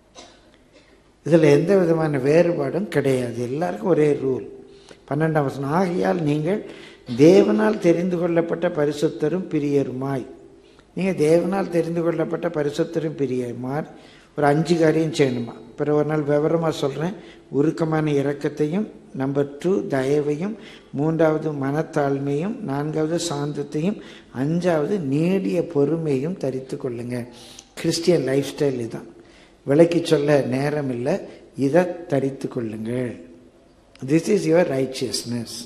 இதில் எந்த விதமான வேறுபாடும் கிடையாது எல்லாருக்கும் ஒரே ரூல் பன்னெண்டாம் வசனம் ஆகையால் நீங்கள் தேவனால் தெரிந்து கொள்ளப்பட்ட பரிசுத்தரும் பிரியருமாய் நீங்கள் தேவனால் தெரிந்து கொள்ளப்பட்ட பரிசுத்தரும் பிரியருமாய் ஒரு அஞ்சு காரியம் செய்யணுமா பிறகு ஒரு நாள் விவரமாக சொல்கிறேன் உருக்கமான இரக்கத்தையும் நம்பர் டூ தயவையும் மூன்றாவது மனத்தாழ்மையும் நான்காவது சாந்தத்தையும் அஞ்சாவது நீடிய பொறுமையும் தரித்து கொள்ளுங்க கிறிஸ்டியன் லைஃப் ஸ்டைல் இதுதான் விளக்கி சொல்ல நேரம் இல்லை இதை தரித்து கொள்ளுங்கள் this is your righteousness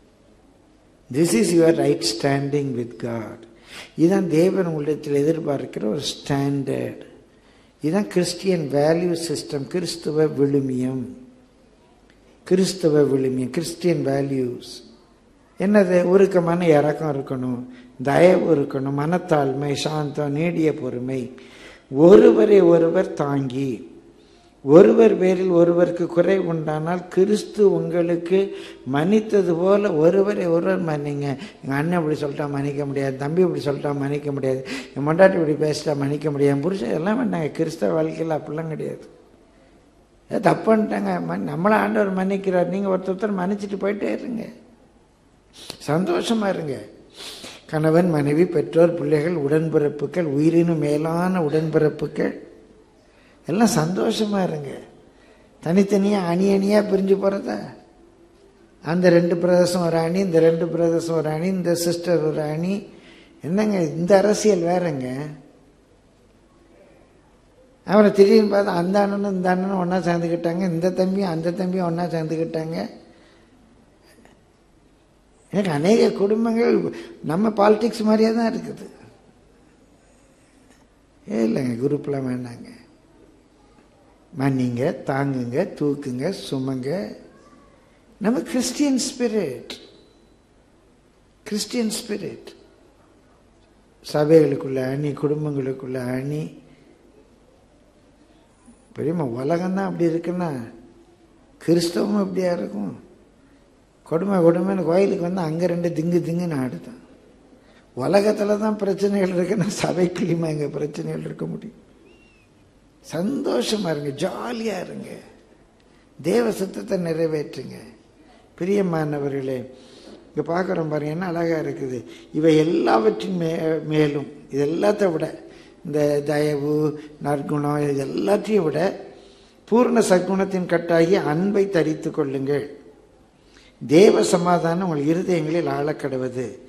this is your right standing with God இதுதான் தேவன் உள்ளத்தில் எதிர்பார்க்கிற ஒரு ஸ்டாண்டர்ட் இதுதான் கிறிஸ்டியன் வேல்யூ சிஸ்டம் கிறிஸ்துவ விழுமியம் கிறிஸ்துவ விழுமியம் கிறிஸ்டியன் வேல்யூஸ் என்னது உருக்கமான இறக்கம் இருக்கணும் தயவு இருக்கணும் மனத்தாழ்மை சாந்தம் நீடிய பொறுமை ஒருவரை ஒருவர் தாங்கி ஒருவர் பேரில் ஒருவருக்கு குறை உண்டானால் கிறிஸ்து உங்களுக்கு மன்னித்தது போல ஒருவரை ஒருவர் மன்னிங்க எங்கள் அண்ணன் இப்படி சொல்லிட்டா மன்னிக்க முடியாது தம்பி இப்படி சொல்லிட்டா மன்னிக்க முடியாது என் மொண்டாட்டி இப்படி பேசிட்டா மன்னிக்க முடியாது என் புருஷன் எல்லாம் பண்ணாங்க கிறிஸ்தவ வாழ்க்கையில் அப்படிலாம் கிடையாது தப்புன்ட்டாங்க மன் நம்மளை ஆண்டவர் மன்னிக்கிறார் நீங்கள் ஒருத்தர் மன்னிச்சிட்டு போயிட்டே இருங்க சந்தோஷமா இருங்க கணவன் மனைவி பெற்றோர் பிள்ளைகள் உடன்பிறப்புகள் உயிரினும் மேலான உடன்பிறப்புகள் எல்லாம் சந்தோஷமா இருங்க தனித்தனியாக அணி அணியாக பிரிஞ்சு போகிறதா அந்த ரெண்டு பிரதேசம் ஒரு அணி இந்த ரெண்டு பிரதேசம் ஒரு அணி இந்த சிஸ்டர் ஒரு அணி என்னங்க இந்த அரசியல் வேறங்க அவனை திடீர்னு பார்த்தா அந்த அண்ணனும் இந்த அண்ணனும் ஒன்றா சேர்ந்துக்கிட்டாங்க இந்த தம்பியும் அந்த தம்பியும் ஒன்றா சேர்ந்துக்கிட்டாங்க எனக்கு அநேக குடும்பங்கள் நம்ம பாலிடிக்ஸ் மாதிரியே தான் இருக்குது ஏ இல்லைங்க குரூப்லாம் வேண்டாங்க மன்னிங்க தாங்குங்க தூக்குங்க சுமங்க நம்ம கிறிஸ்டியன் ஸ்பிரிட் கிறிஸ்டியன் ஸ்பிரிட் சபைகளுக்குள்ள அணி குடும்பங்களுக்குள்ள அணி பெரியம்மா உலகம்தான் அப்படி இருக்குன்னா கிறிஸ்தவமும் அப்படியா இருக்கும் கொடுமை கொடுமைன்னு கோயிலுக்கு வந்து அங்கே ரெண்டு திங்கு திங்குன்னு ஆடுதான் உலகத்தில் தான் பிரச்சனைகள் இருக்குன்னா சபைக்குள்ளேயுமா இங்கே பிரச்சனைகள் இருக்க முடியும் சந்தோஷமா இருங்க ஜாலியாக இருங்க தேவ சித்தத்தை நிறைவேற்றுங்க பிரியமானவர்களே இங்கே பார்க்குறோம் பாருங்க என்ன அழகாக இருக்குது இவை எல்லாவற்றின் மே மேலும் இது எல்லாத்த விட இந்த தயவு நற்குணம் இது எல்லாத்தையும் விட பூர்ண சற்குணத்தின் கட்டாகி அன்பை தரித்து கொள்ளுங்கள் தேவ சமாதானம் உங்கள் இருதயங்களில் ஆழக்கடுவது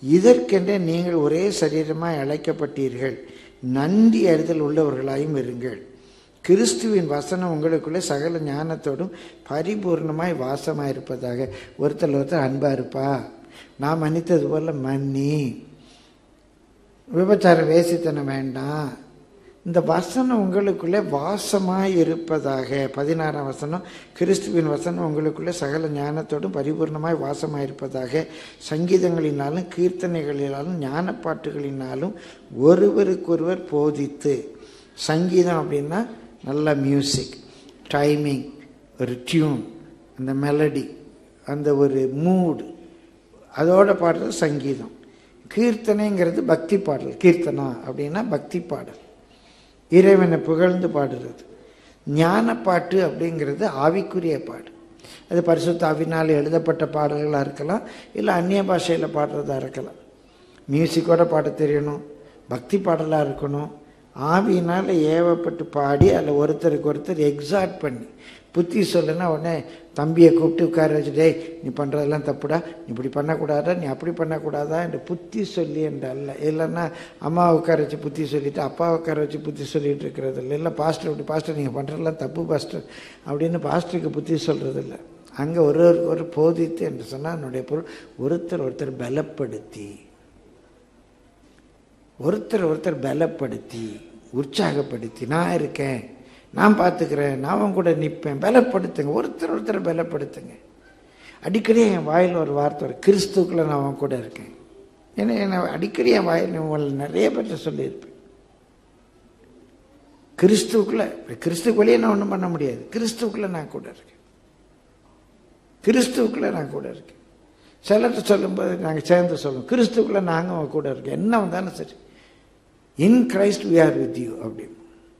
இதற்கென்றே நீங்கள் ஒரே சரீரமாய் அழைக்கப்பட்டீர்கள் நன்றி அறிதல் உள்ளவர்களாயும் இருங்கள் கிறிஸ்துவின் வசனம் உங்களுக்குள்ளே சகல ஞானத்தோடும் பரிபூர்ணமாய் வாசமாயிருப்பதாக ஒருத்தர் ஒருத்தர் அன்பா இருப்பா நான் மன்னித்தது போல மன்னி விபச்சார வேசித்தனம் வேண்டாம் இந்த வசனம் உங்களுக்குள்ளே வாசமாய் இருப்பதாக பதினாறாம் வசனம் கிறிஸ்துவின் வசனம் உங்களுக்குள்ளே சகல ஞானத்தோடும் பரிபூர்ணமாய் வாசமாய் இருப்பதாக சங்கீதங்களினாலும் கீர்த்தனைகளினாலும் ஞானப்பாட்டுகளினாலும் ஒருவருக்கொருவர் போதித்து சங்கீதம் அப்படின்னா நல்ல மியூசிக் டைமிங் ஒரு டியூன் அந்த மெலடி அந்த ஒரு மூடு அதோட பாடுறது சங்கீதம் கீர்த்தனைங்கிறது பக்தி பாடல் கீர்த்தனா அப்படின்னா பக்தி பாடல் இறைவனை புகழ்ந்து பாடுறது ஞான பாட்டு அப்படிங்கிறது ஆவிக்குரிய பாடு அது பரிசுத்த ஆவினால் எழுதப்பட்ட பாடல்களாக இருக்கலாம் இல்லை அந்நிய பாஷையில் பாடுறதா இருக்கலாம் மியூசிக்கோட பாட தெரியணும் பக்தி பாடலாக இருக்கணும் ஆவியினால் ஏவப்பட்டு பாடி அதில் ஒருத்தருக்கு ஒருத்தர் எக்ஸாட் பண்ணி புத்தி சொல்லுன்னா உடனே தம்பியை கூப்பிட்டு உட்கார வச்சு டேய் நீ பண்ணுறதெல்லாம் தப்புடா நீ இப்படி பண்ணக்கூடாதா நீ அப்படி பண்ணக்கூடாதா என்று புத்தி சொல்லி என்று அல்ல இல்லைன்னா அம்மா உட்கார வச்சு புத்தி சொல்லிட்டு அப்பா உட்கார வச்சு புத்தி சொல்லிட்டு இருக்கிறது இல்லை இல்லை பாஸ்டர் இப்படி பாஸ்டர் நீங்கள் பண்ணுறதெல்லாம் தப்பு பாஸ்டர் அப்படின்னு பாஸ்டருக்கு புத்தி சொல்கிறது இல்லை அங்கே ஒரு ஒரு போதித்து என்று சொன்னால் என்னுடைய பொருள் ஒருத்தர் ஒருத்தர் பலப்படுத்தி ஒருத்தர் ஒருத்தர் பலப்படுத்தி உற்சாகப்படுத்தி நான் இருக்கேன் நான் பார்த்துக்கிறேன் நான் அவன் கூட நிற்பேன் பலப்படுத்துங்க ஒருத்தர் ஒருத்தர் பலப்படுத்துங்க அடிக்கடி என் வாயில் ஒரு வார்த்தை வரும் கிறிஸ்துக்குள்ள நான் அவன் கூட இருக்கேன் ஏன்னா என்ன அடிக்கடி என் வாயில் உங்களை நிறைய பேர்ட்ட சொல்லியிருப்பேன் கிறிஸ்துவுக்குள்ள கிறிஸ்துக்கு வெளியே நான் ஒன்றும் பண்ண முடியாது கிறிஸ்துவுக்குள்ள நான் கூட இருக்கேன் கிறிஸ்துவுக்குள்ள நான் கூட இருக்கேன் சிலர்கிட்ட சொல்லும்போது நாங்கள் சேர்ந்து சொல்லுவோம் கிறிஸ்துக்குள்ள நாங்கள் அவன் கூட இருக்கோம் என்ன வந்தாலும் சரி in Christ we are with you அப்படின்னு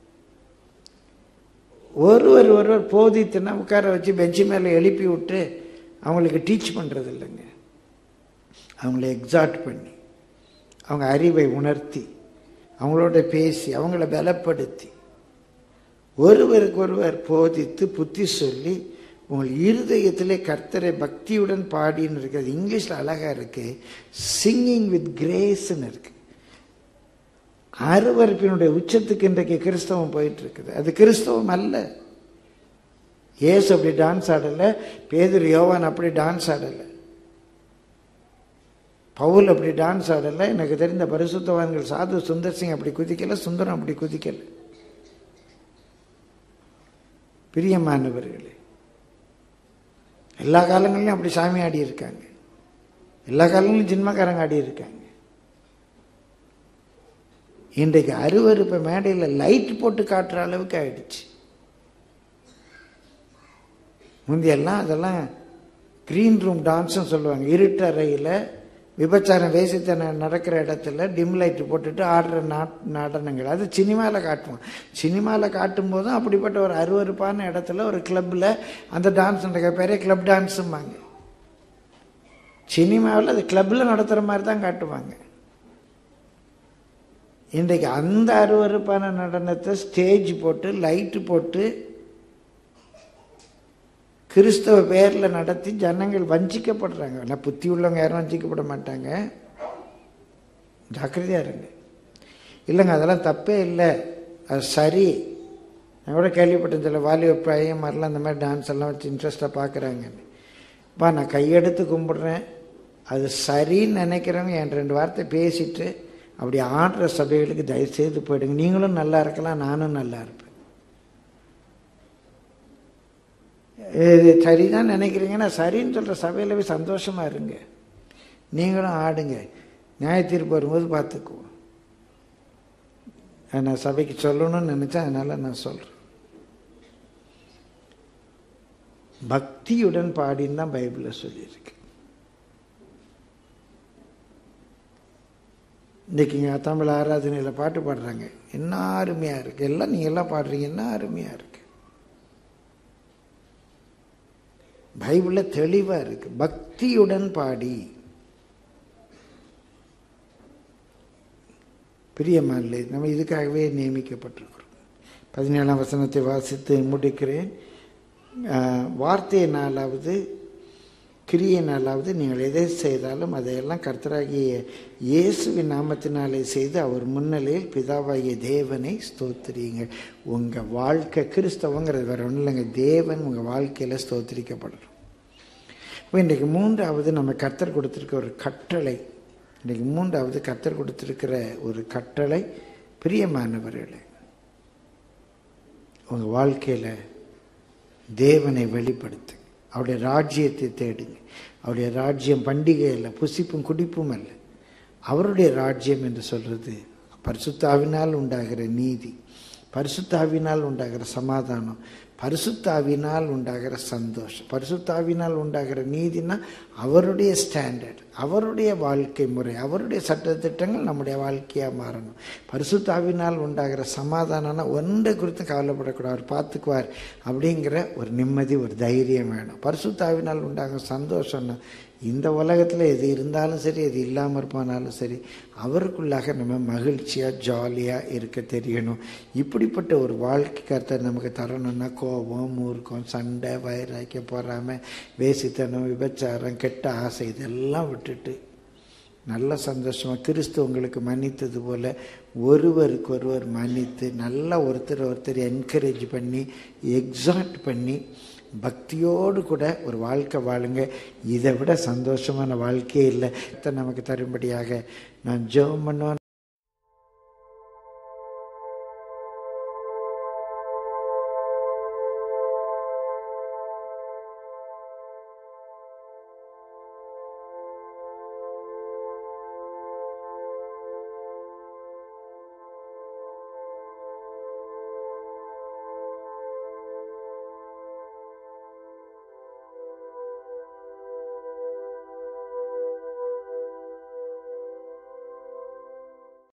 ஒருவர் ஒருவர் போதித்துனா உட்கார வச்சு பெஞ்சு மேலே எழுப்பி விட்டு அவங்களுக்கு டீச் பண்ணுறது இல்லைங்க அவங்கள எக்ஸாட் பண்ணி அவங்க அறிவை உணர்த்தி அவங்களோட பேசி அவங்கள பலப்படுத்தி ஒருவருக்கு ஒருவர் போதித்து புத்தி சொல்லி உங்கள் இருதயத்திலே கர்த்தரை பக்தியுடன் பாடின்னு இருக்குது இங்கிலீஷில் அழகாக இருக்கு சிங்கிங் வித் கிரேஸ்ன்னு இருக்கு அருவறுப்பினுடைய உச்சத்துக்கு இன்றைக்கு கிறிஸ்தவம் போயிட்டு இருக்குது அது கிறிஸ்தவம் அல்ல ஏசு அப்படி டான்ஸ் ஆடலை பேதர் யோவான் அப்படி டான்ஸ் ஆடலை பவுல் அப்படி டான்ஸ் ஆடலை எனக்கு தெரிந்த பரிசுத்தவான்கள் சாது சுந்தர் சிங் அப்படி குதிக்கல சுந்தரம் அப்படி குதிக்கல பிரியமானவர்களே எல்லா காலங்களிலும் அப்படி சாமி ஆடி இருக்காங்க எல்லா காலங்களிலும் ஜின்மக்காரங்க ஆடி இருக்காங்க இன்றைக்கு அருவறுப்பை மேடையில் லைட் போட்டு காட்டுற அளவுக்கு ஆயிடுச்சு முந்தையெல்லாம் அதெல்லாம் க்ரீன் ரூம் டான்ஸ்னு சொல்லுவாங்க இருட்டறையில் விபச்சாரம் வேசித்தன நடக்கிற இடத்துல டிம் லைட் போட்டுட்டு ஆடுற நாட் நடனங்கள் அது சினிமாவில் காட்டுவோம் சினிமாவில் காட்டும் போதும் அப்படிப்பட்ட ஒரு அருவறுப்பான இடத்துல ஒரு கிளப்பில் அந்த டான்ஸ் நடக்கிற பேரே கிளப் டான்ஸும்பாங்க சினிமாவில் அது கிளப்பில் நடத்துகிற மாதிரி தான் காட்டுவாங்க இன்றைக்கு அந்த அருவறுப்பான நடனத்தை ஸ்டேஜ் போட்டு லைட்டு போட்டு கிறிஸ்தவ பேரில் நடத்தி ஜனங்கள் வஞ்சிக்கப்படுறாங்க ஆனால் புத்தி உள்ளவங்க யாரும் வஞ்சிக்கப்பட மாட்டாங்க ஜாக்கிரதையாக இருங்க இல்லைங்க அதெல்லாம் தப்பே இல்லை அது சரி நான் கூட கேள்விப்பட்டேன் சில வாலிப பையன் மாதிரிலாம் அந்த மாதிரி டான்ஸ் எல்லாம் வச்சு இன்ட்ரெஸ்டாக பார்க்குறாங்கன்னு பா நான் கையெடுத்து கும்பிட்றேன் அது சரின்னு நினைக்கிறவங்க என் ரெண்டு வார்த்தை பேசிட்டு அப்படி ஆடுற சபைகளுக்கு தயவுசெய்து போயிடுங்க நீங்களும் நல்லா இருக்கலாம் நானும் நல்லா இருப்பேன் இது சரிதான் நினைக்கிறீங்கன்னா சரின்னு சொல்கிற சபையில் போய் சந்தோஷமாக இருங்க நீங்களும் ஆடுங்க நியாய தீர்ப்பு வரும்போது பார்த்துக்குவோம் நான் சபைக்கு சொல்லணும்னு நினச்சேன் அதனால் நான் சொல்கிறேன் பக்தியுடன் பாடின்னு தான் பைபிளில் சொல்லியிருக்கு இன்றைக்கி இங்கே தமிழ் ஆராதனையில் பாட்டு பாடுறாங்க என்ன அருமையாக இருக்குது எல்லாம் நீங்கள் எல்லாம் பாடுறீங்க என்ன அருமையாக இருக்குது பைபிளில் தெளிவாக இருக்கு பக்தியுடன் பாடி பிரியமானே நம்ம இதுக்காகவே நியமிக்கப்பட்டிருக்கிறோம் பதினேழாம் வசனத்தை வாசித்து முடிக்கிறேன் வார்த்தையினாலாவது கிரியையினாலாவது நீங்கள் எதை செய்தாலும் அதையெல்லாம் கர்த்தராகிய இயேசுவின் நாமத்தினாலே செய்து அவர் முன்னிலையில் பிதாவாகிய தேவனை ஸ்தோத்திரியுங்க உங்கள் வாழ்க்கை கிறிஸ்தவங்கிறது வேற ஒன்றும் இல்லைங்க தேவன் உங்கள் வாழ்க்கையில் ஸ்தோத்திரிக்கப்படணும் இப்போ இன்றைக்கு மூன்றாவது நம்ம கர்த்தர் கொடுத்துருக்க ஒரு கட்டளை இன்றைக்கு மூன்றாவது கர்த்தர் கொடுத்துருக்கிற ஒரு கட்டளை பிரியமானவர்களே உங்கள் வாழ்க்கையில் தேவனை வெளிப்படுத்துங்க அவருடைய ராஜ்யத்தை தேடுங்க அவருடைய ராஜ்யம் பண்டிகை அல்ல புசிப்பும் குடிப்பும் அல்ல அவருடைய ராஜ்யம் என்று சொல்கிறது பரிசுத்தாவினால் உண்டாகிற நீதி பரிசுத்தாவினால் உண்டாகிற சமாதானம் பரிசுத்தாவினால் உண்டாகிற சந்தோஷம் பரிசுத்தாவினால் உண்டாகிற நீதினா அவருடைய ஸ்டாண்டர்ட் அவருடைய வாழ்க்கை முறை அவருடைய சட்டத்திட்டங்கள் நம்முடைய வாழ்க்கையாக மாறணும் பரிசுத்தாவினால் உண்டாகிற சமாதானம்னா ஒன்றை குறித்து கவலைப்படக்கூடாது அவர் பார்த்துக்குவார் அப்படிங்கிற ஒரு நிம்மதி ஒரு தைரியம் வேணும் பரிசுத்தாவினால் உண்டாகிற சந்தோஷம்னா இந்த உலகத்தில் எது இருந்தாலும் சரி எது இல்லாமல் இருப்பானாலும் சரி அவருக்குள்ளாக நம்ம மகிழ்ச்சியாக ஜாலியாக இருக்க தெரியணும் இப்படிப்பட்ட ஒரு வாழ்க்கை கருத்தை நமக்கு தரணும்னா கோபம் மூர்க்கம் சண்டை வயிறாக்க போகாமல் வேசித்தனம் விபச்சாரம் கெட்ட ஆசை இதெல்லாம் விட்டுட்டு நல்ல சந்தோஷமாக கிறிஸ்து உங்களுக்கு மன்னித்தது போல் ஒருவருக்கு ஒருவர் மன்னித்து நல்லா ஒருத்தர் ஒருத்தர் என்கரேஜ் பண்ணி எக்ஸாக்ட் பண்ணி பக்தியோடு கூட ஒரு வாழ்க்கை வாழுங்க இதை விட சந்தோஷமான வாழ்க்கையே இல்லை நமக்கு தரும்படியாக நான் ஜெபம் பண்ணுவேன்